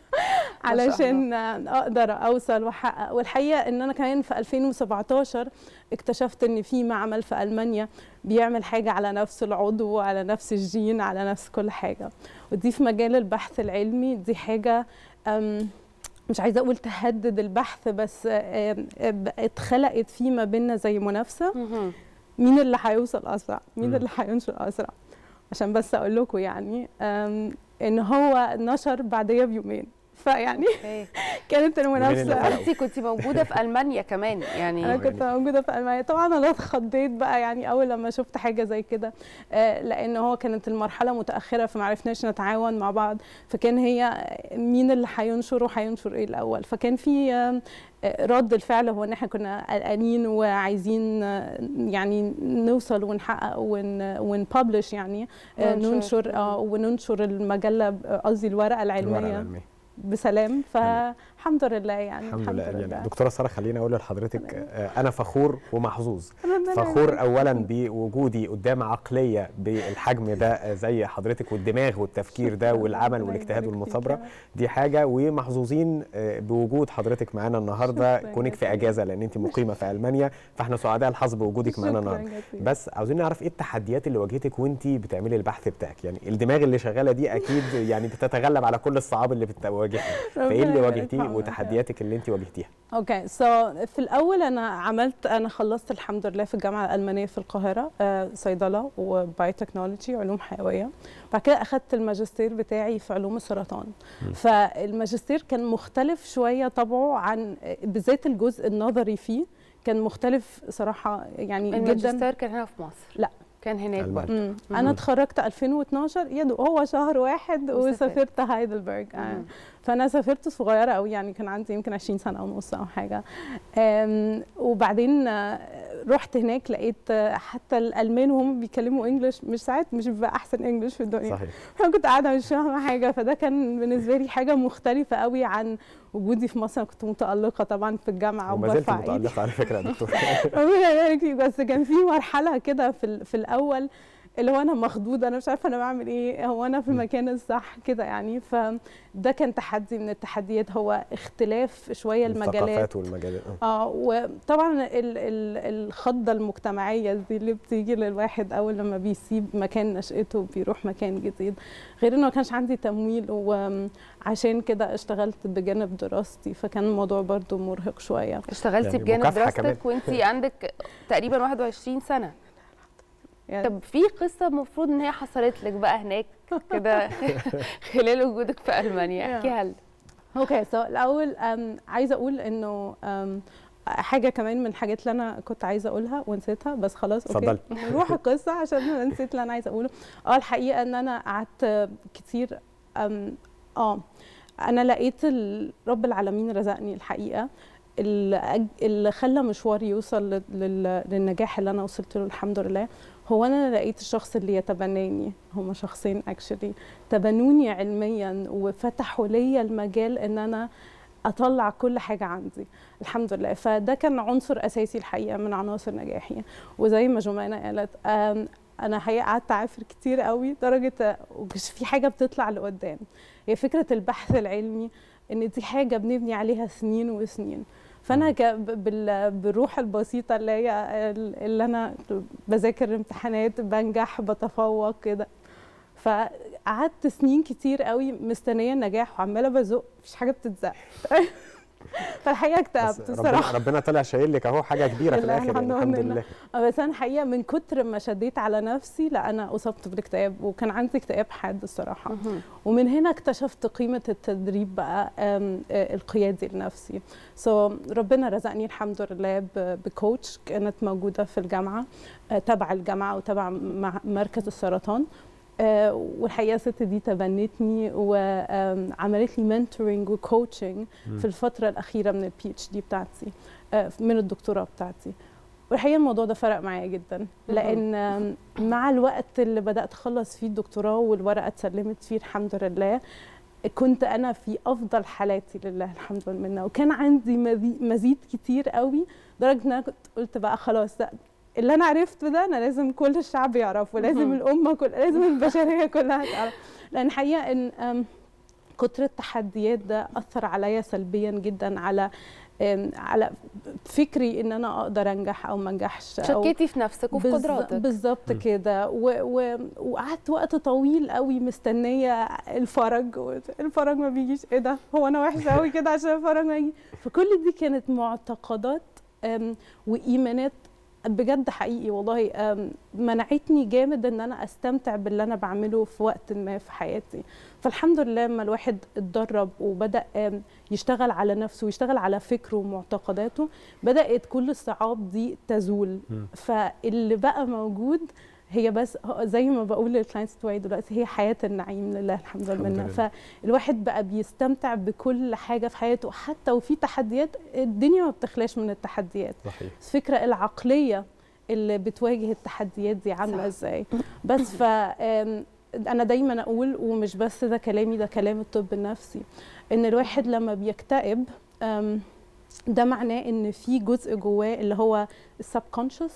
علشان اقدر اوصل واحقق والحقيقه ان انا كمان في 2017 اكتشفت ان في معمل في المانيا بيعمل حاجه على نفس العضو على نفس الجين على نفس كل حاجه ودي في مجال البحث العلمي دي حاجه أم مش عايزه اقول تهدد البحث بس آم، آم، اتخلقت في ما بيننا زي منافسه مين اللي هيوصل اسرع مين مم. اللي هينشر اسرع عشان بس اقول لكم يعني آم، ان هو نشر بعديه بيومين فيعني كانت المنافسه انت كنت موجوده في المانيا كمان يعني انا كنت موجوده في المانيا طبعا انا اتخضيت بقى يعني اول لما شفت حاجه زي كده آه، لان هو كانت المرحله متاخره فما عرفناش نتعاون مع بعض فكان هي مين اللي هينشر وهينشر ايه الاول فكان في آم، آه، رد الفعل هو ان احنا كنا قلقانين وعايزين آه، يعني نوصل ونحقق ون ونببلش يعني آه، ننشر. ننشر اه وننشر المجله ب- قصدي الورقه العلميه الورقة العلمية. بسلام فالحمد لله يعني الحمد لله يعني دكتوره ساره خليني اقول لحضرتك آه، انا فخور ومحظوظ ربنا فخور يبارك اولا بوجودي قدام عقليه بالحجم ده آه، زي حضرتك والدماغ والتفكير ده والعمل والاجتهاد والمثابره دي حاجه ومحظوظين آه، بوجود حضرتك معانا النهارده شكراً كونك في اجازه لان انت مقيمه في المانيا فاحنا سعداء الحظ بوجودك معانا شكراً النهارده جزيلاً. بس عاوزين نعرف ايه التحديات اللي واجهتك وانت بتعملي البحث بتاعك يعني الدماغ اللي شغاله دي اكيد يعني بتتغلب على كل الصعاب اللي بتواجهها فايه اللي ربنا يبارك واجهتيه فيك. وتحدياتك اللي انت واجهتيها اوكي سو في الاول انا عملت انا خلصت الحمد لله في الجامعه الالمانيه في القاهره آه، صيدله وبايوتكنولوجي علوم حيويه بعد كده اخذت الماجستير بتاعي في علوم السرطان فالماجستير كان مختلف شويه طبعه عن بالذات الجزء النظري فيه كان مختلف صراحه يعني جدا الماجستير كان هنا في مصر لا كان هناك برضه مم. انا اتخرجت 2012 يا دوب هو شهر واحد وسافرت. وسافرت هايدلبرج آه. فانا سافرت صغيره قوي يعني كان عندي يمكن 20 سنه ونص او حاجه آم، وبعدين آه، رحت هناك لقيت آه، حتى الالمان وهم بيتكلموا انجلش مش ساعات مش بيبقى احسن انجلش في الدنيا صحيح فانا كنت قاعده مش فاهمه حاجه فده كان بالنسبه لي حاجه مختلفه قوي عن وجودي في مصر أنا كنت متالقه طبعا في الجامعه وما زلت وبرفع إيدي. متالقه على فكره يا دكتور ربنا يبارك فيك بس كان في مرحله كده في ال- في الاول اللي هو انا مخضوضه انا مش عارفه انا بعمل ايه هو انا في المكان الصح كده يعني فده كان تحدي من التحديات هو اختلاف شويه المجالات الثقافات والمجالات آه. اه وطبعا ال ال الخضه المجتمعيه دي اللي بتيجي للواحد اول لما بيسيب مكان نشأته وبيروح مكان جديد غير انه ما كانش عندي تمويل وعشان كده اشتغلت بجانب دراستي فكان الموضوع برضو مرهق شويه اشتغلتي يعني بجانب مكافحة كمان. دراستك وانت عندك تقريبا 21 سنه يعني طب في قصه المفروض ان هي حصلت لك بقى هناك كده خلال وجودك في المانيا احكيها لنا اوكي سو الاول أم، عايزه اقول انه أم، حاجه كمان من الحاجات اللي انا كنت عايزه اقولها ونسيتها بس خلاص اوكي اتفضلي. نروح القصه عشان انا نسيت اللي انا عايزه اقوله اه الحقيقه ان انا قعدت كتير أم، اه انا لقيت ال- رب العالمين رزقني الحقيقه اللي أج- اللي خلى مشواري يوصل لل- لل- للنجاح اللي انا وصلت له الحمد لله هو انا لقيت الشخص اللي يتبناني هما شخصين اكشلي تبنوني علميا وفتحوا لي المجال ان انا اطلع كل حاجه عندي الحمد لله فده كان عنصر اساسي الحقيقه من عناصر نجاحي وزي ما جمانه قالت آم، انا حقيقه قعدت اعافر كتير قوي درجه مش في حاجه بتطلع لقدام هي فكره البحث العلمي ان دي حاجه بنبني عليها سنين وسنين فانا ك- ب- بال- بالروح البسيطه اللي هي ال- اللي انا بذاكر امتحانات بنجح بتفوق كده فقعدت سنين كتير قوي مستنيه النجاح وعماله بزق مفيش حاجه بتتزق فالحقيقه اكتئبت ربنا الصراحه ربنا طلع شايل لك اهو حاجه كبيره في لا، الاخر يعني الحمد لله آه، بس انا الحقيقه من كتر ما شديت على نفسي لا انا اصبت بالاكتئاب وكان عندي اكتئاب حاد الصراحه ومن هنا اكتشفت قيمه التدريب بقى آم، آه، القيادي لنفسي سو so, ربنا رزقني الحمد لله ب- بكوتش كانت موجوده في الجامعه آه، تبع الجامعه وتبع مع- مركز السرطان آه، والحقيقه الست دي تبنتني وعملت لي منتورنج وكوتشنج مم. في الفتره الاخيره من البي اتش دي بتاعتي آه، من الدكتوراه بتاعتي والحقيقه الموضوع ده فرق معايا جدا لان آم، مع الوقت اللي بدات اخلص فيه الدكتوراه والورقه اتسلمت فيه الحمد لله كنت انا في افضل حالاتي لله الحمد لله وكان عندي مزي- مزيد كتير قوي لدرجه ان انا كنت قلت بقى خلاص لا اللي انا عرفته ده انا لازم كل الشعب يعرفه لازم مهم. الامه كل لازم البشريه كلها تعرف لان حقيقه ان آم، كتر التحديات ده اثر عليا سلبيا جدا على آم، على فكري ان انا اقدر انجح او ما انجحش أو- شكيتي في نفسك وفي بالظ- قدراتك. بالظبط كده و- و- وقعدت وقت طويل قوي مستنيه الفرج الفرج ما بيجيش ايه ده هو انا وحشه قوي كده عشان الفرج ما يجي فكل دي كانت معتقدات أم، وايمانات بجد حقيقي والله أم، منعتني جامد ان انا استمتع باللي انا بعمله في وقت ما في حياتي فالحمد لله لما الواحد اتدرب وبدا أم، يشتغل على نفسه ويشتغل على فكره ومعتقداته بدات كل الصعاب دي تزول مم. فاللي بقى موجود هي بس هو زي ما بقول للكلاينتس بتوعي دلوقتي هي حياه النعيم لله الحمد الحمد لله لله. فالواحد بقى بيستمتع بكل حاجه في حياته حتى وفي تحديات الدنيا ما بتخلاش من التحديات صحيح بس فكرة العقلية اللي بتواجه التحديات دي عاملة ازاي بس ف آم، انا دايما اقول ومش بس ده كلامي ده كلام الطب النفسي ان الواحد لما بيكتئب آم، ده معناه ان في جزء جواه اللي هو السبكونشس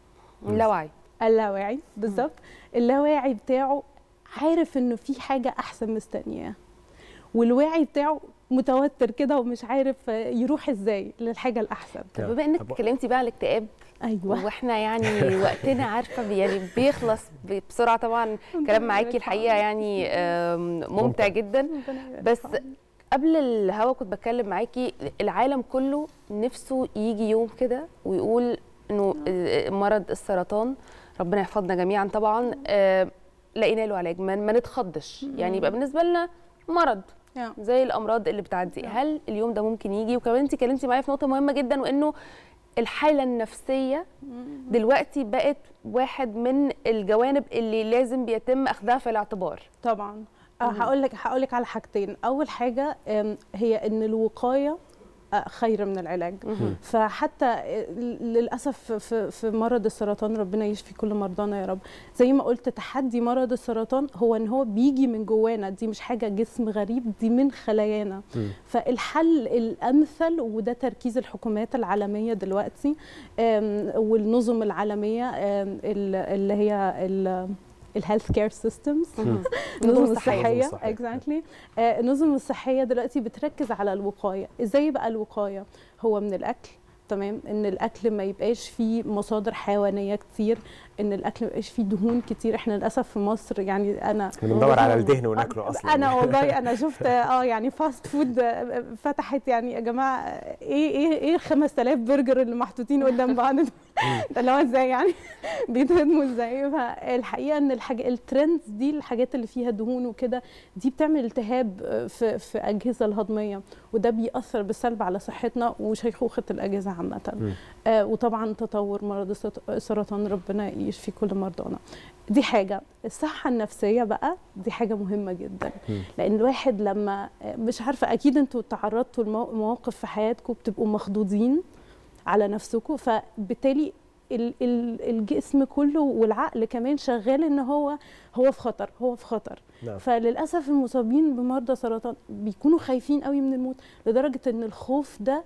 اللاوعي اللاواعي بالظبط اللاواعي بتاعه عارف انه في حاجه احسن مستنياه والواعي بتاعه متوتر كده ومش عارف يروح ازاي للحاجه الاحسن طب بما انك اتكلمتي بقى على الاكتئاب ايوه واحنا يعني وقتنا عارفه بي- يعني بيخلص ب- بسرعه طبعا كلام معاكي الحقيقه يعني آم، ممتع جدا بس قبل الهوا كنت بتكلم معاكي العالم كله نفسه يجي يوم كده ويقول انه آه، مرض السرطان ربنا يحفظنا جميعا طبعا آه، لقينا له علاج ما ما نتخضش يعني يبقى بالنسبه لنا مرض زي الامراض اللي بتعدي هل اليوم ده ممكن يجي وكمان انت اتكلمتي معايا في نقطه مهمه جدا وانه الحاله النفسيه دلوقتي بقت واحد من الجوانب اللي لازم بيتم اخذها في الاعتبار طبعا هقول لك هقول لك على حاجتين اول حاجه آم، هي ان الوقايه آه، خير من العلاج مهم. فحتى آه، للاسف في في مرض السرطان ربنا يشفي كل مرضانا يا رب زي ما قلت تحدي مرض السرطان هو ان هو بيجي من جوانا دي مش حاجه جسم غريب دي من خلايانا فالحل الامثل وده تركيز الحكومات العالميه دلوقتي آم، والنظم العالميه آم، ال- اللي هي ال- الهيلث كير سيستمز مم. النظم النظم الصحية. الصحيه النظم الصحية. اكزاكتلي النظم الصحيه دلوقتي بتركز على الوقايه ازاي بقى الوقايه هو من الاكل تمام ان الاكل ما يبقاش فيه مصادر حيوانيه كتير ان الاكل ما يبقاش فيه دهون كتير احنا للاسف في مصر يعني انا احنا بندور على الدهن وناكله اصلا انا والله انا شفت اه يعني فاست فود فتحت يعني يا جماعه ايه ايه ايه ال 5000 برجر اللي محطوطين قدام بعض دول؟ ده اللي هو ازاي يعني بيتهضموا ازاي فالحقيقه ان الحاجه الترندز دي الحاجات اللي فيها دهون وكده دي بتعمل التهاب في في اجهزه الهضميه وده بيأثر بالسلب على صحتنا وشيخوخه الاجهزه عامه مم. آه وطبعا تطور مرض السرط- السرطان ربنا يشفي كل مرضانا دي حاجه الصحه النفسيه بقى دي حاجه مهمه جدا مم. لان الواحد لما مش عارفه اكيد انتوا تعرضتوا لمواقف في حياتكم بتبقوا مخضوضين على نفسكم فبالتالي ال- ال- الجسم كله والعقل كمان شغال ان هو هو في خطر هو في خطر نعم. فللاسف المصابين بمرضى سرطان بيكونوا خايفين قوي من الموت لدرجه ان الخوف ده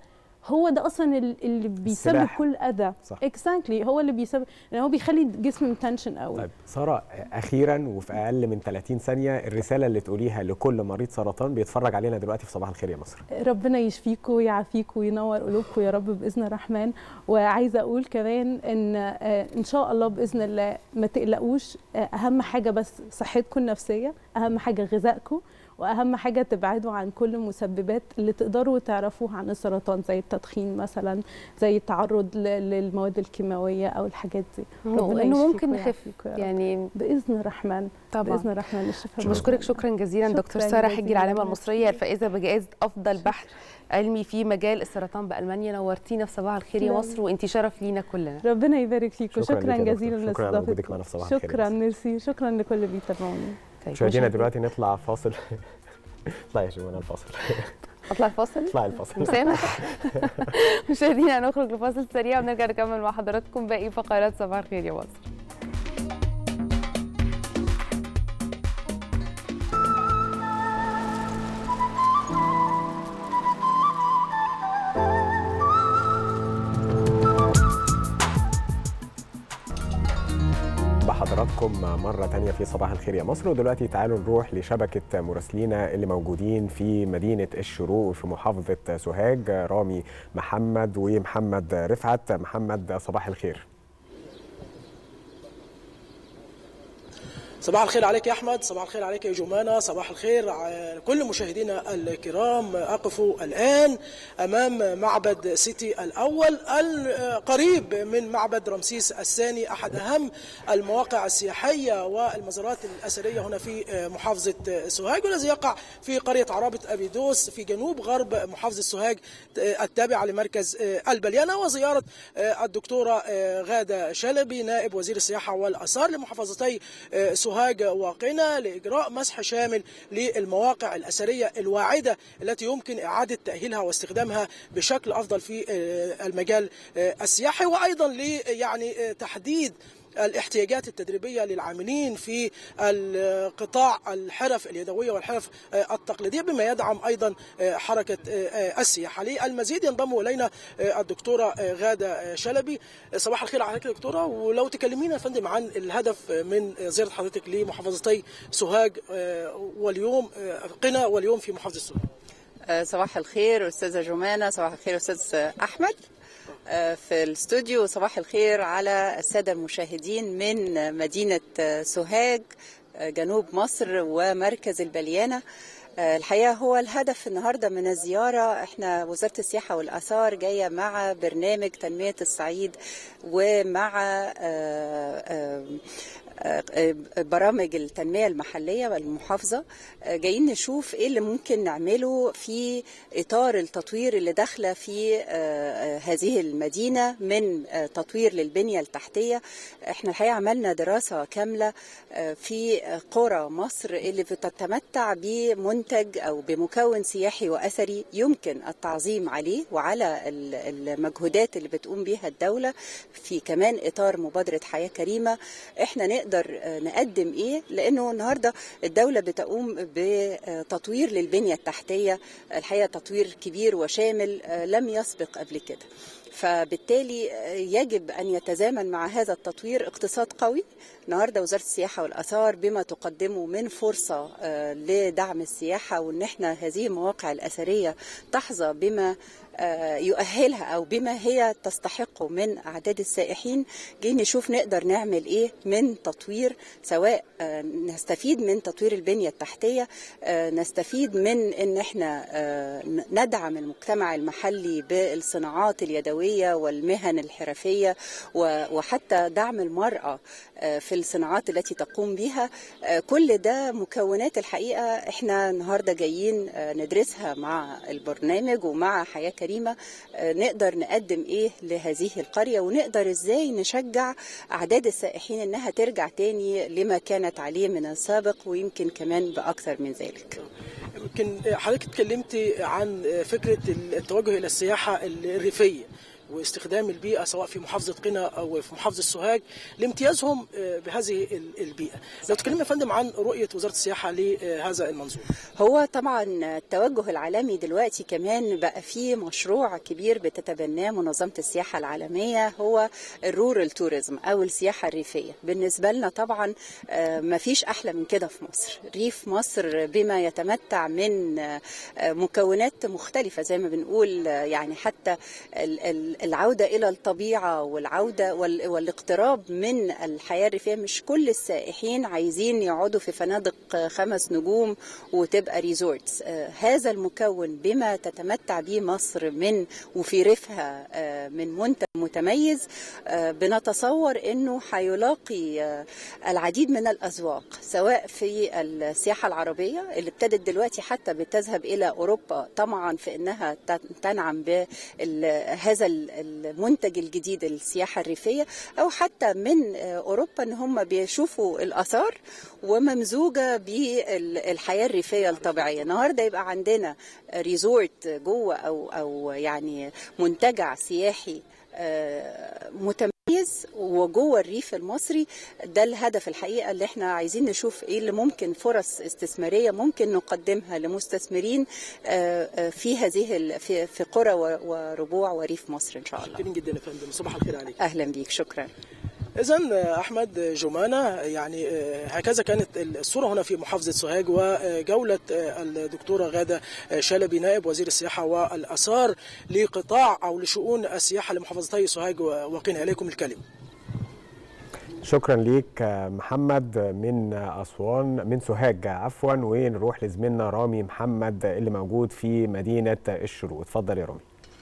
هو ده اصلا ال- اللي بيسبب السلاح. كل اذى صح. اكزاكتلي هو اللي بيسبب لان هو بيخلي الجسم متنشن قوي طيب ساره اخيرا وفي اقل من 30 ثانيه الرساله اللي تقوليها لكل مريض سرطان بيتفرج علينا دلوقتي في صباح الخير يا مصر ربنا يشفيكم ويعافيكم وينور قلوبكم يا رب باذن الرحمن وعايزه اقول كمان ان آه، ان شاء الله باذن الله ما تقلقوش آه، اهم حاجه بس صحتكم النفسيه اهم حاجه غذائكم واهم حاجه تبعدوا عن كل المسببات اللي تقدروا تعرفوها عن السرطان زي التدخين مثلا زي التعرض ل- للمواد الكيماويه او الحاجات دي وإنه ممكن يشفيكم نخف ويعافيكم يا رب. يعني باذن الرحمن طبعا باذن الرحمن الشفاء بشكرك شكرا جزيلا شكراً دكتور ساره حجي جزيلاً. العلامه المصريه الفائزه بجائزه افضل بحث علمي في مجال السرطان بالمانيا نورتينا في صباح الخير يا لا. مصر وانت شرف لينا كلنا ربنا يبارك فيكم شكراً شكرا, ليك يا دكتور. جزيلا شكراً على وجودك لاستضافتكم معنا في صباح الخير يا شكرا ميرسي شكرا لكل اللي بيتابعوني مشاهدينا مشاهدينا. دلوقتي نطلع فاصل اطلعي يا شيماء الفاصل اطلع الفاصل اطلعي الفاصل مسامح مشاهدينا هنخرج لفاصل سريع ونرجع نكمل مع حضراتكم باقي فقرات صباح الخير يا مصر بحضراتكم مرة تانية في صباح الخير يا مصر ودلوقتي تعالوا نروح لشبكة مراسلينا اللي موجودين في مدينة الشروق في محافظة سوهاج رامي محمد ومحمد رفعت محمد صباح الخير صباح الخير عليك يا احمد صباح الخير عليك يا جمانه صباح الخير على كل مشاهدينا الكرام اقف الان امام معبد سيتي الاول القريب من معبد رمسيس الثاني احد اهم المواقع السياحيه والمزارات الاثريه هنا في محافظه سوهاج والذي يقع في قريه عرابه ابي دوس في جنوب غرب محافظه سوهاج التابعه لمركز البليانه وزياره الدكتوره غاده شلبي نائب وزير السياحه والاثار لمحافظتي سوهاج وقنا لاجراء مسح شامل للمواقع الاثريه الواعده التي يمكن اعاده تاهيلها واستخدامها بشكل افضل في المجال السياحي وايضا ل يعني تحديد الاحتياجات التدريبيه للعاملين في القطاع الحرف اليدويه والحرف التقليديه بما يدعم ايضا حركه السياحه للمزيد ينضم الينا الدكتوره غاده شلبي صباح الخير عليك يا دكتوره ولو تكلمينا يا فندم عن الهدف من زياره حضرتك لمحافظتي سوهاج واليوم قنا واليوم في محافظه سوهاج صباح الخير استاذه جمانه صباح الخير استاذ احمد في الاستوديو صباح الخير على السادة المشاهدين من مدينة سوهاج جنوب مصر ومركز البليانة الحقيقة هو الهدف النهاردة من الزيارة احنا وزارة السياحة والآثار جاية مع برنامج تنمية الصعيد ومع برامج التنمية المحلية والمحافظة جايين نشوف ايه اللي ممكن نعمله في إطار التطوير اللي داخلة في هذه المدينة من تطوير للبنية التحتية احنا الحقيقة عملنا دراسة كاملة في قرى مصر اللي بتتمتع بمنتج أو بمكون سياحي وأثري يمكن التعظيم عليه وعلى المجهودات اللي بتقوم بها الدولة في كمان إطار مبادرة حياة كريمة احنا نقدر نقدم ايه لانه النهارده الدوله بتقوم بتطوير للبنيه التحتيه الحقيقه تطوير كبير وشامل لم يسبق قبل كده فبالتالي يجب ان يتزامن مع هذا التطوير اقتصاد قوي النهارده وزاره السياحه والاثار بما تقدمه من فرصه لدعم السياحه وان احنا هذه المواقع الاثريه تحظى بما يؤهلها او بما هي تستحقه من اعداد السائحين جاي نشوف نقدر نعمل ايه من تطوير سواء نستفيد من تطوير البنيه التحتيه نستفيد من ان احنا ندعم المجتمع المحلي بالصناعات اليدويه والمهن الحرفيه وحتى دعم المراه في الصناعات التي تقوم بها كل ده مكونات الحقيقه احنا النهارده جايين ندرسها مع البرنامج ومع حياه كريمه نقدر نقدم ايه لهذه القريه ونقدر ازاي نشجع اعداد السائحين انها ترجع تاني لما كانت عليه من السابق ويمكن كمان باكثر من ذلك. يمكن حضرتك اتكلمتي عن فكره التوجه الى السياحه الريفيه واستخدام البيئه سواء في محافظه قنا او في محافظه سوهاج لامتيازهم آه، بهذه ال- البيئه. لو تكلمنا يا فندم عن رؤيه وزاره السياحه لهذا المنظور. هو طبعا التوجه العالمي دلوقتي كمان بقى فيه مشروع كبير بتتبناه منظمة السياحة العالمية هو الرورال توريزم أو السياحة الريفية بالنسبة لنا طبعا آه، مفيش أحلى من كده في مصر ريف مصر بما يتمتع من آه، مكونات مختلفة زي ما بنقول آه، يعني حتى ال- ال- العودة إلى الطبيعة والعودة وال- والاقتراب من الحياة الريفية مش كل السائحين عايزين يقعدوا في فنادق آه، خمس نجوم وتبقى ريزورتس آه، هذا المكون بما تتمتع به مصر من وفي ريفها آه، من منتج متميز آه، بنتصور انه هيلاقي آه، العديد من الاذواق سواء في السياحه العربيه اللي ابتدت دلوقتي حتى بتذهب الى اوروبا طمعا في انها ت- تنعم بهذا المنتج الجديد السياحه الريفيه او حتى من آه، اوروبا ان هم بيشوفوا الاثار وممزوجه بالحياه الريفيه الطبيعيه النهارده يبقى عندنا ريزورت جوه او او يعني منتجع سياحي آه، متميز وجوه الريف المصري ده الهدف الحقيقه اللي احنا عايزين نشوف ايه اللي ممكن فرص استثماريه ممكن نقدمها لمستثمرين آه، آه، في هذه ال- في في قرى و- وربوع وريف مصر ان شاء الله شكرا جدا يا فندم صباح الخير عليك. اهلا بيك شكرا إذا احمد جمانه يعني آه، هكذا كانت الصوره هنا في محافظه سوهاج وجوله آه، الدكتوره غاده شلبي نائب وزير السياحه والاثار لقطاع او لشؤون السياحه لمحافظتي سوهاج وقنا اليكم الكلمه. شكرا ليك آه، محمد من أسوان من سوهاج عفوا ونروح لزميلنا رامي محمد اللي موجود في مدينة الشروق اتفضل يا رامي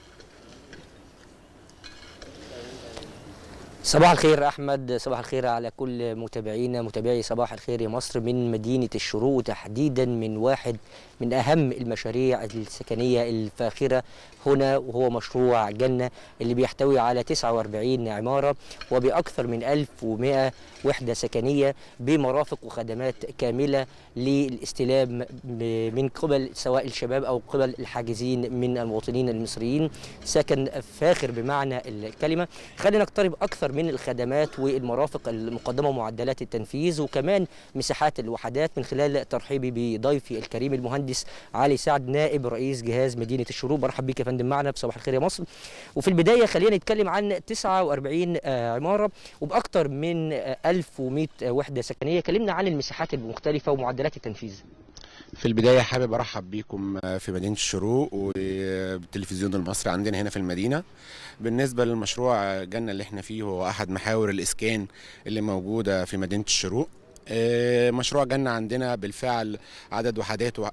صباح الخير احمد صباح الخير على كل متابعينا متابعي صباح الخير يا مصر من مدينه الشروق وتحديدا من واحد من اهم المشاريع السكنيه الفاخره هنا وهو مشروع جنه اللي بيحتوي على 49 عماره وباكثر من 1100 وحده سكنيه بمرافق وخدمات كامله للاستلام ب- من قبل سواء الشباب او قبل الحاجزين من المواطنين المصريين سكن فاخر بمعنى الكلمه خلينا نقترب اكثر من الخدمات والمرافق المقدمه ومعدلات التنفيذ وكمان مساحات الوحدات من خلال ترحيبي بضيفي الكريم المهندس علي سعد نائب رئيس جهاز مدينه الشروق برحب بيك يا فندم معنا بصباح الخير يا مصر وفي البدايه خلينا نتكلم عن 49 آه، عماره وباكثر من آه، 1100 وحده سكنيه كلمنا عن المساحات المختلفه ومعدلات التنفيذ في البداية حابب أرحب بيكم في مدينة الشروق وبالتلفزيون المصري عندنا هنا في المدينة بالنسبة للمشروع جنة اللي احنا فيه هو أحد محاور الإسكان اللي موجودة في مدينة الشروق آه، مشروع جنة عندنا بالفعل عدد وحداته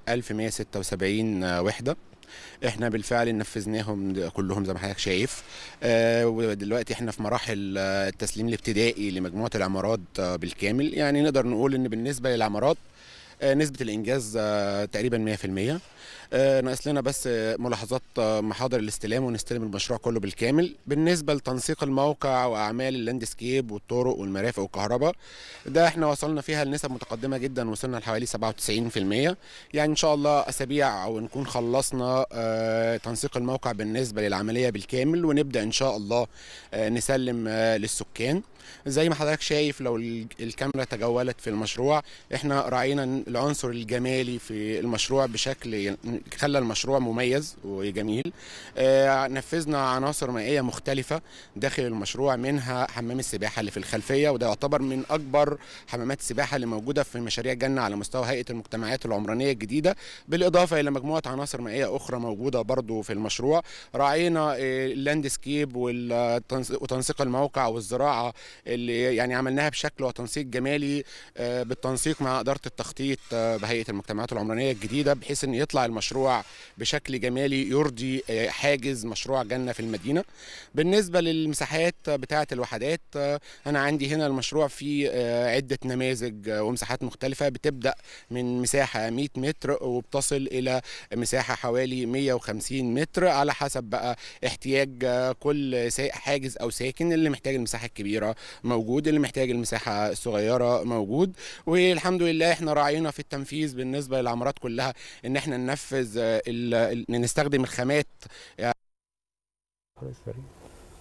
1176 وحدة احنا بالفعل نفذناهم كلهم زي ما حضرتك شايف آه ودلوقتي احنا في مراحل آه، التسليم الابتدائي لمجموعه العمارات آه بالكامل يعني نقدر نقول ان بالنسبه للعمارات آه، نسبة الإنجاز آه، تقريبا 100% آه، ناقص لنا بس آه، ملاحظات آه، محاضر الاستلام ونستلم المشروع كله بالكامل بالنسبة لتنسيق الموقع وأعمال اللاندسكيب والطرق والمرافق والكهرباء ده احنا وصلنا فيها لنسب متقدمة جدا وصلنا لحوالي 97% يعني إن شاء الله أسابيع أو نكون خلصنا آه، تنسيق الموقع بالنسبة للعملية بالكامل ونبدأ إن شاء الله آه، نسلم آه، للسكان زي ما حضرتك شايف لو ال- الكاميرا تجولت في المشروع احنا راعينا العنصر الجمالي في المشروع بشكل ي- خلى المشروع مميز وجميل آه، نفذنا عناصر مائية مختلفة داخل المشروع منها حمام السباحة اللي في الخلفية وده يعتبر من أكبر حمامات السباحة اللي موجودة في مشاريع جنة على مستوى هيئة المجتمعات العمرانية الجديدة بالإضافة إلى مجموعة عناصر مائية أخرى موجودة برضو في المشروع راعينا آه، اللاندسكيب والتنس- وتنسيق الموقع والزراعة اللي يعني عملناها بشكل وتنسيق جمالي آه، بالتنسيق مع إدارة التخطيط آه، بهيئة المجتمعات العمرانية الجديدة بحيث أن يطلع المشروع بشكل جمالي يرضي آه، حاجز مشروع جنة في المدينة بالنسبة للمساحات بتاعة الوحدات آه، أنا عندي هنا المشروع فيه آه، عدة نماذج آه، ومساحات مختلفة بتبدأ من مساحة 100 متر وبتصل إلى مساحة حوالي 150 متر على حسب بقى احتياج آه، كل سا- حاجز أو ساكن اللي محتاج المساحة الكبيرة موجود اللي محتاج المساحة الصغيرة موجود والحمد لله احنا راعينا في التنفيذ بالنسبة للعمارات كلها ان احنا ننفذ آه، ال- ال- نستخدم الخامات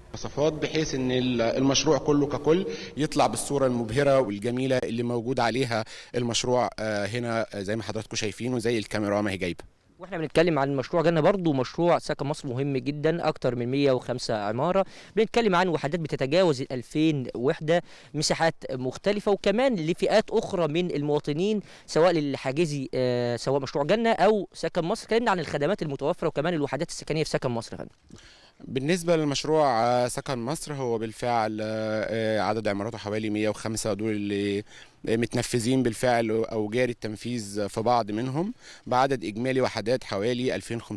مواصفات بحيث ان ال- المشروع كله ككل يطلع بالصوره المبهره والجميله اللي موجود عليها المشروع آه، هنا آه، زي ما حضراتكم شايفين وزي الكاميرا ما هي جايبه واحنا بنتكلم عن مشروع جنة برضو مشروع سكن مصر مهم جدا اكتر من 105 عمارة بنتكلم عن وحدات بتتجاوز ال 2000 وحدة مساحات مختلفة وكمان لفئات اخرى من المواطنين سواء للحاجزي آه، سواء مشروع جنة او سكن مصر اتكلمنا عن الخدمات المتوفرة وكمان الوحدات السكنية في سكن مصر يا فندم بالنسبة للمشروع آه، سكن مصر هو بالفعل آه، آه، عدد عماراته حوالي 105 دول اللي متنفذين بالفعل أو جاري التنفيذ في بعض منهم بعدد إجمالي وحدات حوالي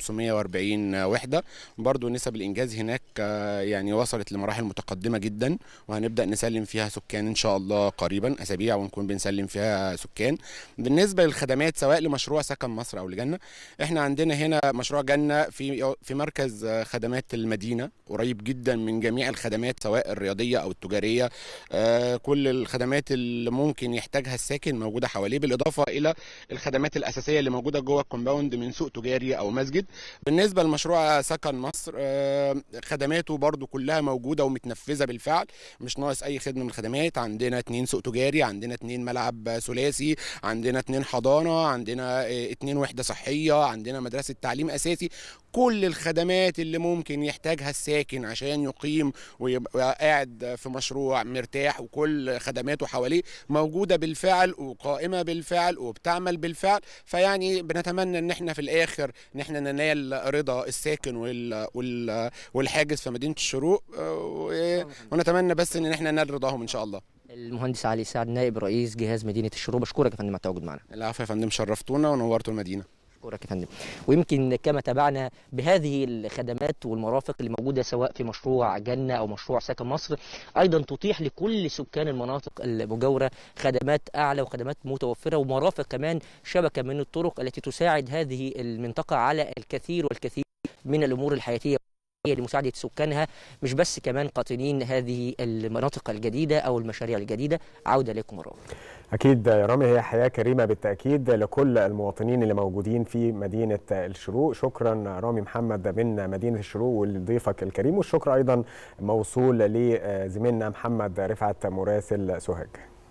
2540 وحدة برضو نسب الإنجاز هناك آه، يعني وصلت لمراحل متقدمة جدا وهنبدأ نسلم فيها سكان إن شاء الله قريبا أسابيع ونكون بنسلم فيها سكان بالنسبة للخدمات سواء لمشروع سكن مصر أو لجنة إحنا عندنا هنا مشروع جنة في في مركز آه، خدمات المدينة قريب جدا من جميع الخدمات سواء الرياضية أو التجارية آه، كل الخدمات اللي ممكن يحتاجها الساكن موجودة حواليه بالإضافة إلى الخدمات الأساسية اللي موجودة جوه الكومباوند من سوق تجاري أو مسجد بالنسبة لمشروع سكن مصر آه، خدماته برضو كلها موجودة ومتنفذة بالفعل مش ناقص أي خدمة من الخدمات عندنا اتنين سوق تجاري عندنا اتنين ملعب ثلاثي عندنا اتنين حضانة عندنا آه، اتنين وحدة صحية عندنا مدرسة تعليم أساسي كل الخدمات اللي ممكن يحتاجها الساكن عشان يقيم ويبقى قاعد في مشروع مرتاح وكل خدماته حواليه موجودة بالفعل وقائمة بالفعل وبتعمل بالفعل فيعني بنتمنى ان احنا في الاخر ان احنا ننال رضا الساكن وال وال والحاجز في مدينة الشروق آه، و- ونتمنى بس ان احنا ننال رضاهم ان شاء الله المهندس علي سعد نائب رئيس جهاز مدينة الشروق بشكرك يا فندم على التواجد معنا العفو يا فندم شرفتونا ونورتوا المدينة اشكرك يا فندم ويمكن كما تابعنا بهذه الخدمات والمرافق اللي موجوده سواء في مشروع جنه او مشروع سكن مصر ايضا تتيح لكل سكان المناطق المجاوره خدمات اعلى وخدمات متوفره ومرافق كمان شبكه من الطرق التي تساعد هذه المنطقه على الكثير والكثير من الامور الحياتيه لمساعدة سكانها مش بس كمان قاطنين هذه المناطق الجديدة أو المشاريع الجديدة عودة لكم مرة أخرى. أكيد يا رامي هي حياة كريمة بالتأكيد لكل المواطنين اللي موجودين في مدينة الشروق شكرا رامي محمد من مدينة الشروق ولضيفك الكريم والشكر أيضا موصول لزميلنا محمد رفعت مراسل سوهاج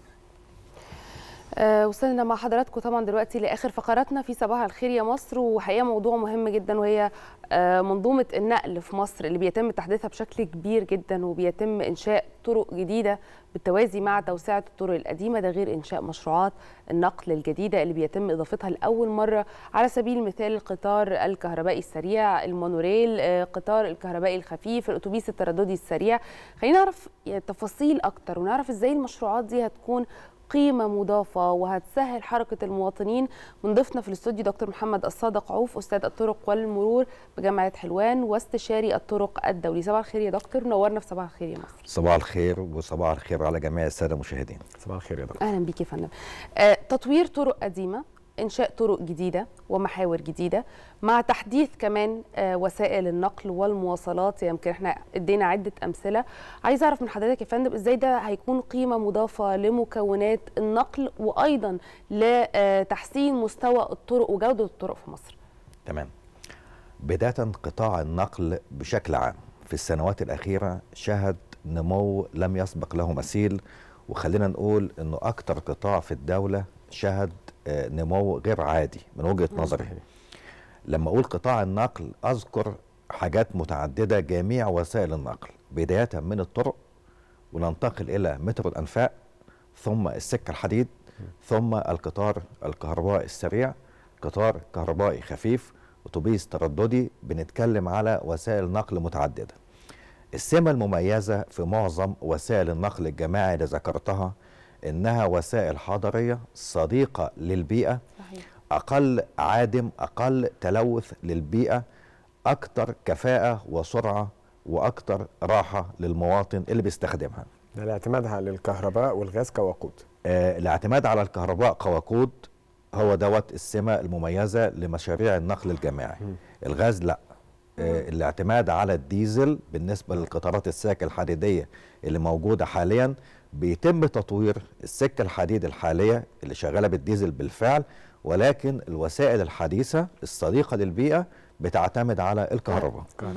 آه، وصلنا مع حضراتكم طبعا دلوقتي لاخر فقراتنا في صباح الخير يا مصر وحقيقه موضوع مهم جدا وهي آه، منظومه النقل في مصر اللي بيتم تحديثها بشكل كبير جدا وبيتم انشاء طرق جديده بالتوازي مع توسعه الطرق القديمه ده غير انشاء مشروعات النقل الجديده اللي بيتم اضافتها لاول مره على سبيل المثال القطار الكهربائي السريع المونوريل آه، قطار الكهربائي الخفيف الاتوبيس الترددي السريع خلينا نعرف يعني تفاصيل اكتر ونعرف ازاي المشروعات دي هتكون قيمة مضافة وهتسهل حركة المواطنين من ضيفنا في الاستوديو دكتور محمد الصادق عوف أستاذ الطرق والمرور بجامعة حلوان واستشاري الطرق الدولي صباح الخير يا دكتور نورنا في صباح الخير يا مصر صباح الخير وصباح الخير على جميع الساده المشاهدين صباح الخير يا دكتور أهلا بيك يا فندم آه، تطوير طرق قديمة إنشاء طرق جديدة ومحاور جديدة مع تحديث كمان آه، وسائل النقل والمواصلات يمكن احنا ادينا عدة أمثلة عايز أعرف من حضرتك يا فندم إزاي ده هيكون قيمة مضافة لمكونات النقل وأيضا لتحسين مستوى الطرق وجودة الطرق في مصر تمام بدايه قطاع النقل بشكل عام في السنوات الاخيره شهد نمو لم يسبق له مثيل وخلينا نقول انه اكتر قطاع في الدوله شهد آه، نمو غير عادي من وجهه نظري لما اقول قطاع النقل اذكر حاجات متعدده جميع وسائل النقل بدايه من الطرق وننتقل الى مترو الانفاق ثم السكه الحديد ثم القطار الكهربائي السريع قطار كهربائي خفيف اتوبيس ترددي بنتكلم على وسائل نقل متعدده السمة المميزة في معظم وسائل النقل الجماعي اللي ذكرتها إنها وسائل حضرية صديقة للبيئة صحيح. أقل عادم أقل تلوث للبيئة أكثر كفاءة وسرعة وأكثر راحة للمواطن اللي بيستخدمها ده الاعتماد على الكهرباء والغاز كوقود آه الاعتماد على الكهرباء كوقود هو دوت السمة المميزة لمشاريع النقل الجماعي الغاز لا آه الاعتماد على الديزل بالنسبة للقطارات السكة الحديدية اللي موجودة حاليا بيتم تطوير السكة الحديد الحالية اللي شغالة بالديزل بالفعل ولكن الوسائل الحديثة الصديقة للبيئة بتعتمد على الكهرباء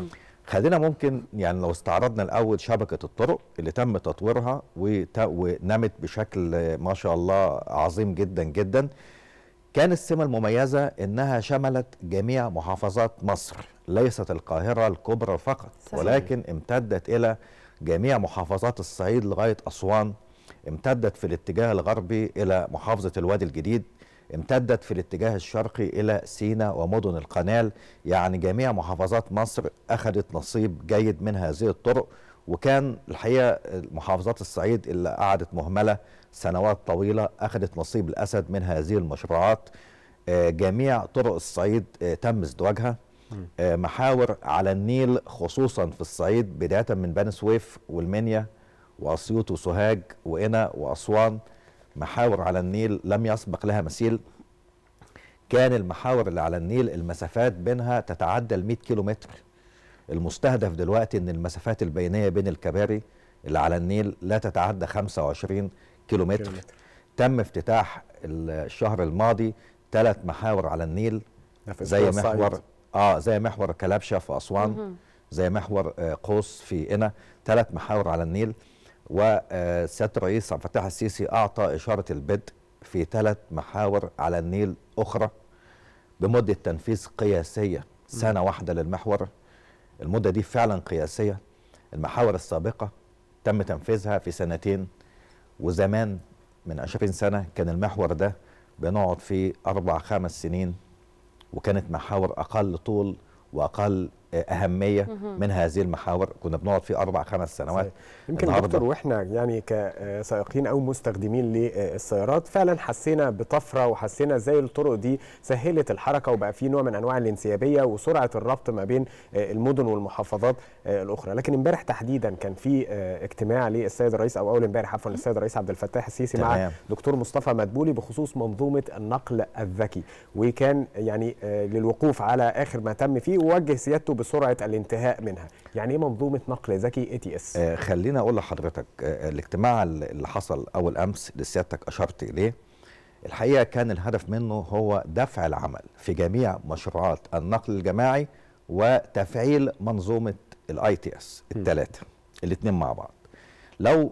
خلينا ممكن يعني لو استعرضنا الاول شبكه الطرق اللي تم تطويرها وت- ونمت بشكل آه، ما شاء الله عظيم جدا جدا كان السمة المميزة إنها شملت جميع محافظات مصر ليست القاهرة الكبرى فقط صحيح. ولكن امتدت إلى جميع محافظات الصعيد لغاية أسوان امتدت في الاتجاه الغربي إلى محافظة الوادي الجديد امتدت في الاتجاه الشرقي إلى سيناء ومدن القنال يعني جميع محافظات مصر أخذت نصيب جيد من هذه الطرق وكان الحقيقة محافظات الصعيد اللي قعدت مهملة سنوات طويلة أخذت نصيب الأسد من هذه المشروعات آه، جميع طرق الصعيد آه، تم ازدواجها آه، محاور على النيل خصوصا في الصعيد بداية من بني سويف والمنيا وأسيوط وسوهاج وقنا وأسوان محاور على النيل لم يسبق لها مثيل كان المحاور اللي على النيل المسافات بينها تتعدى ال 100 كيلو متر المستهدف دلوقتي ان المسافات البينيه بين الكباري اللي على النيل لا تتعدى 25 كيلو متر تم افتتاح الشهر الماضي ثلاث محاور على النيل ده في زي أسبوع محور الصعيد. اه زي محور كلبشه في اسوان مهم. زي محور آه، قوس في قنا ثلاث محاور على النيل وسياده الرئيس عبد الفتاح السيسي اعطى اشاره البدء في ثلاث محاور على النيل اخرى بمده تنفيذ قياسيه سنه واحده للمحور المده دي فعلا قياسيه المحاور السابقه تم تنفيذها في سنتين وزمان من 20 سنه كان المحور ده بنقعد فيه اربع خمس سنين وكانت محاور اقل طول واقل آه، اهميه مهم. من هذه المحاور كنا بنقعد فيه اربع خمس سنوات يمكن النهاردة- دكتور واحنا يعني كسائقين او مستخدمين للسيارات فعلا حسينا بطفره وحسينا ازاي الطرق دي سهلت الحركه وبقى في نوع من انواع الانسيابيه وسرعه الربط ما بين آه، المدن والمحافظات آه، الاخرى لكن امبارح تحديدا كان في آه، اجتماع للسيد الرئيس او اول امبارح عفوا للسيد الرئيس عبد الفتاح السيسي مع تمام. دكتور مصطفى مدبولي بخصوص منظومه النقل الذكي وكان يعني آه، للوقوف على اخر ما تم فيه ووجه سيادته بسرعه الانتهاء منها يعني ايه منظومه نقل ذكي اي تي اس آه خليني اقول لحضرتك آه الاجتماع اللي حصل اول امس اللي سيادتك اشرت اليه الحقيقه كان الهدف منه هو دفع العمل في جميع مشروعات النقل الجماعي وتفعيل منظومه الاي تي اس الثلاثه الاثنين مع بعض لو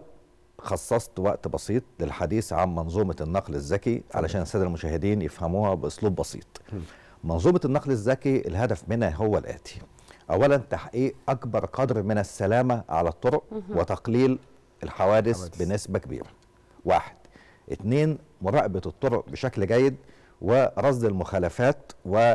خصصت وقت بسيط للحديث عن منظومه النقل الذكي علشان الساده المشاهدين يفهموها باسلوب بسيط منظومه النقل الذكي الهدف منها هو الاتي اولا تحقيق اكبر قدر من السلامه على الطرق مهم. وتقليل الحوادث بنسبه كبيره واحد اتنين مراقبه الطرق بشكل جيد ورصد المخالفات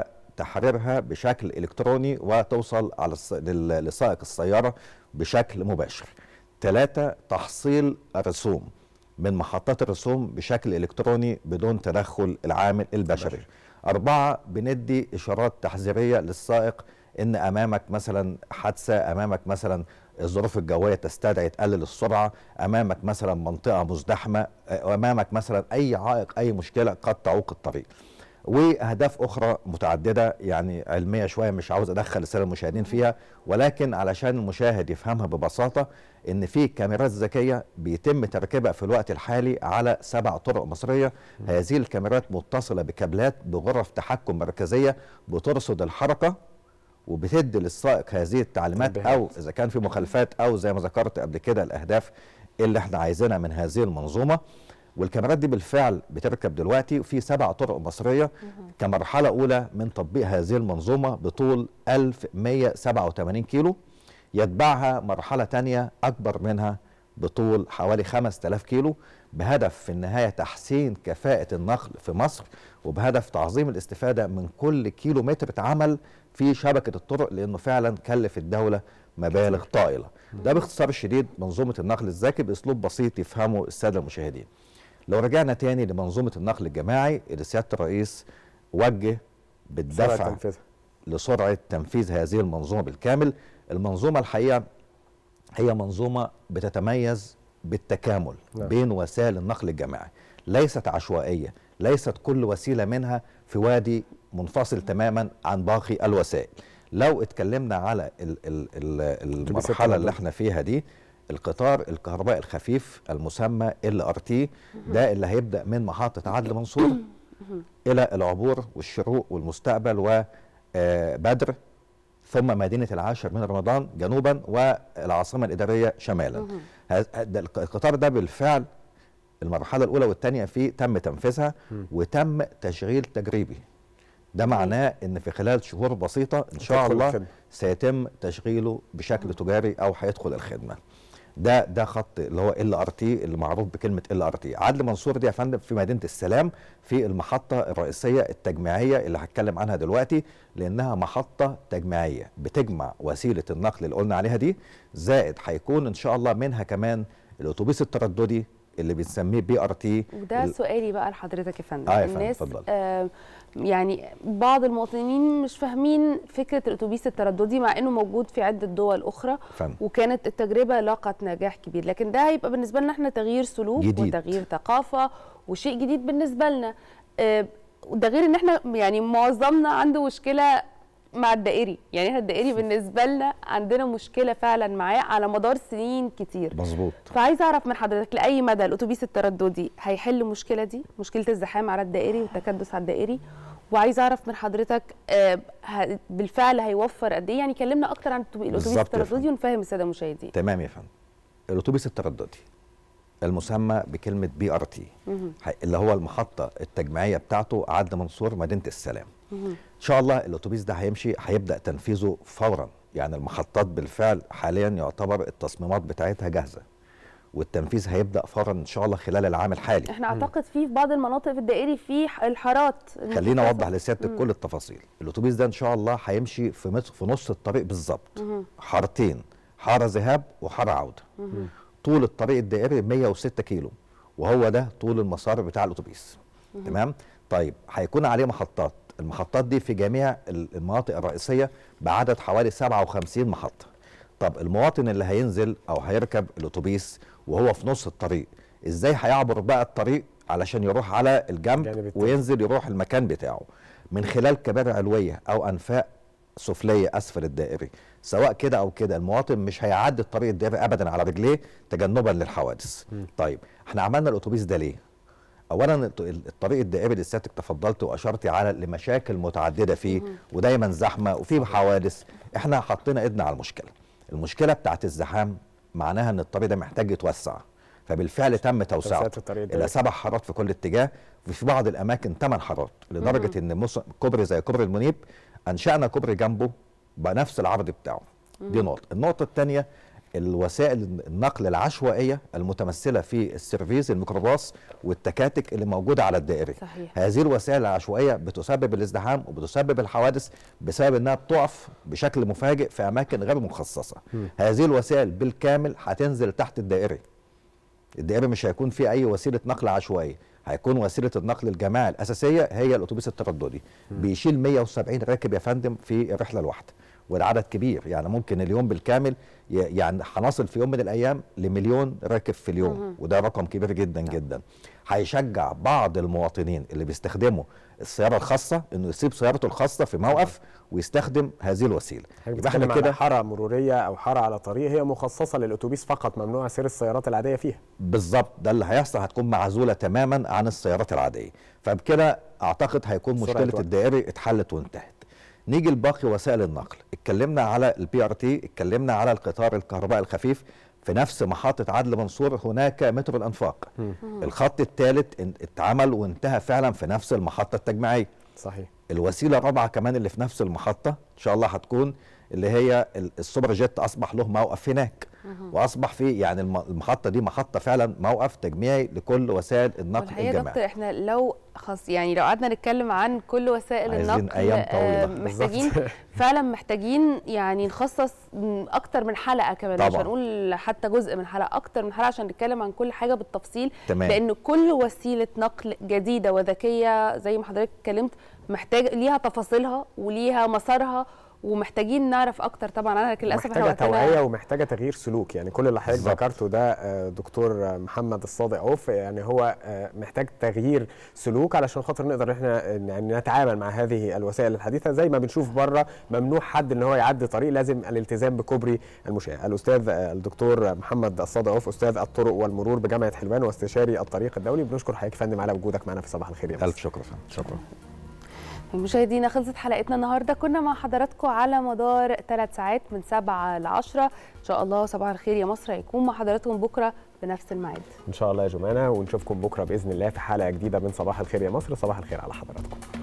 وتحريرها بشكل الكتروني وتوصل على الس- لل- لسائق السياره بشكل مباشر ثلاثة تحصيل الرسوم من محطات الرسوم بشكل إلكتروني بدون تدخل العامل البشري أربعة بندي إشارات تحذيرية للسائق إن أمامك مثلا حادثة أمامك مثلا الظروف الجوية تستدعي تقلل السرعة أمامك مثلا منطقة مزدحمة آه، أمامك مثلا أي عائق أي مشكلة قد تعوق الطريق واهداف اخرى متعدده يعني علميه شويه مش عاوز ادخل الساده المشاهدين فيها ولكن علشان المشاهد يفهمها ببساطه ان في كاميرات ذكيه بيتم تركيبها في الوقت الحالي على سبع طرق مصريه هذه الكاميرات متصله بكابلات بغرف تحكم مركزيه بترصد الحركه وبتدي للسائق هذه التعليمات او اذا كان في مخالفات او زي ما ذكرت قبل كده الاهداف اللي احنا عايزينها من هذه المنظومه والكاميرات دي بالفعل بتركب دلوقتي في سبع طرق مصريه كمرحله اولى من تطبيق هذه المنظومه بطول 1187 كيلو يتبعها مرحله ثانيه اكبر منها بطول حوالي 5000 كيلو بهدف في النهايه تحسين كفاءه النقل في مصر وبهدف تعظيم الاستفاده من كل كيلو متر اتعمل في شبكه الطرق لانه فعلا كلف الدوله مبالغ طائله ده باختصار شديد منظومه النقل الذكي باسلوب بسيط يفهمه الساده المشاهدين لو رجعنا تاني لمنظومه النقل الجماعي اللي سياده الرئيس وجه بالدفع سرعة تنفيذها. لسرعه تنفيذ هذه المنظومه بالكامل المنظومه الحقيقه هي منظومه بتتميز بالتكامل نعم. بين وسائل النقل الجماعي ليست عشوائيه ليست كل وسيله منها في وادي منفصل تماما عن باقي الوسائل لو اتكلمنا على ال ال ال المرحله اللي احنا فيها دي القطار الكهربائي الخفيف المسمى ال ار تي ده اللي هيبدا من محطه عدلي منصور الى العبور والشروق والمستقبل وبدر ثم مدينه العاشر من رمضان جنوبا والعاصمه الاداريه شمالا مهم. هذا- ده القطار ده بالفعل المرحله الاولى والثانيه فيه تم تنفيذها وتم تشغيل تجريبي ده معناه ان في خلال شهور بسيطه ان شاء هتدخل الله الخدمة. سيتم تشغيله بشكل تجاري او هيدخل الخدمه ده ده خط اللي هو ال ار تي اللي معروف بكلمه ال ار تي عدلي منصور دي يا فندم في مدينه السلام في المحطه الرئيسيه التجميعيه اللي هتكلم عنها دلوقتي لانها محطه تجميعيه بتجمع وسيله النقل اللي قلنا عليها دي زائد هيكون ان شاء الله منها كمان الاتوبيس الترددي اللي بنسميه بي ار تي وده سؤالي بقى لحضرتك يا فندم آه يا فندم، الناس اتفضل. آه يعني بعض المواطنين مش فاهمين فكره الاتوبيس الترددي مع انه موجود في عده دول اخرى فندم. وكانت التجربه لاقت نجاح كبير لكن ده هيبقى بالنسبه لنا احنا تغيير سلوك جديد. وتغيير ثقافه وشيء جديد بالنسبه لنا آه وده غير ان احنا يعني معظمنا عنده مشكله مع الدائري يعني احنا الدائري بالنسبه لنا عندنا مشكله فعلا معاه على مدار سنين كتير مظبوط فعايزه اعرف من حضرتك لاي مدى الاتوبيس الترددي هيحل المشكله دي مشكله الزحام على الدائري والتكدس على الدائري وعايزه اعرف من حضرتك آه، ه- بالفعل هيوفر قد ايه يعني كلمنا اكتر عن الأتوبي- الاتوبيس بالظبط يا الترددي ونفهم الساده المشاهدين تمام يا فندم الاتوبيس الترددي المسمى بكلمه بي ار تي مهم. اللي هو المحطه التجميعيه بتاعته عدلي منصور مدينه السلام مهم. ان شاء الله الاتوبيس ده هيمشي هيبدا تنفيذه فورا يعني المحطات بالفعل حاليا يعتبر التصميمات بتاعتها جاهزه والتنفيذ هيبدا فورا ان شاء الله خلال العام الحالي احنا اعتقد في في بعض المناطق في الدائري في ح- الحارات خلينا اوضح لسيادتك مم. كل التفاصيل الاتوبيس ده ان شاء الله هيمشي في مس- في نص الطريق بالظبط مهم. حارتين حاره ذهاب وحاره عوده مهم. طول الطريق الدائري 106 كيلو وهو ده طول المسار بتاع الاتوبيس مهم. تمام طيب هيكون عليه محطات المحطات دي في جميع ال- المناطق الرئيسيه بعدد حوالي 57 محطه طب المواطن اللي هينزل او هيركب الاتوبيس وهو في نص الطريق ازاي هيعبر بقى الطريق علشان يروح على الجنب التاني. وينزل يروح المكان بتاعه من خلال كباري علويه او انفاق سفليه اسفل الدائري سواء كده او كده المواطن مش هيعدي الطريق الدائري ابدا على رجليه تجنبا للحوادث طيب احنا عملنا الاتوبيس ده ليه اولا الت- الطريق الدائري اللي سيادتك تفضلت واشرتي على لمشاكل متعدده فيه ودايما زحمه وفيه حوادث احنا حطينا ايدنا على المشكله المشكله بتاعت الزحام معناها ان الطريق ده محتاج يتوسع فبالفعل تم توسعه توسعة الطريق الدائري. الى سبع حارات في كل اتجاه وفي بعض الاماكن ثمان حارات لدرجه ان مص- كوبري زي كوبري المنيب انشانا كوبري جنبه بنفس العرض بتاعه دي نقطه النقطه الثانيه الوسائل النقل العشوائيه المتمثله في السيرفيس الميكروباص والتكاتك اللي موجوده على الدائري صحيح. هذه الوسائل العشوائيه بتسبب الازدحام وبتسبب الحوادث بسبب انها بتقف بشكل مفاجئ في اماكن غير مخصصه هذه الوسائل بالكامل هتنزل تحت الدائري الدائري مش هيكون فيه اي وسيله نقل عشوائيه هيكون وسيله النقل الجماعي الاساسيه هي الاتوبيس الترددي بيشيل 170 راكب يا فندم في الرحله الواحده والعدد كبير يعني ممكن اليوم بالكامل ي- يعني هنصل في يوم من الايام لمليون راكب في اليوم مهم. وده رقم كبير جدا جدا هيشجع بعض المواطنين اللي بيستخدموا السياره الخاصه انه يسيب سيارته الخاصه في موقف ويستخدم هذه الوسيله يبقى احنا كده حاره مروريه او حاره على طريق هي مخصصه للاتوبيس فقط ممنوع سير السيارات العاديه فيها بالظبط ده اللي هيحصل هتكون معزوله تماما عن السيارات العاديه فبكده اعتقد هيكون سرعة مشكله وقت. الدائري اتحلت وانتهت نيجي لباقي وسائل النقل اتكلمنا على البي ار تي اتكلمنا على القطار الكهربائي الخفيف في نفس محطه عدل منصور هناك مترو الانفاق الخط الثالث اتعمل وانتهى فعلا في نفس المحطه التجميعيه صحيح الوسيله الرابعه كمان اللي في نفس المحطه ان شاء الله هتكون اللي هي ال- السوبر جيت اصبح له موقف هناك واصبح في يعني الم- المحطه دي محطه فعلا موقف تجميعي لكل وسائل النقل والحقيقه يا الجماعي دكتور احنا لو خص يعني لو قعدنا نتكلم عن كل وسائل عايزين النقل أيام آه، طويلة. محتاجين بالظبط. فعلا محتاجين يعني نخصص م- اكتر من حلقه كمان مش طبعاً. هنقول حتى جزء من حلقه اكتر من حلقه عشان نتكلم عن كل حاجه بالتفصيل تمام. لان كل وسيله نقل جديده وذكيه زي ما حضرتك اتكلمت محتاج ليها تفاصيلها وليها مسارها ومحتاجين نعرف اكتر طبعا عنها لكن للاسف احنا محتاجه وقتنا توعيه ومحتاجه تغيير سلوك يعني كل اللي حضرتك ذكرته ده آه، دكتور محمد الصادق عوف يعني هو آه، محتاج تغيير سلوك علشان خاطر نقدر احنا يعني نتعامل مع هذه الوسائل الحديثه زي ما بنشوف بره ممنوع حد ان هو يعدي طريق لازم الالتزام بكوبري المشاة الاستاذ آه، الدكتور محمد الصادق عوف استاذ الطرق والمرور بجامعه حلوان واستشاري الطريق الدولي بنشكر حضرتك يا فندم على وجودك معنا في صباح الخير يا مصر الف شكر فندم شكرا مشاهدينا خلصت حلقتنا النهارده كنا مع حضراتكم على مدار ثلاث ساعات من 7 ل 10 ان شاء الله صباح الخير يا مصر هيكون مع حضراتكم بكره بنفس الميعاد ان شاء الله يا جمانه ونشوفكم بكره باذن الله في حلقه جديده من صباح الخير يا مصر صباح الخير على حضراتكم